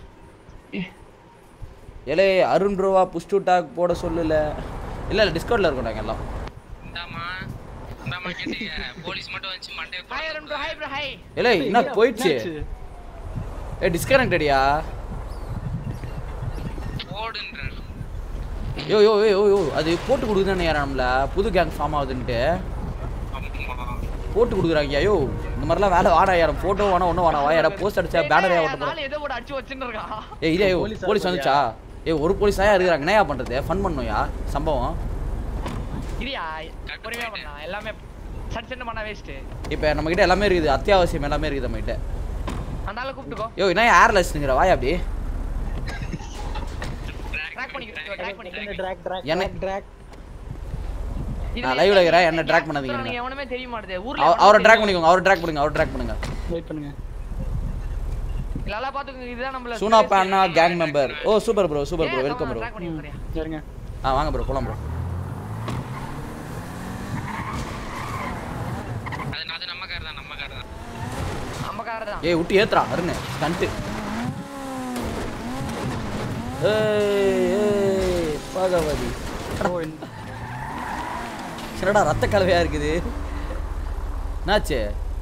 ஏலே அருண் ப்ரோவா புஷ் டு டாக் போட சொல்லல இல்ல இல்ல டிஸ்கவுண்ட்ல இருக்கோம் நாங்க எல்லாம் இந்தாமா இந்தாமா கேட்டீங்க போலீஸ் மட்டும் வந்து Monday hi Arun bro hi bro hi ஏலே என்ன போயிடுச்சு ஏ டிஸ்கனெக்டடியா போடுன்ற யோ யோ யோ யோ அது போட்டு கொடுக்குதானே யாரா நம்மள புது கேங் ஃபார்ம் ஆகுதுன்ட்டு போட்டு கொடுக்குறாங்க யோ இந்த மாதிரிலாம் வேலை வாடா யாரும் போட்டோ வேணா ஒன்றும் வேணா வாயாடா போஸ்ட் அடிச்சா பேனரே ஓட்ட போகிறோம் நாலு ஏதோ போட்டு அடிச்சு வச்சுன்னு இருக்கான் ஏய் இதே போலீஸா போலீஸ் வந்துச்சா ஏய் ஒரு போலீஸ் தான் இருக்கிறாங்க என்னையா பண்றது ஃபன் பண்ணுயா சம்பவம் இரியா பொறுமையா பண்ணலாம் எல்லாமே சட் சட்டு பண்ணா வேஸ்ட் இப்போ நம்ம கிட்ட எல்லாமே இருக்குது அத்தியாவசியம் எல்லாமே இருக்குது நம்ம கிட்ட அந்த ஆளை கூப்பிட்டுக்கோ யோ என்ன ஏர்லெஸ்னுங்கிற வாயா அப்படி ட்ராக் பண்ணிக்கிறோம் ட்ராக் பண்ணிக்கிறோம் ட்ராக் ட்ராக் என்ன- ட்ராக் நான் லைவ்ல இருக்கிறேன் என்ன ட்ராக் பண்ணாதீங்க நீங்க நீங்க. எவனுமே தெரிய மாட்டேது ஊர்ல அவ- அவரை ட்ராக் பண்ணிக்கோங்க அவரை ட்ராக் பண்ணுங்க அவரை ட்ராக் பண்ணுங்க வெயிட் பண்ணுங்க நல்லா பாத்துக்கோங்க இதுதான் நம்மள சூனா பானா gang member oh super bro super bro welcome bro track பண்ணி போறியா சரிங்க ஆ வாங்க ப்ரோ போலாம் ப்ரோ அது அது நம்ம கார் தான் நம்ம கார் தான் நம்ம கார் தான் ஏய் விட்டு ஏத்துறா அருண் ஸ்டண்ட் ஏய் ஏய் பகவதி என்னடா ரத்த கலவையா இருக்குது என்னாச்சு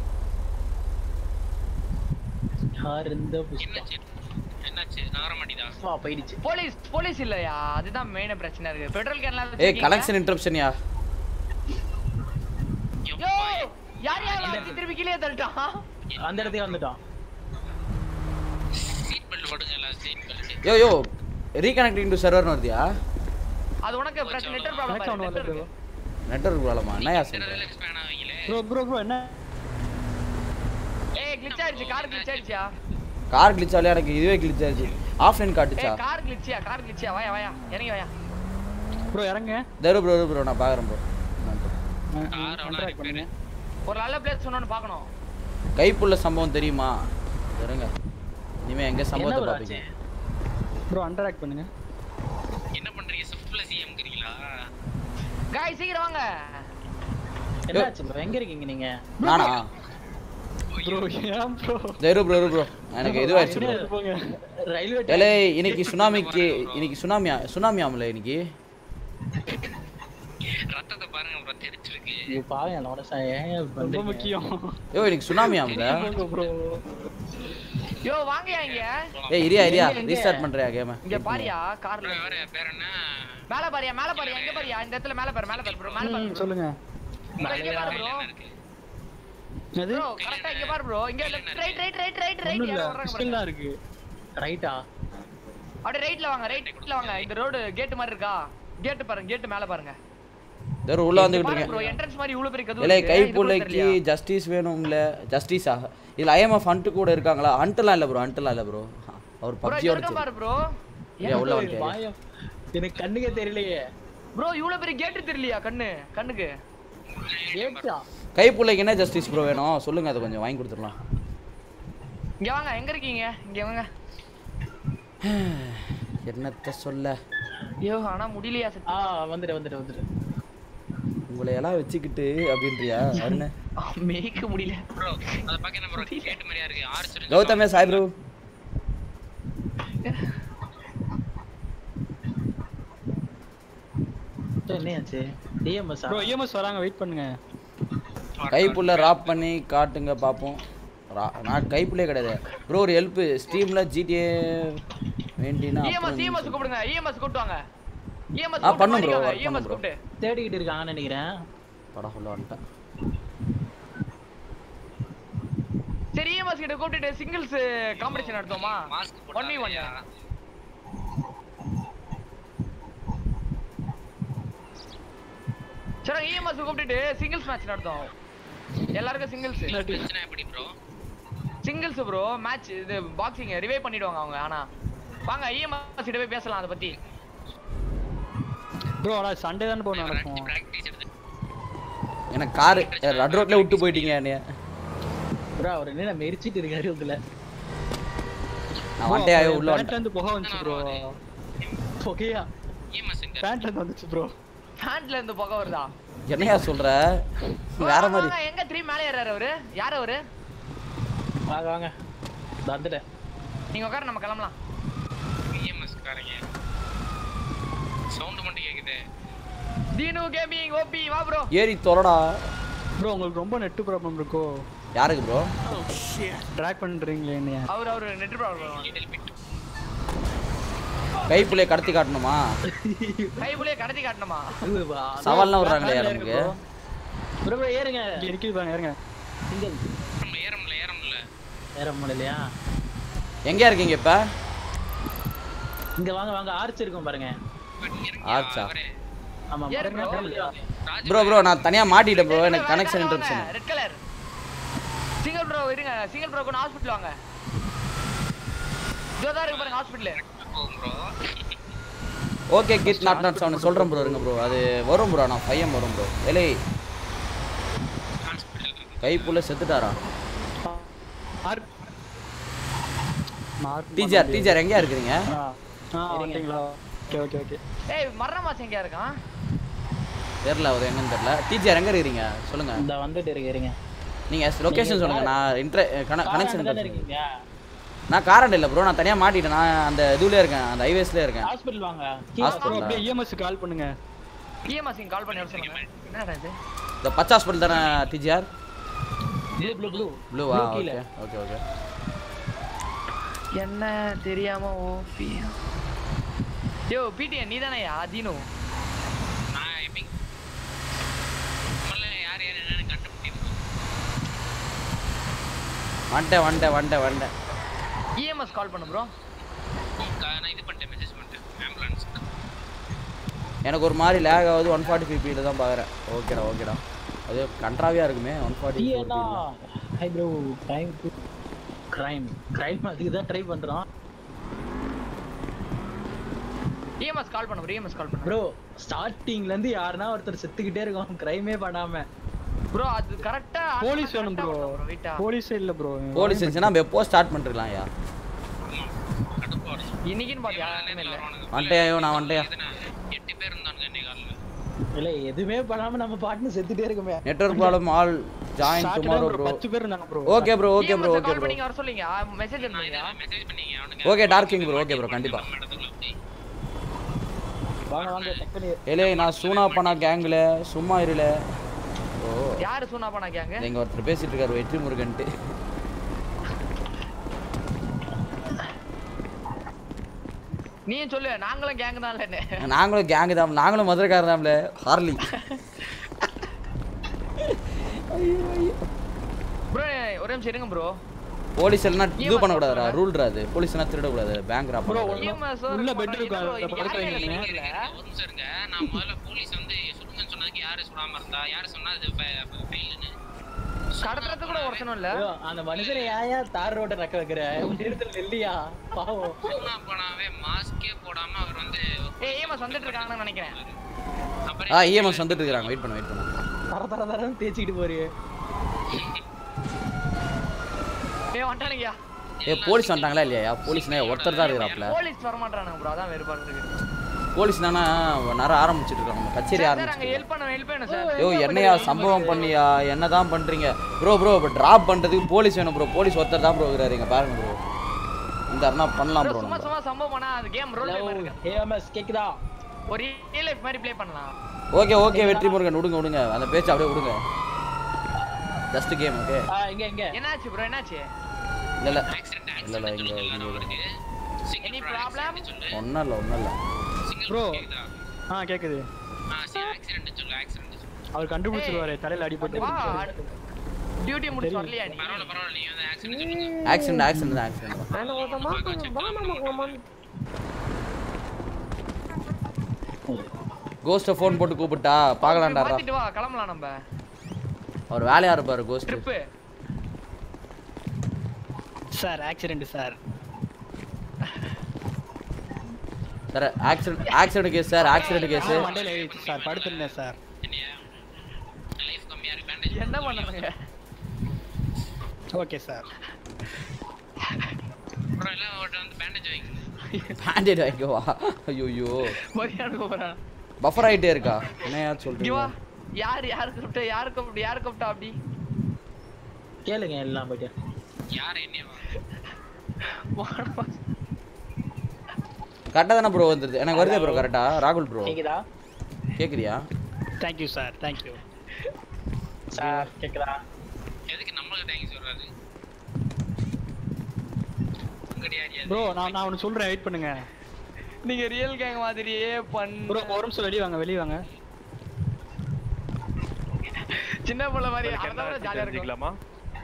யார் இந்த புஷ்பா என்னாச்சு என்னாச்சு நகர மாட்டேதா புஷ்பா போயிடுச்சு போலீஸ் போலீஸ் இல்லையா அதுதான் மெயின் பிரச்சனை இருக்கு பெட்ரோல் கேன்ல ஏய் கனெக்ஷன் இன்டரப்ஷன்யா யோ யார் யார் வந்து திருப்பி கீழே தள்ளிட்டான் அந்த இடத்துக்கு வந்துட்டான் சீட் பெல்ட் போடுங்க seat belt yo yo reconnecting to சர்வர்னு வருதியா அது உனக்கு பிரச்சனை நெட்வொர்க் கனெக்ட் ப்ராப்ளம் ஆகணும் நெட்வொர்க் நெட்வொர்க் ப்ராப்ளமா என்னயா சொல்ற ரிலாக்ஸ் பண்ண வைங்களே ப்ரோ ப்ரோ ப்ரோ என்ன ஏய் glitch ஆயிடுச்சு கார் glitch ஆயிடுச்சா கார் கிளிச் ஆகலையா எனக்கு இதுவே கிளிச் ஆயிடுச்சு ஆஃப்லைன் காட்டுச்சா ஏய் கார் glitchயா கார் glitchயா வாயா வாயா இறங்கி வாயா ப்ரோ இறங்க தரு ப்ரோ ப்ரோ நான் பார்க்குறேன் ப்ரோ கான்ட்ராக்ட் பண்ணுங்க ஒரு நல்ல பிளேஸ் சொன்னோன்னு பார்க்கணும் கைப்புள்ள சம்பவம் தெரியுமா தருங்க இனிமே எங்க சம்பவத்தை bro பார்ப்பீங்க ப்ரோ அண்டராக்ட் பண்ணுங்க என்ன பண்றீங்க ஸ்விஃப்ட்ல சிஎம்ங்கிறீங்களா காய் சீக்கிரம் வாங்க என்னாச்சு ப்ரோ எங்க இருக்கீங்க நீங்க நானா ப்ரோ ஏன் ப்ரோ தரு ப்ரோ ப்ரோ எனக்கு இதுவாயிடுச்சு ப்ரோ போங்க ரயில்வே ஏலே இன்னைக்கு சுனாமிக்கு இன்னைக்கு சுனாமியா சுனாமியாமல இன்னைக்கு ரத்தத்தை பாருங்க ப்ரோ தெரிச்சிருக்கு ஐயோ பாவம் என்னோட சார் ஏன் இப்படி ரொம்ப பண்றீங்க? முக்கியம் யோ எனக்கு சுனாமி ஆகுதா ப்ரோ யோ வாங்கயா இங்க ஏய் இரியா இரியா எங்க, எங்க? ரீஸ்டார்ட் பண்றியா கேம இங்க பாரியா கார்ல வேற பேர் என்ன மேல பாரியா மேல பாரியா இங்க பாரியா இந்த இடத்துல மேல பாரு மேல பாரு ப்ரோ மேல பாரு ம், சொல்லுங்க bro. இங்க பாரு ப்ரோ என்னது ப்ரோ கரெக்ட்டா இங்க பாரு ப்ரோ இங்க right right right right right ஒண்ணும் இல்ல யாரோ வர்றாங்க ஸ்டில் பாருங்க தான் இருக்கு ரைட்டா அப்படியே ரைட்ல வாங்க ரைட்ல வாங்க இந்த ரோடு கேட் மாதிரி இருக்கா கேட் பாருங்க கேட் மேல பாருங்க இதோ உள்ள வந்துகிட்டு ப்ரோ இருக்கேன் என்ட்ரன்ஸ் மாதிரி இவ்வளவு பெரிய கதவு இல்லை இருக்கு. கை இது கூட புள்ளைக்கு தெரியலையா? ஜஸ்டிஸ் வேணும்ல ஜஸ்டிஸா இதில் ஐஎம்எஃப் ஹண்ட்டு கூட இருக்காங்களா ஹண்ட்லாம் இல்லை ப்ரோ ஹண்ட்லாம் இல்லை ப்ரோ அவர் ப்ரோ இங்க பப்ஜியோட இருக்கான் பாரு ப்ரோ ஏன் உள்ள வந்துட்டேன் பாயம் எனக்கு கண்ணுக்கே தெரியலையே ப்ரோ இவ்வளவு பெரிய கேட் தெரியலையா கண்ணு கண்ணுக்கு ஏட்டா கை புள்ளைக்கு என்ன ஜஸ்டிஸ் ப்ரோ வேணும் சொல்லுங்க அதை கொஞ்சம் வாங்கி கொடுத்துடலாம் இங்க வாங்க எங்க இருக்கீங்க இங்க வாங்க என்னத்த சொல்ல ஐயோ ஆனா முடியலையா ஆ வந்துட்டு வந்துட்டு வந்துட்டு உங்களை எல்லாம் வச்சுக்கிட்டு அப்படின்றியா அருண் மேய்க்க முடியல ப்ரோ அத பாக்க என்ன ப்ரோ கேட் மாதிரியா இருக்கு ஆர்ச்சர் கௌதமே சாய் ப்ரோ என்னையாச்சு டிஎம்எஸ் ப்ரோ இஎம்எஸ் வராங்க வெயிட் பண்ணுங்க கைப்புள்ள ராப் பண்ணி காட்டுங்க பார்ப்போம் ரா- நான் கைப்புள்ளே கிடையாது ப்ரோ ஒரு ஹெல்ப் ஸ்டீமில் ஜிடிஏ வேண்டினா இஎம்எஸ் இஎம்எஸ் கூப்பிடுங்க இஎம்எஸ் கூப்பிட்டு வாங்க இஎம்எஸ் ஆ, பண்ணும் bro, work இஎம்எஸ் பண்ணும் bro. கூப்பிட்டு தேடிக்கிட்டு இருக்காங்கன்னு நினைக்கிறேன் படம் சொல்ல வந்துட்டேன் சரி இஎம்எஸ் கிட்ட கூப்பிட்டுட்டு சிங்கிள்ஸ் காம்படிஷன் நடத்துவோமா மாஸ்க் ஒன் வி ஒன் சரி இஎம்எஸ் கூப்பிட்டுட்டு சிங்கிள்ஸ் மேட்ச் நடத்துவோம் எல்லாருக்கும் சிங்கிள்ஸ் பிரச்சனை எப்படி ப்ரோ சிங்கிள்ஸ் ப்ரோ மேட்ச் இது பாக்ஸிங் ரிவைவ் பண்ணிடுவாங்க அவங்க ஆனா வாங்க இஎம்எஸ் கிட்ட போய் பேசலாம் அதை பத்தி ப்ரோ ஆனால் சண்டே தானே போக நடக்கும் பிராக்டிஸ் எடுத்து எனக்கு காரு ரெட் ரோட்ல விட்டு போயிட்டீங்க என்னைய ப்ரோ அவர் என்ன மெரிச்சிட்டு இருக்காரு உங்களை நான் வந்துட்டே ஆயோ உள்ள பேண்ட்ல இருந்து புகை வந்துச்சு ப்ரோ புகையா இஎம்எஸ் எங்க பேண்ட்ல இருந்து வந்துச்சு ப்ரோ பேண்ட்ல இருந்து புகை வருதா என்னையா சொல்ற வேற மாதிரி வாங்க, எங்க த்ரீ மேலே ஏறாரு அவரு யார் அவரு வாங்க வாங்க வந்துட்டேன் நீங்க உட்கார நம்ம கிளம்பலாம் இஎம்எஸ் காரங்க சவுண்ட் மட்டும் கேக்குது தீனு கேமிங் ஓபி வா ப்ரோ ஏறி தொலைடா ப்ரோ உங்களுக்கு ரொம்ப நெட் ப்ராப்ளம் இருக்கோ யாருக்கு ப்ரோ ட்ராக் பண்றீங்களே என்னைய அவர் அவர் நெட் ப்ராப்ளம் கைப்புள்ளைய கடத்தி காட்டணுமா கைப்புலயே கடத்தி காட்டணுமா சவால்லாம் விடுறாங்களே நமக்கு ப்ரோ ப்ரோ ஏறுங்க இங்க இருக்குது பாருங்க ஏறுங்க சிங்கிள் ஏறம்ல ஏறம்ல ஏற முடியலையா எங்க இருக்கீங்க இப்ப இங்க வாங்க வாங்க ஆர்ச் இருக்கும் பாருங்க ஆச்சா ஆமா ஏறு bro. ப்ரோ ப்ரோ நான் தனியா மாட்டிட்டேன் ப்ரோ எனக்கு connection interruption red colour single bro இருங்க சிங்கிள் ப்ரோ கொண்டு ஹாஸ்பிடல் வாங்க இதோ தான் இருக்கு பாருங்க hospital okay kit not not seven சொல்றேன் ப்ரோ இருங்க ப்ரோ அது வரும் ப்ரோ நான் பையன் வரும் ப்ரோ ஏலே கைப்புள்ள செத்துட்டாரா டீச்சர் டீச்சர் எங்கயா இருக்கிறீங்க ஆ வந்துட்டீங்களா ஓகே ஓகே ஓகே ஏய் மரண மாசம் எங்கயா இருக்கான் தெரியல அவர் எங்கன்னு தெரியல டீச்சர் எங்க இருக்கிறீங்க சொல்லுங்க இந்த வந்துட்டு இருக்கு இருங்க நீங்க லொகேஷன் சொல்லுங்க நான் இன்ட்ர கனெக்ஷன் தானே இருக்கீங்க நான் காரண்ட் இல்ல ப்ரோ நான் தனியா மாட்டிட்டேன் நான் அந்த இதுலயே இருக்கேன் அந்த ஹைவேஸ்லயே இருக்கேன் ஹாஸ்பிடல் வாங்க ப்ரோ ஹாஸ்பிட்டல் அப்படியே இஎம்எஸ் கால் பண்ணுங்க இஎம்எஸ் கால் பண்ணி வர சொல்லுங்க என்னடா இது இந்த பச்சை ஹாஸ்பிட்டல் தானே டிஜிஆர் ப்ளூ ப்ளூ ப்ளூ ப்ளூவா Blue ஓகே கீழே. ஓகே ஓகே என்ன தெரியாம ஓபி யோ பிடிஎன் நீ தானேயா தீனு நான் எப்படி முதல்ல யார் யார் என்னன்னு கண்டுபிடிப்போம் வந்துட்டேன் வந்துட்டேன் வந்துட்டேன் வந்துட்டேன் இஎம்எஸ் கால் பண்ணு ப்ரோ நான் இது பண்ணிட்டேன் மெசேஜ் பண்ணிட்டேன் ஆம்புலன்ஸ் எனக்கு ஒரு மாதிரி லேக் ஆகுது ஒன் ஃபார்ட்டி ஃபைவ் தான் பார்க்குறேன் ஓகேடா ஓகேடா அது கண்ட்ராவியாக இருக்குமே ஒன் ஃபார்ட்டி டிஎனா hi bro crime crime crime அதுக்கு தான் ட்ரை பண்றோம் இஎம்எஸ் கால் பண்ணு ப்ரோ இஎம்எஸ் கால் பண்ணு ப்ரோ ஸ்டார்டிங்ல இருந்து யாருனா ஒருத்தர் செத்துக்கிட்டே இருக்கோம் கிரைமே பண்ணாம ப்ரோ அது கரெக்ட்டா போலீஸ் வேணும் ப்ரோ வெயிட்டா போலீஸே இல்ல ப்ரோ போலீஸ் இருந்துச்சுன்னா நம்ம எப்போ ஸ்டார்ட் பண்ணிருக்கலாம் ஐயா இன்னைக்குன்னு பாத்தியா யாருமே இல்ல வந்துட்டேன் ஐயோ நான் வந்துட்டேன் எட்டு பேர் இருந்தானுங்க இன்னைக்கு காலைல இல்ல எதுவுமே பண்ணாம நம்ம பாட்டுன்னு செத்துட்டே இருக்கோமே network problem all join tomorrow bro பத்து பேர் இருந்தாங்க bro okay bro okay bro EMS okay call bro பண்ணீங்க வர சொல்லுங்க மெசேஜ் அனுப்புங்க மெசேஜ் பண்ணீங்க அவனுங்க ஓகே டார்க்கிங் ப்ரோ ஓகே ப்ரோ கண்டிப்பா வாங்க வாங்க டக் பண்ணி ஏலே நான் சூனா பண்ணா கேங்கில் சும்மா இருல ஓ யாரு சொன்னா பண்ணா கேங்க இங்க ஒருத்தர் பேசிட்டு இருக்காரு வெற்றி முருகன்ட்டு நீயும் சொல்லு நாங்களும் கேங் தான் இல்லன்னு நாங்களும் கேங்கு தான் நாங்களும் மதுரைக்காரர் தான்ல ஹார்லி ப்ரோ ஒரே நிமிஷம் இருங்க ப்ரோ போலீஸ் எல்லாம் இது பண்ணக்கூடாதுடா ரூல்ரா அது போலீஸ் எல்லாம் திருடக்கூடாது பேங்க் ராப் உள்ள பெட் இருக்கும் அதுல படுக்க வைங்க ஒரு நிமிஷம் இருங்க நான் முதல்ல போலீஸ் வந்து சுடுங்கன்னு சொன்னதுக்கு யாரு சுடாம இருந்தா யாரு சொன்னா அது ஃபெயில்னு கடத்துறது கூட ஒருத்தனும் இல்ல ஐயோ, அந்த மனுஷனை ஏயா தார் ரோட்ட நக்க வைக்கிற நிறுத்தல் இல்லையா பாவம் சூனா போனாவே மாஸ்கே போடாம அவர் வந்து ஏய் ஏமாஸ் வந்துட்டு இருக்காங்கன்னு நினைக்கிறேன் ஆ இஎம்எஸ் வந்துட்டு இருக்காங்க வெயிட் பண்ணு வெயிட் பண்ணு தர தர தரன்னு தேய்ச்சிக்கிட்டு போறியே ஏய் வந்துட்டானுங்கயா ஏ போலீஸ் வந்துட்டாங்களா இல்லையா போலீஸ்னா ஒருத்தர் தான் இருக்கிறாப்ல போலீஸ் வர மாட்டானுங்க ப்ரோ அதான் வெறுப்பா இருக்கு போலீஸ் தானே நேரம் ஆரம்பிச்சிட்டு இருக்காங்க நம்ம கச்சேரி சார் அங்க ஆரம்பிச்சிட்டு ஹெல்ப் பண்ண ஹெல்ப் பண்ணு சார் ஐயோ என்னையா சம்பவம் பண்ணியா என்னதான் பண்றீங்க ப்ரோ ப்ரோ இப்போ டிராப் பண்றதுக்கு போலீஸ் வேணும் ப்ரோ போலீஸ் ஒருத்தர் தான் ப்ரோ இருக்கிறாரு இங்க பாருங்க ப்ரோ இந்த அண்ணா பண்ணலாம் ப்ரோ சும்மா சும்மா சம்பவம் பண்ணா அது கேம் ரோல் மாதிரி இருக்கு ஏஎம்எஸ் கேக்குதா ஒரு ரியல் லைஃப் மாதிரி ப்ளே பண்ணலாம் ஓகே ஓகே வெற்றி முருகன் விடுங்க விடுங்க அந்த பேச்சு அப்படியே விடுங்க ஜஸ்ட் கேம் ஓகே ஆ இங்க இங்க என்னாச்சு ப்ரோ என்னாச்சு இல்ல இல்ல இல்ல இல்ல இங்க இங்க எனி ப்ராப்ளம் ஒன்றும் இல்லை ஒன்றும் இல்லை ப்ரோ ஆ கேக்குது ஆக்சிடென்ட் சொல்லு ஆக்சிடென்ட் அவர் கண்டுபிடிச்சிருவாரு தலையில அடிபட்டு வா டியூட்டி முடிச்சு வரலையா நீ பரவாயில்ல பரவாயில்ல நீ வந்து ஆக்சிடென்ட் சொல்லுங்க ஆக்சிடென்ட் ஆக்சிடென்ட் தான் ஆக்சிடென்ட் நான் ஒருத்த மாட்டேன் வா நம்ம கோஸ்ட்டை ஃபோன் போட்டு கூப்பிட்டா பார்க்கலாம்டா மாத்திட்டு வா கிளம்பலாம் நம்ம அவர் வேலையா இருப்பாரு ghost trip sir accident sir sir accident accident case sir accident case மண்டையில ஏறிச்சு சார் படுத்திருந்தேன் சார் லைஃப் கம்மியா இருக்கு பேண்டேஜ் என்ன பண்ணாங்க ஓகே சார் அப்புறம் எல்லாம் அவர்ட்ட வந்து பேண்டேஜ் வைங்க பேண்டேட் வாங்கிக்கவா ஐயோ மரியாதை போறான் பஃபர் ஆயிட்டே இருக்கா என்னையா இங்க சொல்றீங்க வா யார் யாரு கூப்பிட்டா யாரு கூப்பிட்டு யாரு கூப்பிட்டா அப்படி கேளுங்க எல்லாம் போயிட்டு யார் என்னையவா கரெக்டாக தானே ப்ரோ வந்துருது எனக்கு வருதே ப்ரோ கரெக்டா ராகுல் ப்ரோ கேக்குதா கேக்குறியா தேங்க்யூ சார் தேங்க்யூ சார் கேக்குதா எதுக்கு நம்மளுக்கு தேங்க்ஸ் சொல்றாரு உங்கடி யார் ப்ரோ நான் நான் ஒன்று சொல்றேன் வெயிட் பண்ணுங்க நீங்க ரியல் கேங் மாதிரியே பண் ப்ரோ ஒரு நிமிஷம் வெளியே வாங்க வெளியே வாங்க சின்ன புள்ள மாதிரி அதான் ஜாலியா இருக்கும்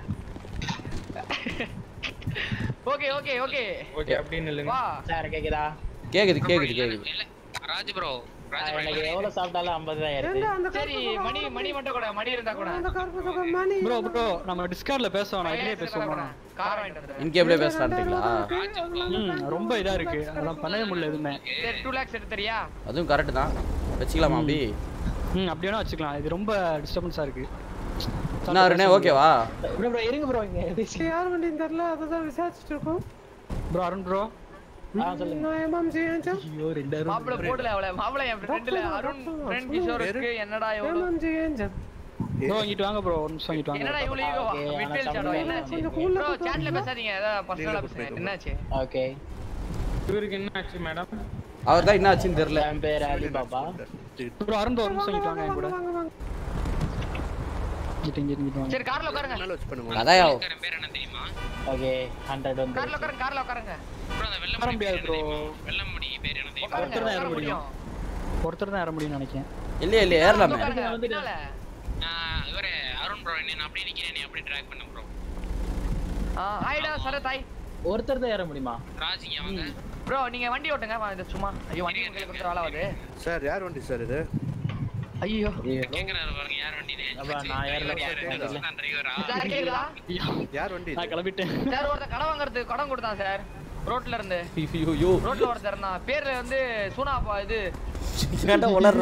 ஓகே ஓகே ஓகே ஓகே அப்படின்னு இல்லைங்க வா சார் கேக்குதா கேக்குது கேக்குது கேக்குது இல்ல ராஜ் ப்ரோ ஆ, எனக்கு எவ்வளவு சாப்பிட்டாலும் ஐம்பது தான் ஏறுது சரி மணி மணி மட்டும் கூட மணி இருந்தா கூட அந்த கருப்பு தொகை மணி ப்ரோ ப்ரோ நம்ம டிஸ்கார்ட்ல பேசுவோம் நான் இதுலயே பேசுவோம் கார் வாங்கிட்டு வந்துடுறேன் இங்கே எப்படியே பேசலான்ட்டீங்களா ம் ரொம்ப இதா இருக்கு அதெல்லாம் பண்ணவே முடியல எதுவுமே சரி டூ லேக்ஸ் எடுத்துறியா அதுவும் கரெக்ட் தான் வச்சுக்கலாமா அப்படி ம் அப்படி வேணா வச்சுக்கலாம் இது ரொம்ப டிஸ்டர்பன்ஸா இருக்கு என்ன அருணே ஓகேவா ப்ரோ ப்ரோ இருங்க ப்ரோ இங்க பேசி யார் வண்டின்னு தெரியல அதுதான் விசாரிச்சுட்டு இருக்கோம் ப்ரோ அருண் ப்ரோ ஆ சொல்லுங்க நான் எம்எம்ஜி ஏஞ்சல் ஐயோ ரெண்டாயிரம் மாப்பிள போடல அவள மாப்பிள என் ஃப்ரெண்ட்ல அருண் ஃப்ரெண்ட் கிஷோருக்கு என்னடா இவ்வளவு எம்எம்ஜி ஏஞ்சல் ப்ரோ இங்கிட்டு வாங்க ப்ரோ ஒரு நிமிஷம் இங்கிட்டு வாங்க என்னடா இவ்வளவு ஈகோவா Okay, ஆனா விட்டல் சாடோ சம்பளம் என்னாச்சு ப்ரோ சாட்ல பேசாதீங்க ஏதாவது பர்சனலா பேசுங்க என்னாச்சு ஓகே இவருக்கு என்ன ஆச்சு மேடம் அவர் தான் என்ன ஆச்சுன்னு தெரியல என் பேர் Ali Baba bro Arun bro ஒரு நிமிஷம் இங்கிட்டு வாங்க என் கூட வாங்க வாங்க இங்கிட்டு இங்கிட்டு இங்கிட்டு வாங்க சரி கார்ல உட்காருங்க மேல வச்சு பண்ணுங்க கதையா என் பேர் என்ன தெரியுமா ஓகே ஹண்ட்ரட் வந்து கார்ல உட்காருங்க கார்ல உட்காருங்க ப்ரோ அந்த வெள்ளம் வர முடியாது ப்ரோ வெள்ளமுடி பேர் என்ன தெரியுமா உட்காருங்க ஒருத்தர் தான் ஏற உட்கார முடியும். முடியும் ஒருத்தர் தான் ஏற முடியும்னு நினைக்கிறேன் இல்லையே இல்லையே ஏறலாமே உட்காருங்க பின்னால நான் இவரே அருண் ப்ரோ என்ன நான் அப்படியே நிக்கிறேன் நீ அப்படியே ட்ராக் பண்ண ப்ரோ ஆ ஹாய்டா சர தாய் ஒருத்தர் தான் ஏற முடியுமா ராஜ் இங்க வாங்க ப்ரோ நீங்க வண்டி ஓட்டுங்க வா, இது சும்மா ஐயோ வண்டி கையில கொடுத்து வேலை ஆகுது சார் யார் வண்டி சார் இது ஐயோ கேக்குறாரு பாருங்க யார் வண்டினே அப்பா, நான் ஏறல. நான் டிரைவரா சார் கேக்குதா யார் வண்டி நான் கிளம்பிட்டேன் சார் ஒருத்தன் கடன் வாங்குறதுக்கு கடன் கொடுத்தான் சார் ரோட்ல இருந்து ஐயோ ரோட்ல ஒருத்தர் இருந்தான் பேர்ல வந்து சூனா பா- இது ஏன்டா உளர்ற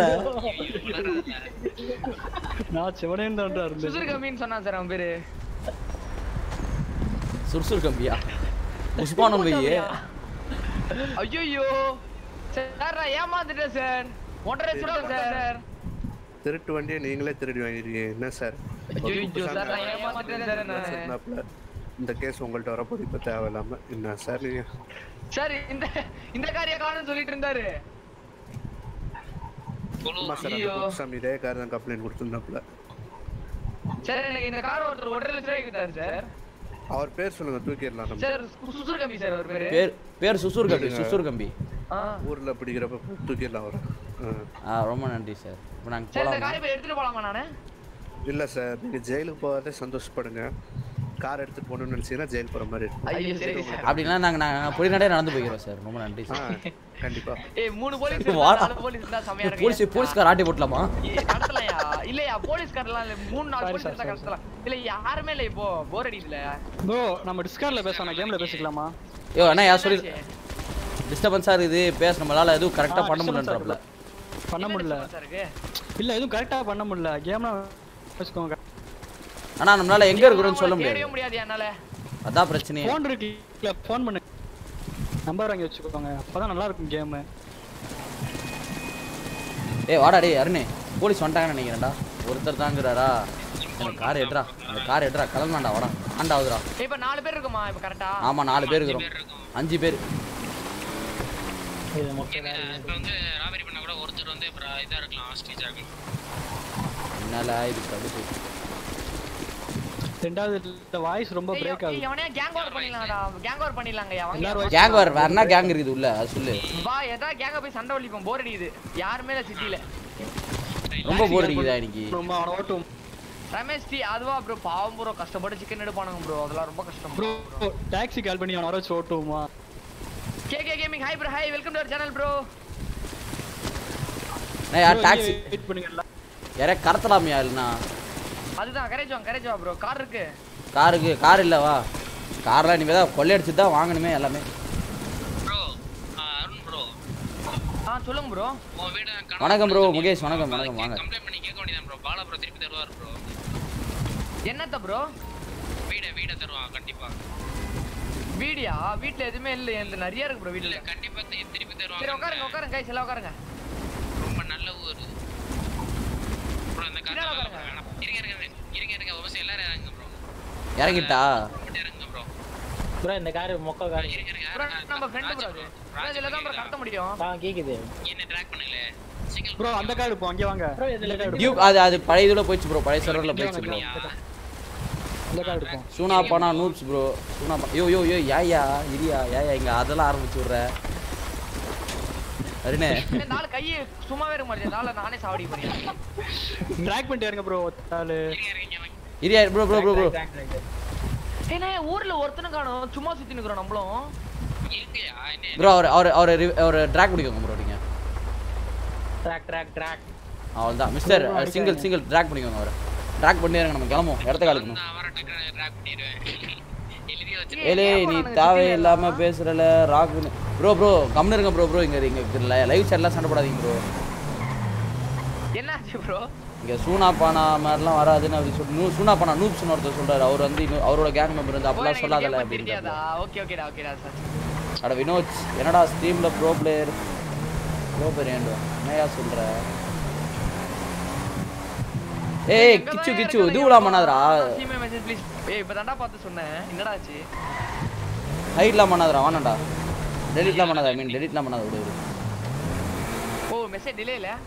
நான் சிவனேன்னு தான் இருந்தேன் சுசுரு கம்மின்னு சொன்னான் சார் அவன் பேரு சுறுசுறு கம்பியா புஷ்பானம் பையே ஐயோ சார் நான் ஏமாந்துட்டேன் சார் ஒன்றரை சொல்றேன் சார் திருட்டு வண்டியை நீங்களே திருடி வாங்கிருக்கீங்க என்ன சார் ஐயோ சார் நான் ஏமாந்துட்டேன் சார் நான் சொன்னாப்புல இந்த கேஸ் உங்கள்ட்ட வரப்போது இப்போ தேவையில்லாம என்ன சார் நீங்க சார் இந்த இந்த காரிய காணும் சொல்லிட்டு இருந்தாரு ஆமா சார் அந்த குப்புசாமி இதே கார் தான் கம்ப்ளைண்ட் கொடுத்துருந்தாப்புல சார் எனக்கு இந்த கார் ஒருத்தர் ஒன்றரை லட்ச ரூபாய்க்கு வித்தாரு சார் அவர் பேர் சொல்லுங்க தூக்கிடலாம் நம்ம சார் சுசுர் கம்பி சார் அவர் பேரு பேர் பேர் சுசூர் கம்பி சுசூர் கம்பி ஆ. ஊர்ல பிடிக்கிறப்ப தூக்கிடலாம் அவர் ஆ ரொம்ப நன்றி சார் இப்போ நாங்கள் சார் இந்த போகலாமா காரை போய் எடுத்துட்டு போலாமா நானு இல்ல சார் நீங்க ஜெயிலுக்கு போகாதே சந்தோஷப்படுங்க கார் எடுத்துட்டு போகணும்னு நினைச்சீங்கன்னா ஜெயில் போற மாதிரி இருக்கும் ஐயோ சரி சார் அப்படின்னா நாங்கள் நாங்கள் பொடிநடே நடந்து போய்க்கிறோம் சார் ரொம்ப நன்றி ஆ, சார் கண்டிப்பா ஏய் மூணு போலீஸ் வாடா. நாலு போலீஸ் இருந்தா செமையா இருக்கு போலீஸ் போலீஸ்கார் ஆட்டி போட்டலாமா கடத்தலையா இல்லையா போலீஸ்காரெல்லாம் இல்ல மூணு நாலு போலீஸ் இருந்தா கடத்தலாம் இல்ல யாருமே இல்ல இப்போ போர் அடிக்கல ப்ரோ நம்ம டிஸ்கார்ட்ல பேசலாம் கேம்ல பேசிக்கலாமா ஐயோ அண்ணா யார் சொல்லி டிஸ்டர்பன்ஸாக இருக்குது பேச நம்மளால எதுவும் கரெக்டாக ஆ, பண்ண disturbance ஆ முடியலன்றப்பல பண்ண முடியல சார் இருக்கு இல்ல எதுவும் கரெக்டா பண்ண முடியல கேம்ல வச்சுக்கோங்க அண்ணா நம்மளால எங்கே இருக்கிறோம்னு சொல்ல முடியாது தேடவே முடியாது என்னால அதான் பிரச்சனையே ஃபோன் இருக்கு இல்ல ஃபோன் பண்ணு நம்பர் வாங்கி வச்சுக்கோங்க அப்பதான் நல்லா இருக்கும் கேம் ஏய் வாடா டேய் அருணே போலீஸ் வந்துட்டாங்கன்னு நினைக்கிறேன்டா ஒருத்தர் தாங்கிறாரா எனக்கு கார் எடுறா அந்த கார் எடுறா கிளம்பாண்டா வாடா ஆண்டாவதுடா இப்ப நாலு பேர் இருக்குமா இப்ப கரெக்டா ஆமா நாலு பேர் இருக்கிறோம் அஞ்சு பேர் இப்போ வந்து ராபரி பண்ண கூட ஒருத்தர் வந்து அப்புறம் இதா இருக்கலாம் ஹாஸ்டேஜா இருக்கலாம் என்னால இது கடுப்பு ரெண்டாவது வாய்ஸ் ரொம்ப பிரேக் ஆகுது எவனே கேங் ஓவர் பண்ணிடலாம்டா கேங் ஓவர் பண்ணிடலாங்கய்யா வாங்க கேங் வேற வேற என்ன கேங் இருக்குது உள்ள அது சொல்லு வா எதா கேங்க போய் சண்டை வலிப்போம் போர் அடிக்குது யாருமே இல்ல சிட்டில ரொம்ப போர் அடிக்குதா இன்னைக்கு ரொம்ப அவன ஓட்டும் ரமேஷ் டி அதுவா ப்ரோ பாவம் ப்ரோ கஷ்டப்பட்டு சிக்கன் எடுப்பானுங்க ப்ரோ அதெல்லாம் ரொம்ப கஷ்டம் ப்ரோ டாக்ஸி கால் பண்ணி அவன வர வச்சு ஓட்டுவோமா K K gaming hi bro hi welcome to our channel bro நான் யார் டாக்ஸி வெயிட் பண்ணுங்க யாரே கடத்தலாமியா இல்லைனா அதுதான் கரேஜ் வா கரேஜ் வா ப்ரோ கார் இருக்கு காருக்கு கார் இல்லை வா கார்லாம் இனிமேல் தான் கொள்ளையடிச்சு தான் வாங்கணுமே எல்லாமே ப்ரோ அருண் ப்ரோ ஆ சொல்லுங்க ப்ரோ உன் வீடு வணக்கம் ப்ரோ முகேஷ் வணக்கம் வணக்கம் வாங்க கம்ப்ளைண்ட் பண்ணி கேட்க வேண்டியதான் ப்ரோ பாலா ப்ரோ திருப்பி தருவார் ப்ரோ என்னத்த ப்ரோ வீடை வீடை தருவான் கண்டிப்பா வீடியா வீட்ல எதுவுமே இல்ல இந்த நிறைய இருக்கு ப்ரோ வீட்ல கண்டிப்பா தி- திருப்பி சரி தருவாங்க உட்காருங்க உட்காருங்க கைஸ் எல்லாம் உட்காருங்க ரொம்ப நல்ல ஊர் ப்ரோ இந்த கார் வேணாம் இருங்க இருங்க இருங்க இருங்க ஒரு நிமிஷம் எல்லாரும் இறங்குங்க ப்ரோ இறங்கிட்டா இறங்குங்க ப்ரோ ப்ரோ இந்த கார் மொக்க கார் ப்ரோ நம்ம ஃப்ரெண்ட் ப்ரோ அது ப்ரோ இதுல தான் ப்ரோ கடத்த முடியும் ஆ கேக்குது என்ன ட்ராக் பண்ணுங்களே சிங்கிள் ப்ரோ அந்த கார்டு போ அங்க வாங்க ப்ரோ இதுல டியூக் அது அது பழைய இதுல போயிடுச்சு ப்ரோ பழைய சர்வரில் போயிடுச்சு ப்ரோ இந்த கார்டு போ சூனா பானா நூப்ஸ் ப்ரோ சூனா பா யோ யோ யோ யாயா இரியா யாயா இங்க அதெல்லாம் ஆரம்பிச்சு விட்ற அருணே இந்த ஆளு கையை சும்மாவே இருக்க மாட்டேன் இந்த ஆளை நானே சாவடி பண்ணிடுறேன் ட்ராக் பண்ணிட்டு இருங்க ப்ரோ தாலு இரியா ப்ரோ ப்ரோ ப்ரோ ப்ரோ ஏன்னா ஊர்ல ஒருத்தனும் காணோம் சும்மா சுத்தி நிக்கிறோம் நம்மளும் இருங்கயா என்ன ப்ரோ அவர் அவர் அவர் அவர் ட்ராக் பண்ணிக்கோங்க ப்ரோ நீங்க ட்ராக் ட்ராக் ட்ராக் அவ்வளோதான் மிஸ்டர் சிங்கிள் சிங்கிள் ட்ராக் பண்ணிக்கோங்க அவரை ட்ராக் பண்ணி இருங்க நம்ம கிளம்புவோம் இடத்த காலிக்கணும் அவரை டக்குனு ட்ராக் பண்ணிடுவேன் எழுதி வச்சு ஏலே நீ தேவையில்லாம பேசுறல ராகுன்னு ப்ரோ ப்ரோ கம்னு இருங்க ப்ரோ ப்ரோ இங்க இங்க லைவ் சேட்லாம் சண்டை போடாதீங்க ப்ரோ என்னாச்சு ப்ரோ இங்க சூனா பானா மாதிரிலாம் வராதுன்னு அப்படி சொல்லி நூ- சூனா பானா நூப்ஸ்னு ஒருத்தர் சொல்றாரு அவர் வந்து இன்னும் அவரோட கேங் மெம்பர் இருந்து அப்படிலாம் சொல்லாதல அப்படின்னு தெரியாதா ஓகே ஓகேடா ஓகேடா சார் அட வினோத் என்னடா ஸ்டீம்ல ப்ரோ பிளேயர் ப்ரோ பிளேயர் என்னையா சொல்ற ஏய் கிச்சு கிச்சு இதுவலாம் பண்ணாதடா சிஎம்ஏ மெசேஜ் ப்ளீஸ் ஏய் இப்போ தாண்டா பார்த்து சொன்னேன் என்னடா ஆச்சு ஹைட்லாம் பண்ணாதடா வாணாடா டெலிட்லாம் பண்ணாத ஐ மீன் டெலிட்லாம் பண்ணாத விடு விடு. ஓ மெசேஜ் டிலே இல்ல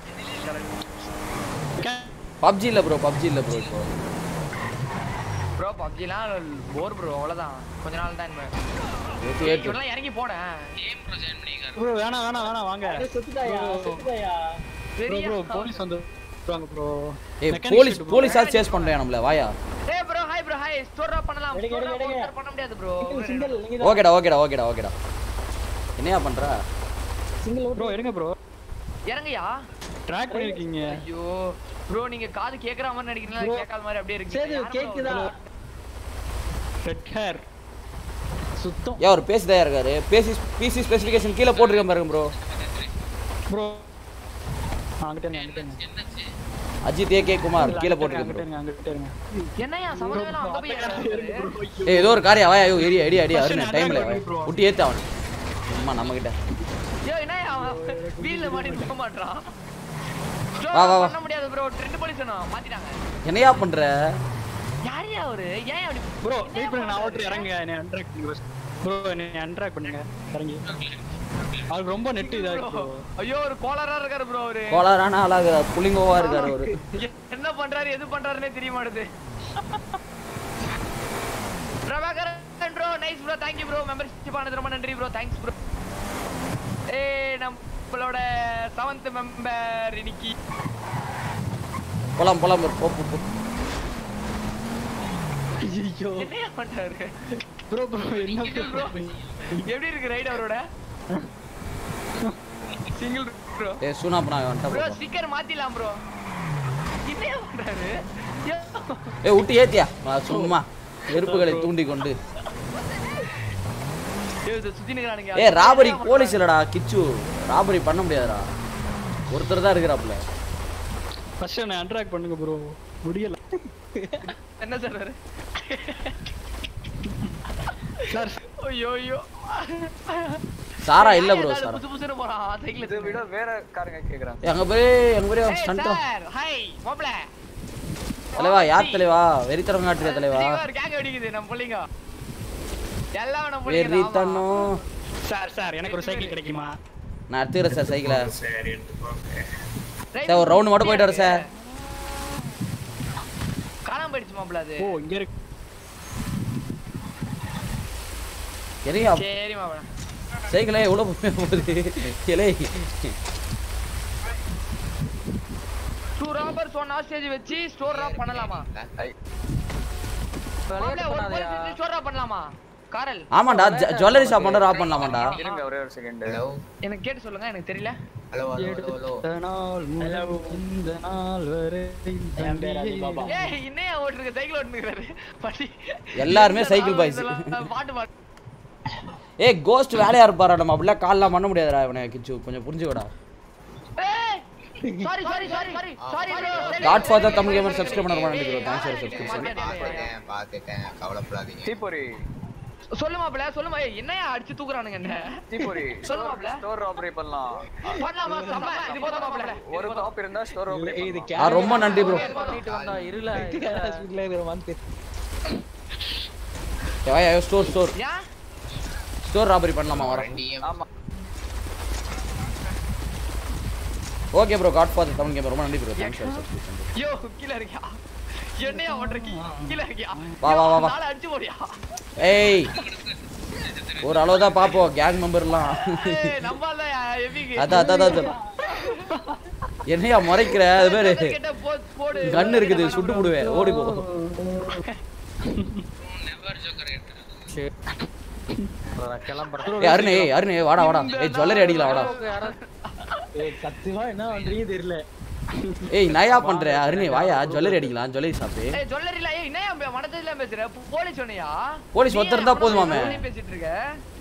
பப்ஜி இல்ல ப்ரோ பப்ஜி இல்ல ப்ரோ இப்போ ப்ரோ பப்ஜிலாம் போர் ப்ரோ அவ்வளவுதான் கொஞ்ச நாள் தான் இனிமே ஏத்து ஏத்து இவெல்லாம் இறங்கி போனேன் கேம் ப்ரோ ஜாயின் பண்ணிக்காரு ப்ரோ வேணாம் வேணாம் வேணாம் வாங்க செத்துட்டாயா செத்துட்டாயா ப்ரோ சரியா ப்ரோ போலீஸ் வந்து வாங்க ப்ரோ ஏய் போலீஸ் போலீஸா சேஸ் பண்றேன் நம்மள வாயா ஏய் bro hi bro hi store drop பண்ணலாம் எடுங்க, ஸ்டோர் எடுங்க, எடுங்க. ட்ராப் பண்ண முடியாது ப்ரோ சிங்கிள் நீங்க தான் ஓகேடா ஓகேடா ஓகேடா ஓகேடா என்னையா பண்ற சிங்கிள் ப்ரோ எடுங்க ப்ரோ இறங்கயா ட்ராக் பண்ணிருக்கீங்க ஐயோ ப்ரோ நீங்க காது கேக்குற மாதிரி நடிக்கிறீங்களா Bro. கேட்காத மாதிரி அப்படியே இருக்கு சேது கேக்குதா ரெட் ஹேர் சுத்தம் ஏன் அவர் பேசிதான் இருக்காரு பேசி பிசி ஸ்பெசிஃபிகேஷன் கீழே போட்டிருக்கேன் பாருங்க ப்ரோ ப்ரோ அங்கிட்ட இருங்க அங்கிட்ட இருங்க என்னாச்சு அஜித் ஏகே குமார் கீழே அங்கிட்ட போட்டிருக்கேன் இருங்க அங்கிட்ட இருங்க என்னையா சமதம் அங்க போய் ஏறுறாரு? ஏய் ஏதோ ஒரு காரியம் வாயா ஐயோ area idea idea First Arun நான் டைம்ல drive பண்ணி விட்டு ஏத்து அவன் அம்மா நம்ம கிட்ட ஐயோ என்னையா வீல்ல மாட்டி நிக்க மாட்டான் வா, வா, வா. பண்ண முடியாது ப்ரோ ட்ரெண்ட் போலீஸ் மாத்திட்டாங்க என்னையா பண்ற யாரையா அவரு ஏன் அப்படி ப்ரோ வெயிட் பண்ணுங்க நான் ஓட்டு இறங்க என்ன அன்ட்ராக் பண்ணுங்க ப்ரோ என்ன அன்ட்ராக் பண்ணுங்க இறங்கி அவருக்கு ரொம்ப நெட் இதா இருக்கு bro. ஐயோ ஒரு கோளாரா இருக்காரு ப்ரோ அவரு கோளாறான ஆளாக புள்ளிங்கோவா இருக்காரு அவரு என்ன பண்றாரு எது பண்றாருன்னே தெரிய மாட்டுது Prabhakaran bro nice bro thank you bro membership ஆனது ரொம்ப நன்றி ப்ரோ தேங்க்ஸ் ப்ரோ ஏய் நம்மளோட செவன்த் மெம்பர் இன்னைக்கு போலாம் போலாம் bro. போ போ, போ ஐயோ என்ன பண்றாரு ப்ரோ ப்ரோ என்ன ப்ரோ எப்படி இருக்கு ரைட் அவரோட சிங்கிள் ப்ரோ ஏ சூனா பண்ணா வந்துட்டா ப்ரோ bro. ஸ்டிக்கர் மாத்திடலாம் ப்ரோ என்ன பண்றாரு ஐயோ. ஏ விட்டு ஏத்தியா நான் சும்மா நெருப்புகளை தூண்டி கொண்டு ஏய், இதை சுத்தி நிக்கிறானுங்க. ஏ ராபரி போலீஸ் இல்லடா கிச்சு ராபரி பண்ண முடியாதுடா ஒருத்தர் தான் இருக்கிறாப்ல ஃபர்ஸ்ட் என்ன அன்ட்ராக் பண்ணுங்க ப்ரோ முடியல என்ன சொல்றாரு சார் ஐயோ ஐயோ சாரா இல்ல ப்ரோ யாரு சாரா புசு புசுன்னு போறான் சைக்கிள் இதை விட வேற காரங்க கேக்குறாங்க எங்க போய் எங்க போய் ஸ்டண்ட் சார் ஹாய் மாப்ள தலைவா யார் தலைவா வெறித்தரம் காட்டுறியா தலைவா ஒரு கேங் அடிக்குது நம்ம புள்ளைங்க எல்லாம் நம்ம புள்ளைங்க தான், ஆமா. வெறித்தனம் சார் சார் எனக்கு ஒரு சைக்கிள் கிடைக்குமா நான் எடுத்துக்கிறேன் சார் சைக்கிளை சரி எடுத்துக்கோங்க சார் ஒரு ரவுண்ட் மட்டும் போயிட்டு வரேன் சார் காணாம போயிடுச்சு மாப்ள அது ஓ இங்க இருக்கு எரியா சரி மாப்ள சைக்கிளே எவ்வளோ போகுது கிளை டூ ராபர்ஸ் ஒன் ஹாஸ்டேஜ் வச்சு ஸ்டோர் ராப் பண்ணலாமா மாப்ள ஒரு போலீஸ் ஸ்டோர் ராப் பண்ணலாமா காரல் ஆமாண்டா ஜுவல்லரி ஷாப் மட்டும் ராப் பண்ணலாமாண்டா இருங்க ஒரே ஒரு செகண்ட் ஹலோ எனக்கு கேட்டு சொல்லுங்க எனக்கு தெரியல ஹலோ ஹலோ ஹலோ இந்த நாள் முதல் இந்த நாள் வரை என் பேர் அலி பாபா. ஏய் இன்னையா ஓட்டுருக்கு சைக்கிள் ஓட்டுனுக்கிறாரு பட்டி எல்லாருமே cycle boys. பாட்டு பாட்டு ஏய் கோஸ்ட் வேலையா இருப்பாரா நம்ம அப்படிலாம் கால்லாம் பண்ண முடியாதுடா இவனை கிச்சு கொஞ்சம் புரிஞ்சுக்கோடா sorry sorry sorry sorry sorry God Father Tamil Gamer subscribe பண்ண ரொம்ப நன்றி ப்ரோ தேங்க்ஸ் ஃபார் சப்ஸ்கிரிப்ஷன் பார்த்துட்டேன் பார்த்துட்டேன் கவலைப்படாதீங்க தீபொரி சொல்லு மாப்ள சொல்லு மா- ஏய், என்னையா அடிச்சு தூக்குறானுங்க என்ன தீபொரி சொல்லு மாப்ள ஸ்டோர் ராபரி பண்ணலாம் பண்ணலாமா செம்ம இது போதும் மாப்ள ஒரு காப் இருந்தா ஸ்டோர் ராபரி இது ஆ ரொம்ப நன்றி ப்ரோ பண்ணிட்டு வந்தா இருல வீட்ல இருக்கிற வந்து வாயா ஸ்டோர் ஸ்டோர் ஏன் ஸ்டோர் ராபரி பண்ணலாமா வரோம் டிஎம் ஆமா okay bro God Father Tamil Gamer ரொம்ப நன்றி bro thanks for subscription yo கீழ இருக்கியா என்னையா ஓட்டுறக்கி கீழ இருக்கியா வா, வா, வா, வா. நாளை அடிச்சு போடியா ஏய் ஒரு அளவு தான் பார்ப்போம் கேங் மெம்பர்லாம் ஏய் நம்பால எவிக்கு அதான் அதான் அதான் என்னையா முறைக்கிற அது பேரு கேட்ட போ போடு கன் இருக்குது சுட்டு போடுவேன் ஓடி போ நெவர் ஜோக்கர் நான் கிளம்புறேன் ஏய் அருண் ஏய் அருண் ஏய் வாடா வாடா ஏய் ஜுவல்லரி அடிக்கலாம் வாடா ஏய் சத்தியமா என்ன பண்றீங்க தெரியல ஏய் நயா பண்ற அருண் வாயா ஜுவல்லரி அடிக்கலாம் ஜுவல்லரி ஷாப்பு ஏய் ஜுவல்லரில ஏய் என்னையா மனதில பேசுற போலீஸ் சொன்னியா போலீஸ் நீ ஒருத்தர் ஏன் இருந்தா அவ்வளவு போதுமாமே. போலீஸ் பேசிட்டு இருக்க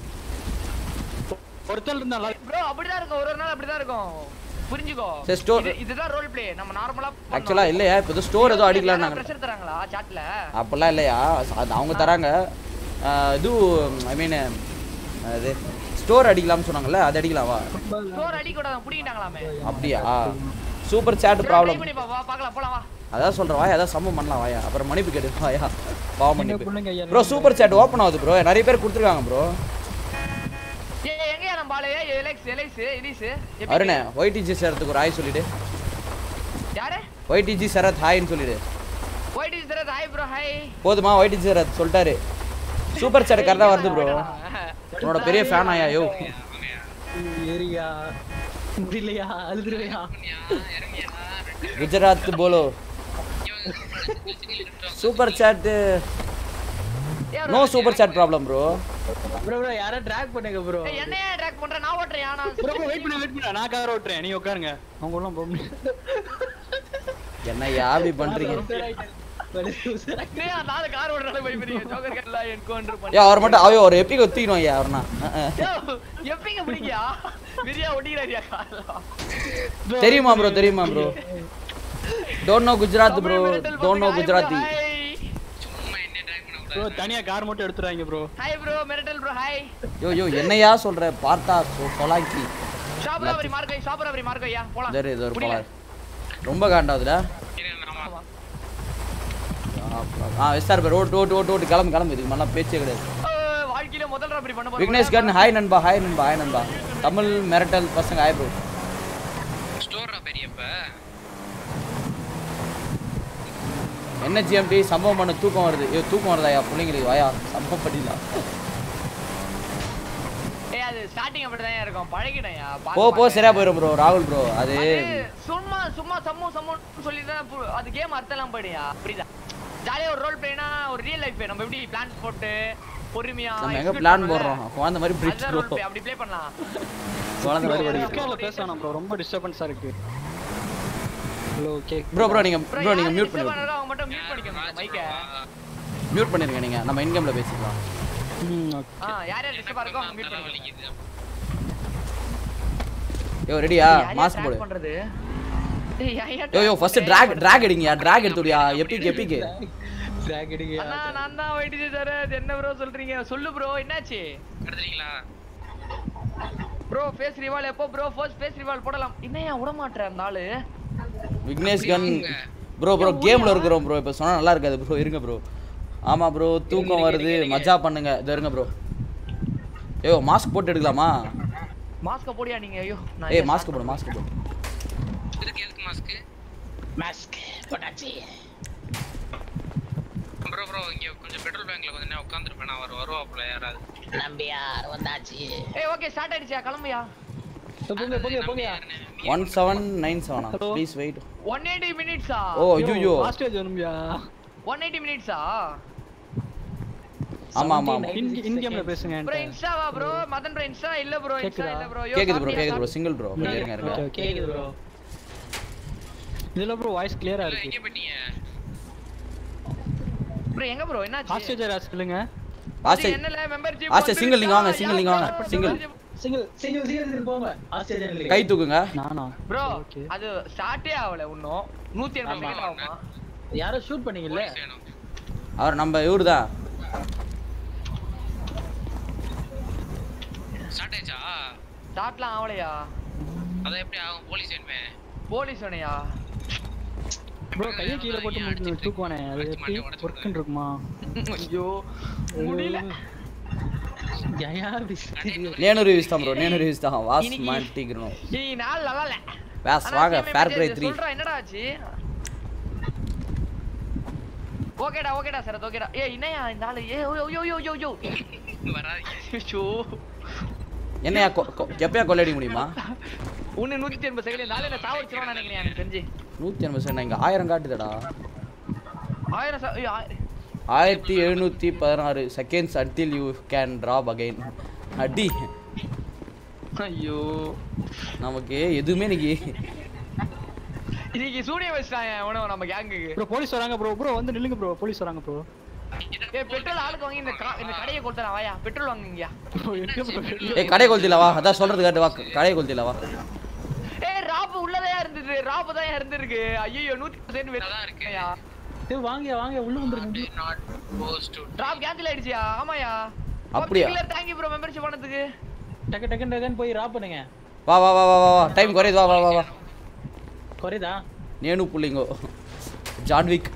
ஒருத்தர் இருந்தா ப்ரோ அப்படிதான் இருக்கும் ஒரு ஒரு நாள் அப்படிதான் இருக்கும் புரிஞ்சுக்கோ சரி, store- இது- இதுதான் ரோல் ப்ளே நம்ம நார்மலா ஆக்சுவலா இல்லையா இப்போ ஏதோ ஸ்டோர் ஏதோ அடிக்கலாம்னாங்க பிரஷர் தராங்களா சாட்ல அப்படிலாம் இல்லையா அது அவங்க தராங்க ஆஹ் இது ஐ மீன் அது ஸ்டோர் அடிக்கலாம்னு சொன்னாங்கல்ல அது அடிக்கலாமா ஸ்டோர் அடி கூட புடிங்கிட்டாங்களாமே அப்படியா சூப்பர் சேட் ட்ரை ப்ராப்ளம் பண்ணி பா வா பார்க்கலாம் போலாம் வா அதான் சொல்றேன் வாயா அதான் சம்மம் பண்ணலாம் வாயா அப்புறம் மன்னிப்பு கேடு வாயா பாவ புள்ளைங்க மன்னிப்பு ஐயா, ப்ரோ சூப்பர் சேட் ஓப்பன் ஆகுது ப்ரோ நிறைய பேர் கொடுத்துருக்காங்க ப்ரோ ஏய் எங்கயா நம்ம ஆளு எலெக்ஸ் எலெக்ஸ் எலிஸ் அருணே ஒய்டிஜி சரத்துக்கு ஒரு ஹாய் சொல்லிடு யாரு ஒய்டிஜி சரத் ஹாய்னு சொல்லிடு ஒயிட் இஸ் தரத் ஹாய் ப்ரோ ஹாய் போதுமா ஒய்டிஜி சரத் சொல்லிட்டாரு சூப்பர் சேட் கரெக்டாக வருது ப்ரோ உன்னோட பெரிய ஃபேன் ஆயா யோ ஏரியா முடியலையா அழுதுருவையா குஜராத் போலோ super chat no super chat problem bro bro bro யாரோ ட்ராக் பண்ணுங்க ப்ரோ ஏய் என்னையா ட்ராக் பண்ற நான் ஓட்றேன் நான் ப்ரோ வெயிட் பண்ணு வெயிட் பண்ணு நான் கார் ஓட்டுறேன் நீ உட்காருங்க அவங்க எல்லாம் போக முடியாது என்னய்யா அப்படி பண்றீங்க ஏய் நாலு கார் ஓட்றனால போய் பெரிய ஜோக்கர் கட்டல என்கவுண்டர் பண்ணி ஏ அவர் மட்டும் அவன் ஒரு எப்பிக்கு ஒத்திக்கணும் ஐயா அவர்னா எப்பங்க பிடிக்கியா விரியா ஒட்டிக்கிறாரியா கார்ல தெரியுமா ப்ரோ தெரியுமா bro don't know Gujarat bro don't know Gujarati bro தனியா கார் மட்டும் எடுத்துறாங்க ப்ரோ ஹாய் ப்ரோ மிரட்டல் ப்ரோ ஹாய் யோ யோ என்னையா சொல்ற பார்த்தா சொ- சொலாக்கி ஷாப் ராபரி மார்க்கை ஷாப் ராபரி மார்க்கை யா போலாம் இதோ இது ஒரு புரியல. பலர் ரொம்ப காண்டாதுல ஆ SR by road road road road கிளம்பு கிளம்பு இதுக்கு மேலாம் பேச்சே கிடையாது ஏய், வாழ்க்கையில முதல் ராபரி பண்ண போறோம் விக்னேஷ் கன் ஹாய் நண்பா ஹாய் நண்பா ஹாய் நண்பா தமிழ் மிரட்டல் பசங்க ஆய் ப்ரோ ஸ்டோரா பெரியப்ப என்ன ஜிஎம்டி சம்பவம் பண்ண தூக்கம் வருது ஐயோ தூக்கம் வருதாயா பிள்ளைங்களுக்கு வாயா சம்பவம் பண்ணிடலாம் ஏய் அது ஸ்டார்டிங் அப்படிதான் இருக்கும் பழகிடையா போ போ சரியா போயிடும் ப்ரோ ராகுல் ப்ரோ அது சும்மா சும்மா சம்மு சம்முன்னு சொல்லி தான் அது கேம் அர்த்தம்லாம் படியா புரியுதா ஜாலியா ஒரு ரோல் பிளேனா ஒரு ரியல் லைஃப் நம்ம எப்படி பிளான் போட்டு பொறுமையா நம்ம எங்க execute பிளான் பண்ணல. போடுறோம் குழந்தை மாதிரி பிரிச்சு அதுதான் ப்ரோ role play, அப்படி ப்ளே பண்ணலாம் குழந்தை மாதிரி படிக்கிறோம் டிஸ்கார்ட்ல பேச வேணாம் ப்ரோ ரொம்ப டிஸ்டர்பன்ஸா இருக்கு ஹலோ ஓகே ப்ரோ ப்ரோ நீங்க Bro, ப்ரோ நீங்க யாரு மியூட் disturb பண்ணிடுங்க பண்ணாரோ அவங்க மட்டும் மியூட் பண்ணிக்கோங்க மைக்க மியூட் பண்ணிருங்க நீங்க நம்ம இன்கம்ல பேசிக்கலாம் ம் ஆ யார் யார் டிஸ்டர்ப் இருக்கோ அவங்க மியூட் பண்ணிக்கோங்க யோ ரெடியா யார் யார் மாஸ்க் track போடு பண்றது டேய் யார் யார் யோ யோ track ஃபர்ஸ்ட் பண்றது? டிராக் டிராக் எடுங்கயா டிராக் எடுத்துடியா எபிக் எபிக் டிராக் எடுங்க அண்ணா நான் தான் வெயிட் சார் என்ன ப்ரோ சொல்றீங்க சொல்லு ப்ரோ என்னாச்சு எடுத்துறீங்களா ப்ரோ ஃபேஸ் ரிவால் எப்போ ப்ரோ ஃபர்ஸ்ட் ஃபேஸ் ரிவால் போடலாம் என்னையா விட மாட்டேன் அந்த ஆளு விக்னேஷ் கன் ப்ரோ ப்ரோ கேம்ல இருக்கிறோம் ப்ரோ இப்போ சொன்னா நல்லா இருக்காது ப்ரோ இருங்க ப்ரோ ஆமா ப்ரோ தூக்கம் வருது மஜா பண்ணுங்க இதோ இருங்க ப்ரோ ஏயோ மாஸ்க் போட்டு எடுக்கலாமா மாஸ்க போடியா நீங்க ஐயோ நான் ஏய் மாஸ்க் போடு மாஸ்க் போடு எதுக்கு எதுக்கு மாஸ்க் மாஸ்க் போட்டாச்சு ப்ரோ ப்ரோ இங்க கொஞ்சம் பெட்ரோல் பேங்க்ல கொஞ்ச நேரம் உட்காந்துருப்பேன் அவர் வருவாப்புல யாராவது நம்பியார் வந்தாச்சு ஏய் ஓகே ஸ்டார்ட் ஆயிடுச்சா கிளம்பியா போங்க போங்க போங்க ஒன் செவன் நைன் செவனா ப்ளீஸ் வெயிட் 180 மினிட்ஸா ஓ ஐயோ ஹாஸ்டேஜ் வேணும்யா 180 மினிட்ஸா ஆமா ஆமா ஆமா இன் கேம்ல பேசுங்க ப்ரோ இன்ஸ்டாவா ப்ரோ மதன் ப்ரோ இன்ஸ்டா இல்ல ப்ரோ இன்ஸ்டா கேக்குதா? இல்ல ப்ரோ கேக்குது ப்ரோ கேக்குது ப்ரோ சிங்கிள் ப்ரோ இருங்க இருங்க ஓகே ஓகே கேக்குது ப்ரோ இதுல ப்ரோ வாய்ஸ் கிளியரா இருக்கு எங்க போயிட்டீங்க ப்ரோ எங்க ப்ரோ என்னாச்சு ஹாஸ்டேஜ் யாரா சொல்லுங்க ஹாஸ்டேஜ் என்னல மெம்பர்ஷிப் ஹாஸ்டேஜ் சிங்கிள் நீங்க வாங்க சிங்கிள் நீங்க வாங்க சிங்கிள் சிங்கிள் சிங்கிள் சிங்கிள் போங்க ஆஸ்திரேலியா கை தூக்குங்க நானா ப்ரோ அது ஸ்டார்ட்டே ஆகல இன்னும் 180 செகண்ட் ஆகுமா யாரோ ஷூட் பண்ணீங்கல்ல அவர் நம்ம இவரு தான் ஸ்டார்ட் ஆயிடுச்சா ஸ்டார்ட்லாம் ஆகலையா அதான் எப்படி ஆகும் போலீஸ் வேணுமே போலீஸ் வேணையா ப்ரோ கையை கீழே போட்டு முடிஞ்சு தூக்குவானே அது எப்படி ஒர்க்குன்னு இருக்குமா ஐயோ முடியல ஜயா నేను రివ్యూస్తాం బ్రో నేను రివ్యూస్తాం వాస్ మాంటిగ్రో நீ நாள் நல்லா இல்ல వాస్ ஆனா వాగా CMA ఫేర్ క్రై message 3 சொல்றா என்னடா ஆச்சு ஓகேடா ஓகேடா சரத் ஓகேடா ஏய் என்னையா இந்த ஆளு ஏ யோ யோ யோ யோ யோ வராதீங்க ஐயோ என்னையா எப்பயா கொள்ளடி முடியுமா உன்னை நூத்தி எண்பது செகண்ட் இந்த ஆளு என்ன சாவடிச்சிருவான் நினைக்கிறேன் எனக்கு தெரிஞ்சு நூற்றி எண்பது செகண்ட் இங்கே ஆயிரம் காட்டுதடா ஆயிரம் சா- ஐயோ, ஆயிரம் ஆயிரத்தி எழுநூற்றி பதினாறு seconds until you can drop again அடி ஐயோ நமக்கு எதுவுமே இன்னைக்கு இன்னைக்கு சூனிய வச்சிட்டாங்க உணவு நம்ம கேங்குக்கு ப்ரோ போலீஸ் வராங்க ப்ரோ ப்ரோ வந்து நில்லுங்க ப்ரோ போலீஸ் வராங்க ப்ரோ ஏய் பெட்ரோல் ஆளுக்கு வாங்கி இந்த கா- இந்த கடையை கொடுத்தா வாயா பெட்ரோல் வாங்குங்கயா ப்ரோ எங்க ப்ரோ ஏய் கடை கொளுத்தில வா அதான் சொல்றது காட்டு வா கடை கொளுத்தில வா ஏய் ராப்பு உள்ளதையா இருந்தது ராப்பு தான் இருந்திருக்கு ஐயோ நூத்தி பர்சன்ட் வெளியே இருக்குயா ஏய் வாங்க வாங்க உள்ள வந்துருங்க not post to drop cancel ஆயிடுச்சியா ஆமாயா அப்படியா? தேங்க் யூ ப்ரோ மெம்பர்ஷிப் பண்ணதுக்கு டக்கு டக்கு டக்குன்னு போய் ராப் பண்ணுங்க வா வா வா வா வா வா டைம் குறையுது வா வா வா வா குறையுதா நேனு புள்ளிங்கோ ஜான்விக்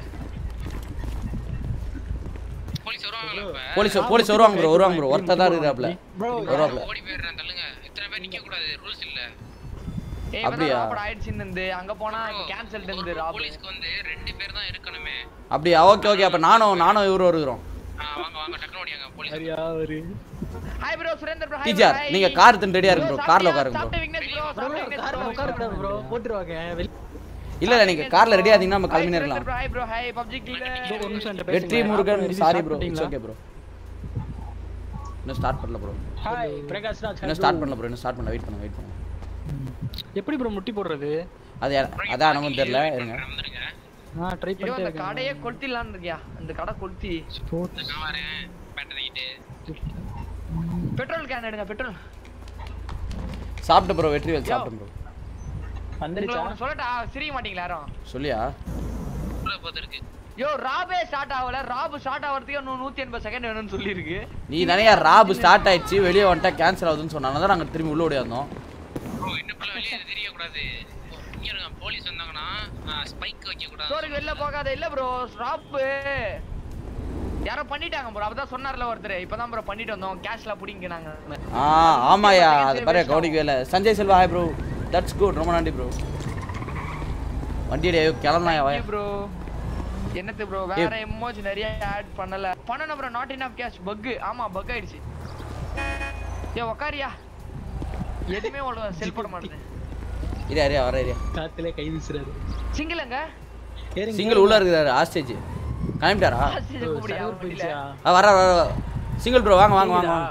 போலீஸ் வருவாங்களா இப்ப போலீஸ் போலீஸ் வருவாங்க ப்ரோ வருவாங்க ப்ரோ ஒருத்தர் தான் இருக்கிறாப்ல வருவாப்ல ஓடி போயிடுறேன் தள்ளுங்க இத்தனை பேர் நிக்க கூடாது ரூல்ஸ் இல்ல ஏய் அப்படியா? அப்படியா ராப் ஆயிடுச்சுன்னு இருந்து அங்க போனா கேன்சல் இருந்து ராப் போலீஸ்க்கு வந்து ரெண்டு பேர் தான் இருக்கணுமே அப்படியா ஓகே ஓகே அப்போ நானும் நானும் இவரும் வருகிறோம் ஆ, வாங்க வாங்க டக்குனு ஓடியாங்க போலீஸ் சரியா ஒரு hi bro Surender bro teacher நீங்க கார் எடுத்து ரெடியா இருக்கு ப்ரோ கார்ல உட்காருங்க ப்ரோ சாப்பிட்டு விக்னேஷ் ப்ரோ சாப்பிட்டு விக்னேஷ் கார்ல ப்ரோ உட்கார கூடாது ப்ரோ போட்டுருவாங்க வெளி- இல்ல இல்ல நீங்க கார்ல ரெடியா இருந்தீங்கன்னா நம்ம கிளம்பினே இருக்கலாம் ஹாய் ப்ரோ ஹாய் பப்ஜி கில்ல ஒரு நிமிஷம் என்கிட்ட வெற்றி பேசுங்க. முருகன் அப்புறம் சாரி start ப்ரோ இட்ஸ் பண்ணிட்டீங்களா? ஓகே ப்ரோ இன்னும் ஸ்டார்ட் பண்ணல ப்ரோ ஹாய் பிரகாஷ் ராஜ் இன்னும் ஸ்டார்ட் பண்ணல ப்ரோ இன்னும் ஸ்டார்ட் பண்ணல வெயிட் பண்ணுங்க வெயிட் பண்ணுங்க எப்படி ப்ரோ முட்டி போடுறது அது அதான் நமக்கு தெரியல இருங்க நான் ட்ரை ஐயோ பண்ணிட்டே அந்த இருக்கேன் கடையே கொளுத்திடலாம்னு இருக்கியா அந்த கடை கொளுத்தி நான் வரேன் பேட்டை தூக்கிட்டு பெட்ரோல் கேன் எடுங்க பெட்ரோல் சாப்பிட்டு ப்ரோ வெற்றிவேல் சாப்பிட்டு ப்ரோ வந்துருச்சா உங்களை சொல்லட்டா சிரிக்க மாட்டீங்களா யாரும் சொல்லியா உள்ள போது இருக்கு யோ ராபே ஸ்டார்ட் ஆகல ராபு ஸ்டார்ட் ஆகிறதுக்கு இன்னும் நூத்தி எண்பது செகண்ட் வேணும்னு சொல்லியிருக்கு நீ தானே ராப் ஸ்டார்ட் ஆயிடுச்சு வெளியே வந்துட்டா கேன்சல் ஆகுதுன்னு சொன்னாங்க தான் நாங்கள் திரும்பி உள்ள ஓடியாந்தோம் ப்ரோ இன்னும் வெளியே தெரிய கூடாது இங்க இருங்க போலீஸ் வந்தாங்கன்னா ஸ்பைக் வைக்க கூடாது ஸ்டோருக்கு வெளில போகாத இல்ல ப்ரோ ராப்பு யாரோ பண்ணிட்டாங்க ப்ரோ அப்பதான் சொன்னார்ல ஒருத்தர் இப்பதான் ப்ரோ பண்ணிட்டு வந்தோம் கேஷ்ல புடிங்கினாங்க ஆ ஆமாயா அது பாரு கவனிக்கவே இல்லை Sanjay Selva hi bro that's good ரொம்ப நன்றி ப்ரோ வண்டியடைய கிளம்பலாம் வாயா ப்ரோ என்னத்து ப்ரோ வேற எமோஜி நிறைய ஆட் பண்ணல பண்ணணும் bro not in off cash bug ஆமா பக் ஆயிடுச்சு ஏ உக்காரியா எதுவுமே அவ்வளோ செல் பண்ண மாட்டேன் இரியா இரியா வர இரியா காத்துல கை வீசுறாரு சிங்கிளங்க சிங்கிள் உள்ள இருக்குறாரு ஆஸ்டேஜ் கிளம்பிட்டாரா ஆஸ்டேஜ் கூப்பிடியா வண்டியில ஆ வர வர சிங்கிள் ப்ரோ வாங்க வாங்க வாங்க வாங்க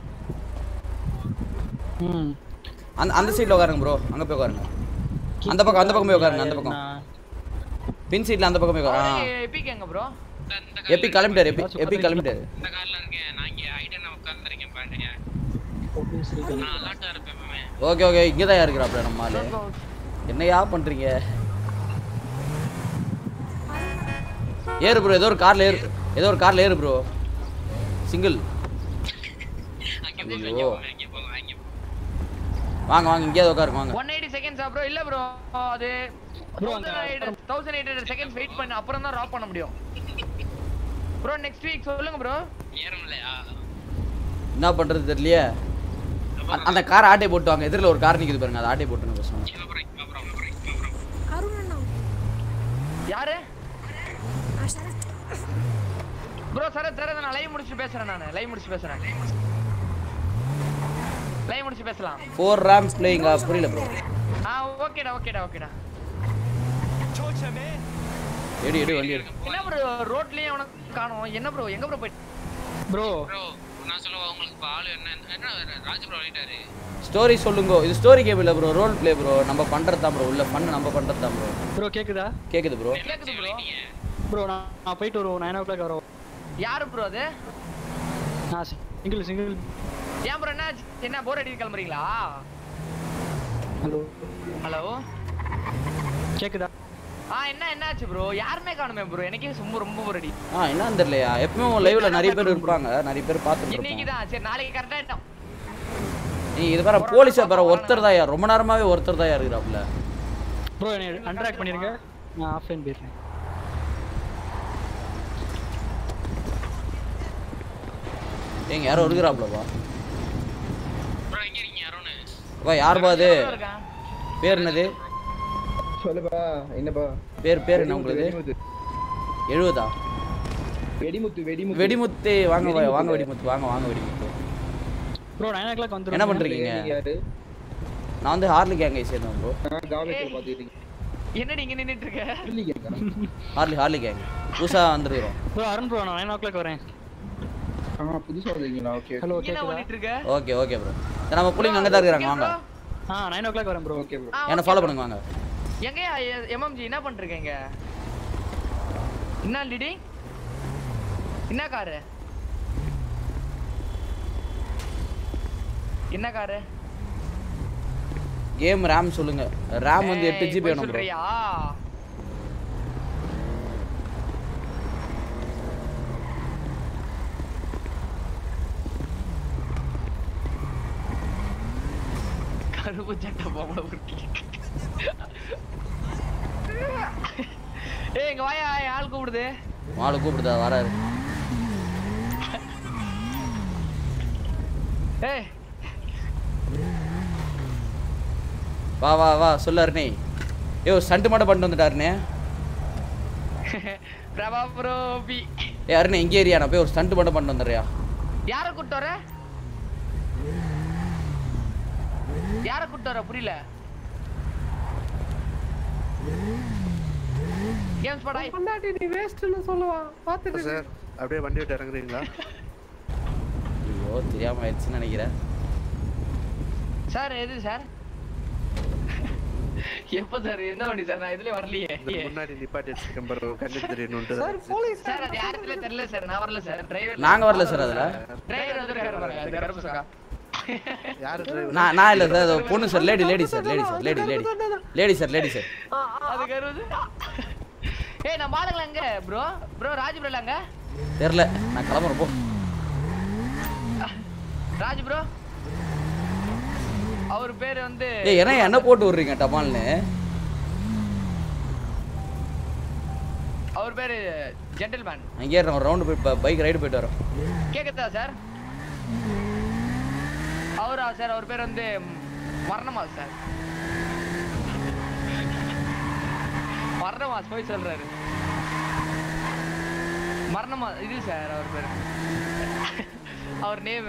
ம் அந்த அந்த சைடில் உட்காருங்க ப்ரோ அங்கே போய் உட்காருங்க அந்த பக்கம் அந்த பக்கம் போய் உட்காருங்க அந்த பக்கம் பின் சீட்ல அந்த பக்கம் போய் உட்காரு ஆ எபிக் எங்க ப்ரோ எப்பி கிளம்பிட்டாரு எப்பி எப்பி கிளம்பிட்டாரு இந்த கார்ல இருக்கேன் நான் இங்க ஐடன் உட்கார்ந்துருக்கேன் பாருங்க நான் அலர்ட்டா இருப்பேன் எப்பவுமே ஓகே ஓகே இங்கே தான் இருக்கிறாப்ல நம்ம ஆளு என்னையா பண்றீங்க ஏறு ப்ரோ ஏதோ ஒரு கார்ல ஏறு ஏதோ ஒரு கார்ல ஏறு ப்ரோ சிங்கிள் ஐயோ வாங்க வாங்க இங்கேயாவது உட்காருங்க வாங்க ஒன் எயிட்டி செகண்ட்ஸா ப்ரோ இல்ல ப்ரோ அது thousand eight hundred seconds wait பண்ண அப்புறம் தான் ராப் பண்ண முடியும் ப்ரோ நெக்ஸ்ட் வீக் சொல்லுங்க ப்ரோ ஏறலையா என்ன பண்றது தெரியலையே அந்த- அந்த கார் ஆட்டை போட்டு வாங்க எதிரில் ஒரு கார் நிக்குது பாருங்க அது ஆட்டை போட்டுன்னு பேசணும் அருண் அண்ணா யாரு ஆ, சரத் ப்ரோ சரத் சரத் நான் லைவ் முடிச்சு பேசுறேன் நான் லைவ் முடிச்சு பேசுறேன் லைவ் முடிச்சு பேசலாம் ஃபோர் ரேம்ஸ் பிளேயிங்கா புரியல ப்ரோ ஆ ஓகேடா ஓகேடா ஓகேடா எடி எடி வண்டி எடு என்ன ப்ரோ ரோட்லயே உனக்கு காணோம் என்ன ப்ரோ எங்க ப்ரோ போயிட்டு ப்ரோ ப்ரோ நான் சொல்லுவா உங்களுக்கு இப்ப ஆளு என்ன என்ன ராஜ் ப்ரோ ஆயிட்டாரு ஸ்டோரி சொல்லுங்க இது ஸ்டோரி கேம் இல்ல ப்ரோ ரோல் ப்ளே ப்ரோ நம்ம பண்றது தான் ப்ரோ உள்ள ஃபன் நம்ம பண்றது தான் ப்ரோ ப்ரோ கேக்குதா கேக்குது ப்ரோ கேக்குது ப்ரோ ப்ரோ நான் நான் போயிட்டு வருவோம் நைன் ஓ கிளாக் வரோம் யாரு ப்ரோ அது நான் சிங்கிள் சிங்கிள் ஏன் ப்ரோ என்ன என்ன போர் அடிக்க கிளம்புறீங்களா ஹலோ ஹலோ கேக்குதா ஆ என்ன என்னாச்சு ப்ரோ யாருமே காணுமே ப்ரோ எனக்கே ரொம்ப ரொம்ப போர் அடி ஆ என்னன்னு தெரியலையா எப்பவும் லைவ்ல நிறைய பேர் இருப்பாங்க நிறைய பேர் பார்த்துட்டு இன்னைக்கு இருப்பாங்க தான் சரி நாளைக்கு கரெக்டா ஆயிட்டோம் நீ இது பாரு போலீஸா பாரு ஒருத்தர் தான் ரொம்ப நேரமாவே ஒருத்தர் தான் இருக்கிறாப்ல ப்ரோ என்னை அன்ட்ராக்ட் பண்ணிருங்க நான் ஆஃப்லைன் போயிடுறேன் ஏங்க யாரோ இருக்கிறாப்லப்பா ப்ரோ எங்க இருக்கீங்க அருண் அப்பா யாருப்பா அது பேர் என்னது சொல்லுப்பா என்னப்பா பேர் பேர் என்ன உங்களுக்கு எழுபதா வெடிமுத்து வெடிமுத்து வெடிமுத்து வாங்க வா- வாங்க வெடிமுத்து வாங்க வாங்க Vedimuthu bro nine o'clock வந்துடும் என்ன பண்றீங்க யாரு நான் வந்து ஹார்லி கேங்கை சேர்ந்தேன் ப்ரோ நான் காவேரியில் பார்த்துக்கிட்டீங்க என்னடி இங்க நின்னுட்டு இருக்க ஹார்லி ஹார்லி கேங் புதுசா வந்துருக்கிறோம் ப்ரோ அருண் ப்ரோ நான் நைன் ஓ கிளாக் வரேன் ஆ புதுசா வந்தீங்களா ஓகே ஹலோ என்ன கேக்குதா பண்ணிட்டு இருக்க ஓகே ஓகே ப்ரோ நம்ம பிள்ளைங்க அங்கே தான் இருக்கிறாங்க வாங்க ஆ நைன் ஓ கிளாக் வரேன் ப்ரோ ஓகே ப்ரோ ஆ, என்ன okay ஃபாலோ bro. பண்ணுங்க வாங்க எங்கயா எம்எம்ஜி என்ன பண்றீங்க என்ன லிடி என்ன காரு என்ன காரு கேம் ரேம் சொல்லுங்க ரேம் வந்து எட்டு ஏய், ஜிபி பொய் வேணும் ப்ரோ சொல்றியா கருப்பு சட்டை பொம்பளை உருட்டி ஏய் இங்க வாயா என் ஆள் கூப்பிடுது மாலு கூப்பிடுதா வராரு ஏய் வா வா வா சொல்லு அருணே ஏ சண்டு மட்டும் பண்ணிட்டு வந்துட்டாருனே பிரபா ப்ரோ பி ஏ அருணே இங்கே ஏரியா நான் போய் ஒரு ஸ்டண்ட் மட்டும் பண்ணிட்டு வந்துடுறியா யார கூட்டு வர யார கூட்டு வர புரியல கேம்ஸ் படாய் பொண்டாட்டி நீ வேஸ்ட்னு சொல்லுவான் பார்த்துட்டு சார் அப்படியே வண்டி விட்டு இறங்குறீங்களா ஐயோ தெரியாம ஆயிடுச்சுன்னு நினைக்கிறேன் சார் எது சார் எப்ப சார் என்ன வண்டி சார் நான் இதுல வரலையே இதுக்கு முன்னாடி நிப்பாட்டி வச்சிருக்கேன் பாரு கண்ணு தெரியணும்ட்டு சார் போலீஸ் சார் அது யாருக்குள்ள தெரியல சார் நான் வரல சார் டிரைவர் நாங்க வரல சார் அதுல டிரைவர் வந்துருக்காரு பாருங்க அது கருப்பு சகா யாரு driver? நான் நான் இல்லை சார் அது பொண்ணு sir lady lady sir lady sir lady lady lady sir lady sir அது கருது ஏய் நம்ம ஆளுங்கள எங்க ப்ரோ ப்ரோ ராஜ் ப்ரோ அங்க தெரில நான் கிளம்புறேன் போ ராஜ் ப்ரோ அவர் பேர் வந்து ஏய் என்ன என்ன போட்டு விடுறீங்க டமால்னு அவர் பேரு ஜென்டில்மேன் அங்கேயே ஒரு ரவுண்டு போய் பைக் ரைடு போயிட்டு வரோம் கேக்குதா சார் அவரா சார் அவர் பேர் வந்து வர்ணமா சார் வர்ணமாஸ் போய் சொல்றாரு மரணமா இது சார் அவர் பேர் அவர் நேம்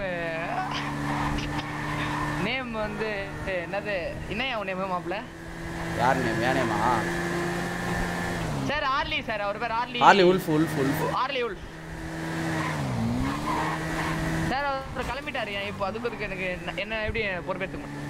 நேம் வந்து என்னது என்ன அவன் நேம் மாப்பிள்ள யார் நேம் ஏன் நேமா சார் ஆர்லி சார் அவர் பேர் ஆர்லி ஆர்லி உல்ஃப் உல்ஃப் உல்ஃப் ஆர்லி உல்ஃப் சார் அவர் கிளம்பிட்டாரு இப்போ அதுக்கு அதுக்கு எனக்கு என்ன- என்ன எப்படி பொறுப்பேற்றுக்க முடியும்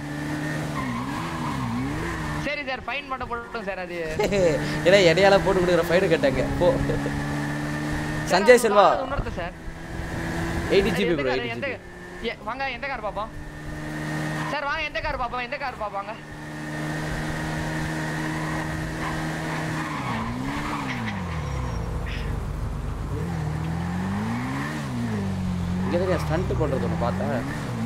சரி சார் ஃபைன் மட்டும் போட்டோம் சார் அது ஏன்னா இடையால போட்டு கொடுக்குற ஃபைடு கேட்டாங்க போ சஞ்சய் செல்வா உணர்த்த சார் எயிட்டி ஜிபி எந்த ப்ரோ car? எயிட்டி எந்த ஜிபி எ- வாங்க எந்த கார் பாப்போம் சார் வாங்க எந்த கார் பாப்போம் எந்த கார் பாப்பாங்க இங்கே தான் ஸ்டண்ட் பண்ணுறது ஒன்று பார்த்தேன்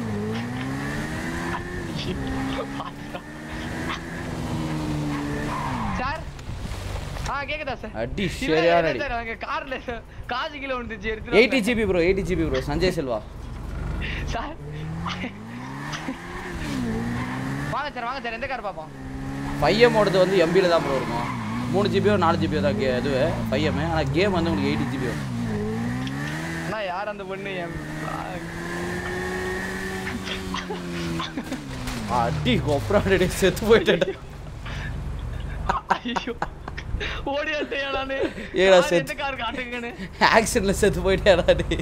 சார் ஆ கேக்குதா சார் அடி இல்ல, சரியான இல்ல அடி சார் அங்க கார்ல காசு கிலோ வந்துச்சு எடுத்து eighty GB bro eighty GB bro Sanjay Selva sir வாங்க சார் வாங்க சார் எந்த கார் பாப்போம் ஃபைவ் எம்மோடது வந்து எம்பியில் தான் ப்ரோ இருக்கும் மூணு ஜிபியோ நாலு ஜிபியோ தான் கே இது ஃபைவ் எம் ஆனால் கேம் வந்து உங்களுக்கு எயிட்டி ஜிபி வரும் அண்ணா யார் அந்த பொண்ணு என் அடி கொப்பராடி செத்து போயிட்டேன் ஐயோ ஓடி வந்துட்டேன் நானு ஏடா யார் செத்து- எந்த கார் காட்டுங்கன்னு ஆக்சிடென்ட்ல செத்து போயிட்டேடா நீ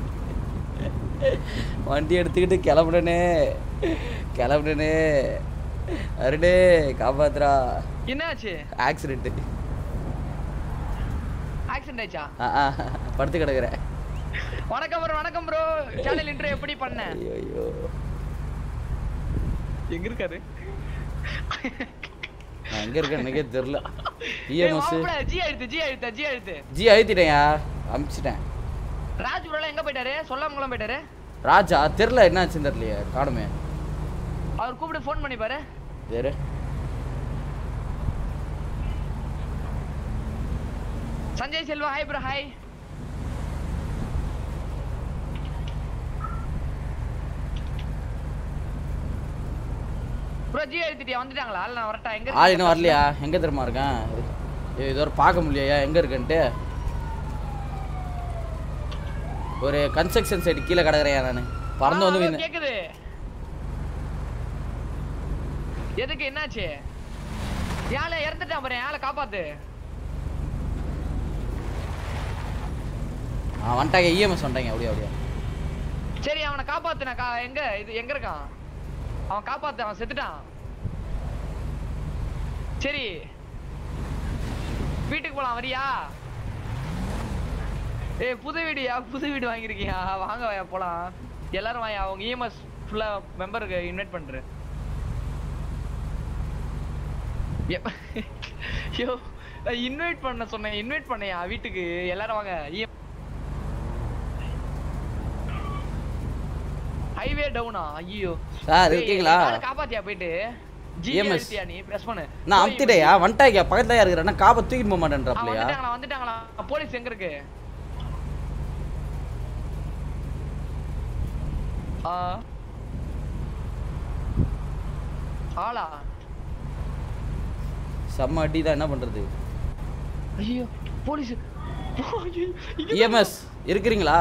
வண்டி எடுத்துக்கிட்டு கிளம்புனே கிளம்புனே அருடே காப்பாத்துறா என்னாச்சு ஆக்சிடென்ட் ஆக்சிடென்ட் ஆயிச்சா படுத்து கிடக்குறேன் வணக்கம் ப்ரோ வணக்கம் ப்ரோ சேனல் இன்ட்ரோ எப்படி பண்ண ஐயோ எங்க இருக்காரு நான் எங்க இருக்கேன் எனக்கே தெரியல ஏய், இஎம்எஸ் மாப்பிள, ஜி அழுத்து ஜி அழுத்து ஜி அழுத்து ஜி அழுத்திட்டேன்யா அமுச்சிட்டேன் ராஜ் ப்ரோலாம் எங்க போயிட்டாரு சொல்லாமலாம் போயிட்டாரு ராஜா தெரில என்னாச்சுன்னு தெரியலையே காணுமே அவர் கூப்பிட்டு ஃபோன் பண்ணி பாரு வேறு Sanjay Selva hi bro hi bro ஜி அழுத்திட்டியா வந்துட்டாங்களா ஆள் நான் வரட்டா எங்க ஆள் இன்னும் வரலையா எங்க தெரியுமா இருக்கேன் ஏய், இது வரை பார்க்க முடியலையா எங்க இருக்கேன்ட்டு ஒரு கன்ஸ்ட்ரக்ஷன் சைடு கீழே கிடக்குறேன் நான் பறந்து வந்து ஆ, விழுந்தேன். கேக்குது எதுக்கு என்னாச்சு யாழை இறந்துட்டான் பாரு யாழை காப்பாத்து ஆ வந்துட்டாங்க இஎம்எஸ் வந்துட்டாங்க அப்படியே அப்படியே சரி அவனை காப்பாத்து நான் கா- எங்க இது எங்க இருக்கான் அவன் காப்பாத்து அவன் செத்துட்டான் சரி வீட்டுக்கு போலாம் வரியா ஏய் புது வீடுயா புது வீடு வாங்கியிருக்கியா வாங்க வாயா போலாம் எல்லாரும் வாயா அவங்க இஎம்எஸ் ஃபுல்லா மெம்பருக்கு இன்வைட் பண்றேன் எப்- ஐயோ இன்வைட் பண்ண சொன்னேன் இன்வைட் பண்ணையா வீட்டுக்கு எல்லாரும் வாங்க ஹைவே டவுனா ஐயோ சார், ஏய், இருக்கீங்களா? யாரை காப்பாத்தியா போயிட்டு ஜி EMS. அழுத்தியா நீ பிரஸ் பண்ணு நான் அமுத்திட்டேயா வந்துட்டாங்க பக்கத்துல இருக்கிறேன் நான் காப்பை தூக்கிட்டு போக ஆ, மாட்டேன்றாப்லையா வந்துட்டாங்களா வந்துட்டாங்களா போலீஸ் எங்க இருக்கு ஆ ஆளா செம்ம அடி தான் என்ன பண்றது ஐயோ போலீஸ் இஎம்எஸ் இருக்கிறீங்களா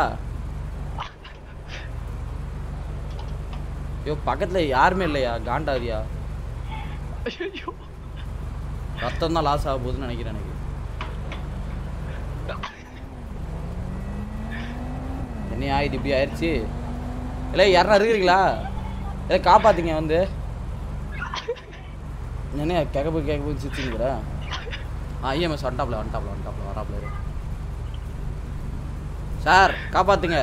ஐயோ பக்கத்துல யாருமே இல்லையா காண்டாதியா ஐயோ ரத்தம் தான் லாஸ் ஆக போகுதுன்னு நினைக்கிறேன் எனக்கு என்னையா இது இப்படி ஆயிடுச்சு இல்லை யாரா இருக்கிறீங்களா இல்லை காப்பாத்துங்க வந்து என்ன கேட்க போய் கேட்க போய் சிரிச்சுங்கிற ஆ இஎம்எஸ் வந்துட்டாப்ல வந்துட்டாப்ல வந்துட்டாப்ல வராப்ல இரு. சார் காப்பாத்துங்க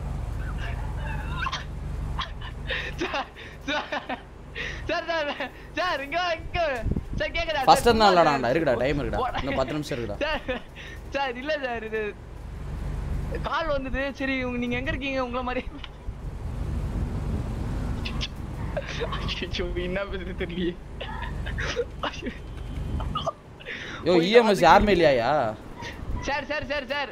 சார் சார் சார் இங்க வா, இங்க வா. சார் கேக்குதா ஃபர்ஸ்ட் சார், தான் சும்மா விளாடாண்டா சார். இருக்குடா டைம் இருக்குடா போடா. இன்னும் பத்து நிமிஷம் இருக்குடா சார் சார் இல்ல சார் இது கால் வந்தது சரி உங்க நீங்க எங்க இருக்கீங்க உங்கள மாதிரி ஐயோ, என்ன பேசுறது தெரியலையே ஐயோ. யோ இஎம்எஸ் யாருமே இல்லையாயா சார் சார் சார் சார்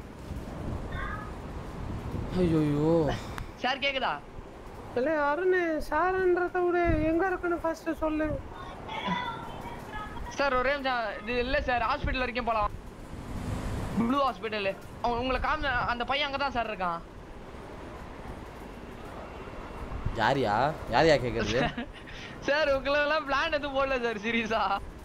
ஐயோ சார் கேக்குதா இல்ல அருண் சார்ன்றத விட எங்க இருக்குன்னு ஃபர்ஸ்ட் சொல்லு சார் ஒரே நிமிஷம் இது இல்ல சார் ஹாஸ்பிடல் வரைக்கும் போலாம் ப்ளூ ஹாஸ்பிடல் உங்களை காம அந்த பையன் அங்கதான் சார் இருக்கான் யாரியா யாரியா கேக்குறது சார் உங்களெல்லாம் பிளான் எதுவும் போடல சார் சீரியஸா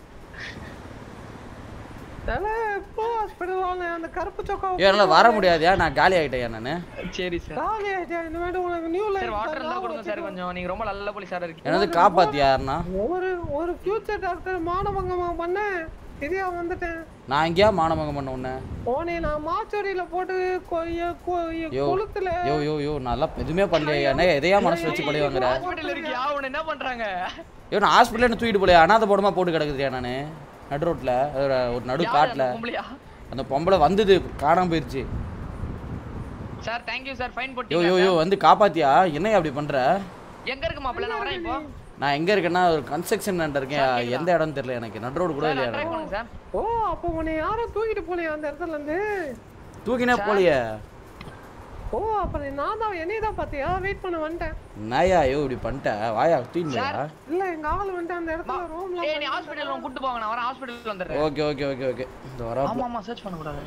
தல போ ஹாஸ்பிடல் வாங்க அந்த கருப்பு சொக்கா ஏன் என்னால வர முடியாதுயா நான் காலி ஆயிட்டேன் நானு சரி சார் காலி ஆயிட்டா இனிமேட்டு உனக்கு நியூ சார் லைஃப் வாட்டர் இருந்தா கொடுங்க சார் கொஞ்சம் நீங்க ரொம்ப நல்ல போலீஸாரா இருக்கீங்க என்னது காப்பாத்தியா யாருன்னா ஒரு ஒரு ஃபியூச்சர் டாக்டர் மானபங்கமா பண்ணேன் இதையா வந்துட்டேன் நான் எங்கேயா மானமங்கம் பண்ண உன்ன உன்னை நான் மாச்சோரியில போட்டு கொய்ய கொய்ய யோ கொளுத்துல யோ யோ யோ நல்லா எதுவுமே பண்ணலையா என்ன எதையா மனசு வச்சு பழி வாங்குற ஹாஸ்பிடல் இருக்கியா அவன் என்ன பண்றாங்க ஐயோ நான் ஹாஸ்பிட்டல் என்ன தூக்கிட்டு போலையா அனாதை போடமா போட்டு கிடக்குதுயா நானு நடு ரோட்ல ஒரு ஒரு நடு யாரு காட்டுல அந்த பொம்பளையா அந்த பொம்பளை வந்தது காணாம போயிருச்சு sir thank you sir fine யோ போட்டீங்க யோ யோ வந்து காப்பாத்தியா என்னையா அப்படி பண்ற எங்க இருக்கு மாப்பிள்ள நான் வரேன் இப்போ நான் எங்க இருக்கேன்னா ஒரு கன்ஸ்ட்ரக்ஷன் இருக்கேன் எந்த இடம்னு தெரியல எனக்கு நடு ரோடு கூட சார் இல்லையா ட்ரை எனக்கு. பண்ணுங்க சார் ஓ அப்போ உன்னை யாரும் தூக்கிட்டு போலையா அந்த இடத்துல இருந்து தூக்கினே போலியே ஓ அப்ப நீ நான் தான் என்னைய தான் பாத்தியா வெயிட் பண்ண வந்துட்டேன் நாயா ஐயோ இப்படி பண்ணிட்ட வாயா தூக்கினியா இல்ல எங்க ஆள் வந்துட்டு அந்த இடத்துல ரூம்ல ஏய் நீ ஹாஸ்பிடல் கூட்டி போங்க நான் வரேன் ஹாஸ்பிடல் வந்துடுறேன் ஓகே ஓகே ஓகே ஓகே இந்த வரா ஆமா ஆமா சர்ச் பண்ண கூடாது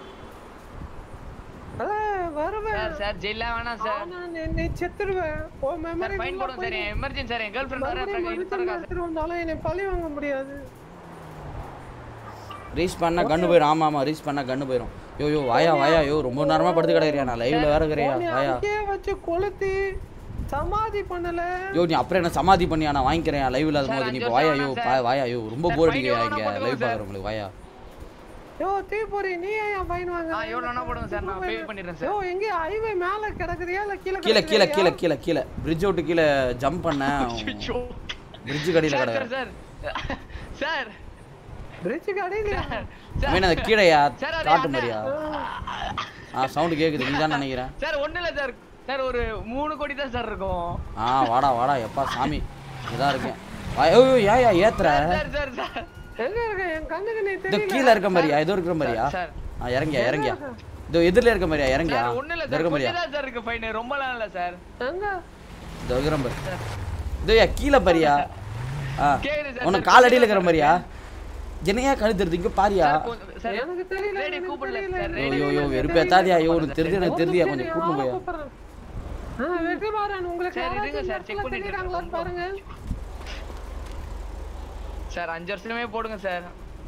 வருவேன் சார் சார் ஜெயில வேணாம் சார் ஆனா நீ நீ செத்துருவேன் ஓ சார் மெமரி ஃபைன் போடுங்க சார் எமர்ஜென்சி சார் என் கேர்ள் ஃப்ரெண்ட் வர எடுத்துட்டு வந்தாலும் என்னை பழி வாங்க முடியாது ரீச் பண்ணா கண்ணு போயிடும் ஆமா ஆமா ரீச் பண்ணா கண்ணு போயிடும் யோ யோ வாயா வாயா யோ ரொம்ப நேரமா படுத்து கிடக்குறியா நான் லைவ்ல வேற இருக்கிறியா உன்னை வாயா அங்கேயே வச்சு கொளுத்தி சமாதி பண்ணல யோ நீ அப்புறம் என்ன சமாதி பண்ணியா நான் வாங்கிக்கிறேன் லைவ்ல இருக்கும் போது நீ இப்போ வாயா யோ பா- வாயா யோ ரொம்ப போர் அடிக்கிறா இங்க லைவ் பாக்குறவங்களுக்கு வாயா யோ தீபுரி நீ ஏன் ஃபைன் வாங்க ஆ எவ்வளவு வேணா போடுங்க சார் நான் பே பண்ணிடுறேன் சார் யோ எங்க ஹைவே மேல கிடக்குறியா இல்ல கீழ கீழே கீழே கீழே கீழே கீழே பிரிட்ஜ் விட்டு கீழே ஜம்ப் பண்ணேன் பிரிட்ஜ் கடியில சார் கிடக்குறேன் சார் சார் பிரிட்ஜுக்கு அடியிலையா மீன் அந்த கீழையா சார், அது காட்டு அண்ணன். மாதிரியா ஆ சவுண்ட் கேக்குது நீ தான் நினைக்கிறேன் சார் ஒண்ணு இல்ல சார் சார் ஒரு மூணு கோடி தான் சார் இருக்கும் ஆ வாடா வாடா எப்பா சாமி இதான் இருக்கேன் வா- ஐயோ ஏயா ஏத்துற சார் சார் சார் எங்க இருக்க என் கண்ணுக்கு நீ இந்த தெரியல கீழே இருக்க மாதிரியா ஏதோ இருக்கிற மாதிரியா சார். ஆ இறங்கியா இறங்கியா இதோ எதிரில் இருக்க மாதிரியா இறங்கியா சார் ஒண்ணு இல்ல இந்த சார் இருக்க கொஞ்சம் மாதிரியா தான் சார் இருக்கு ஃபைன் ரொம்பலாம் இல்ல சார் எங்க இதோ இருக்கிற மாதிரி இதோயா கீழே பாரியா ஆ கேக்குது சார், உனக்கு சார், கால் அடியில் இருக்கிற மாதிரியா என்னையா கழுத்துறது இங்க பாரியா சார் எனக்கு தெரியல ரேடி கூப்பிடல சார் ஐயோ ஐயோ வெறுப்பேத்தாதியா ஐயோ உனக்கு தெரிஞ்சு எனக்கு தெரிஞ்சியா கொஞ்சம் கூட்டு போயா ஆ வெற்றி மாறன் உங்களுக்கு சார், இருங்க யாராச்சும் சார், check இடத்துல பண்ணிட்டு தெரியுறாங்களான்னு பாருங்க சார் அஞ்சு வருஷமே போடுங்க சார்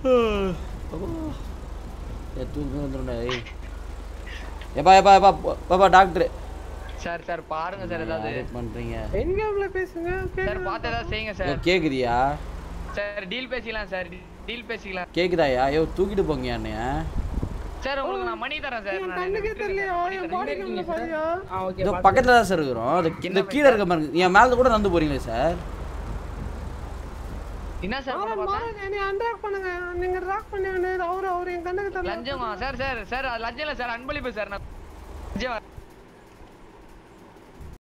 ஏ தூக்கி வந்துடும்டா ஏய் எப்பா எப்பா எப்பா பாப்பா டாக்டர் சார் சார் பாருங்க சார் ஏதாவது பண்றீங்க என்கேம்ல பேசுங்க சார் பார்த்து ஏதாவது செய்யுங்க இதோ சார் கேக்குதியா சார் டீல் பேசிக்கலாம் சார் டீல் பேசிக்கலாம் கேக்குதாயா ஐயோ தூக்கிட்டு போங்க என்னைய சார் உங்களுக்கு நான் மணி தரேன் சார் நான் கண்ணுக்கே தெரியலையா என் பாடி கேம்ல பாரியா இதோ பக்கத்துல தான் சார் இருக்கிறோம் அது இந்த கீழே இருக்க மாதிரி என் மேல கூட நடந்து போறீங்களே சார் என்ன சார் பண்ண மாறன் பார்த்தா மாறன் என்னை அன்ராக் பண்ணுங்க நீங்க ராக் பண்ணி அவரு அவரு என் கண்ணுக்கு தெரியல லஞ்சமா சார் சார் சார் அது லஞ்சம் இல்ல சார் அன்பளிப்பு சார் நான் லஞ்சம்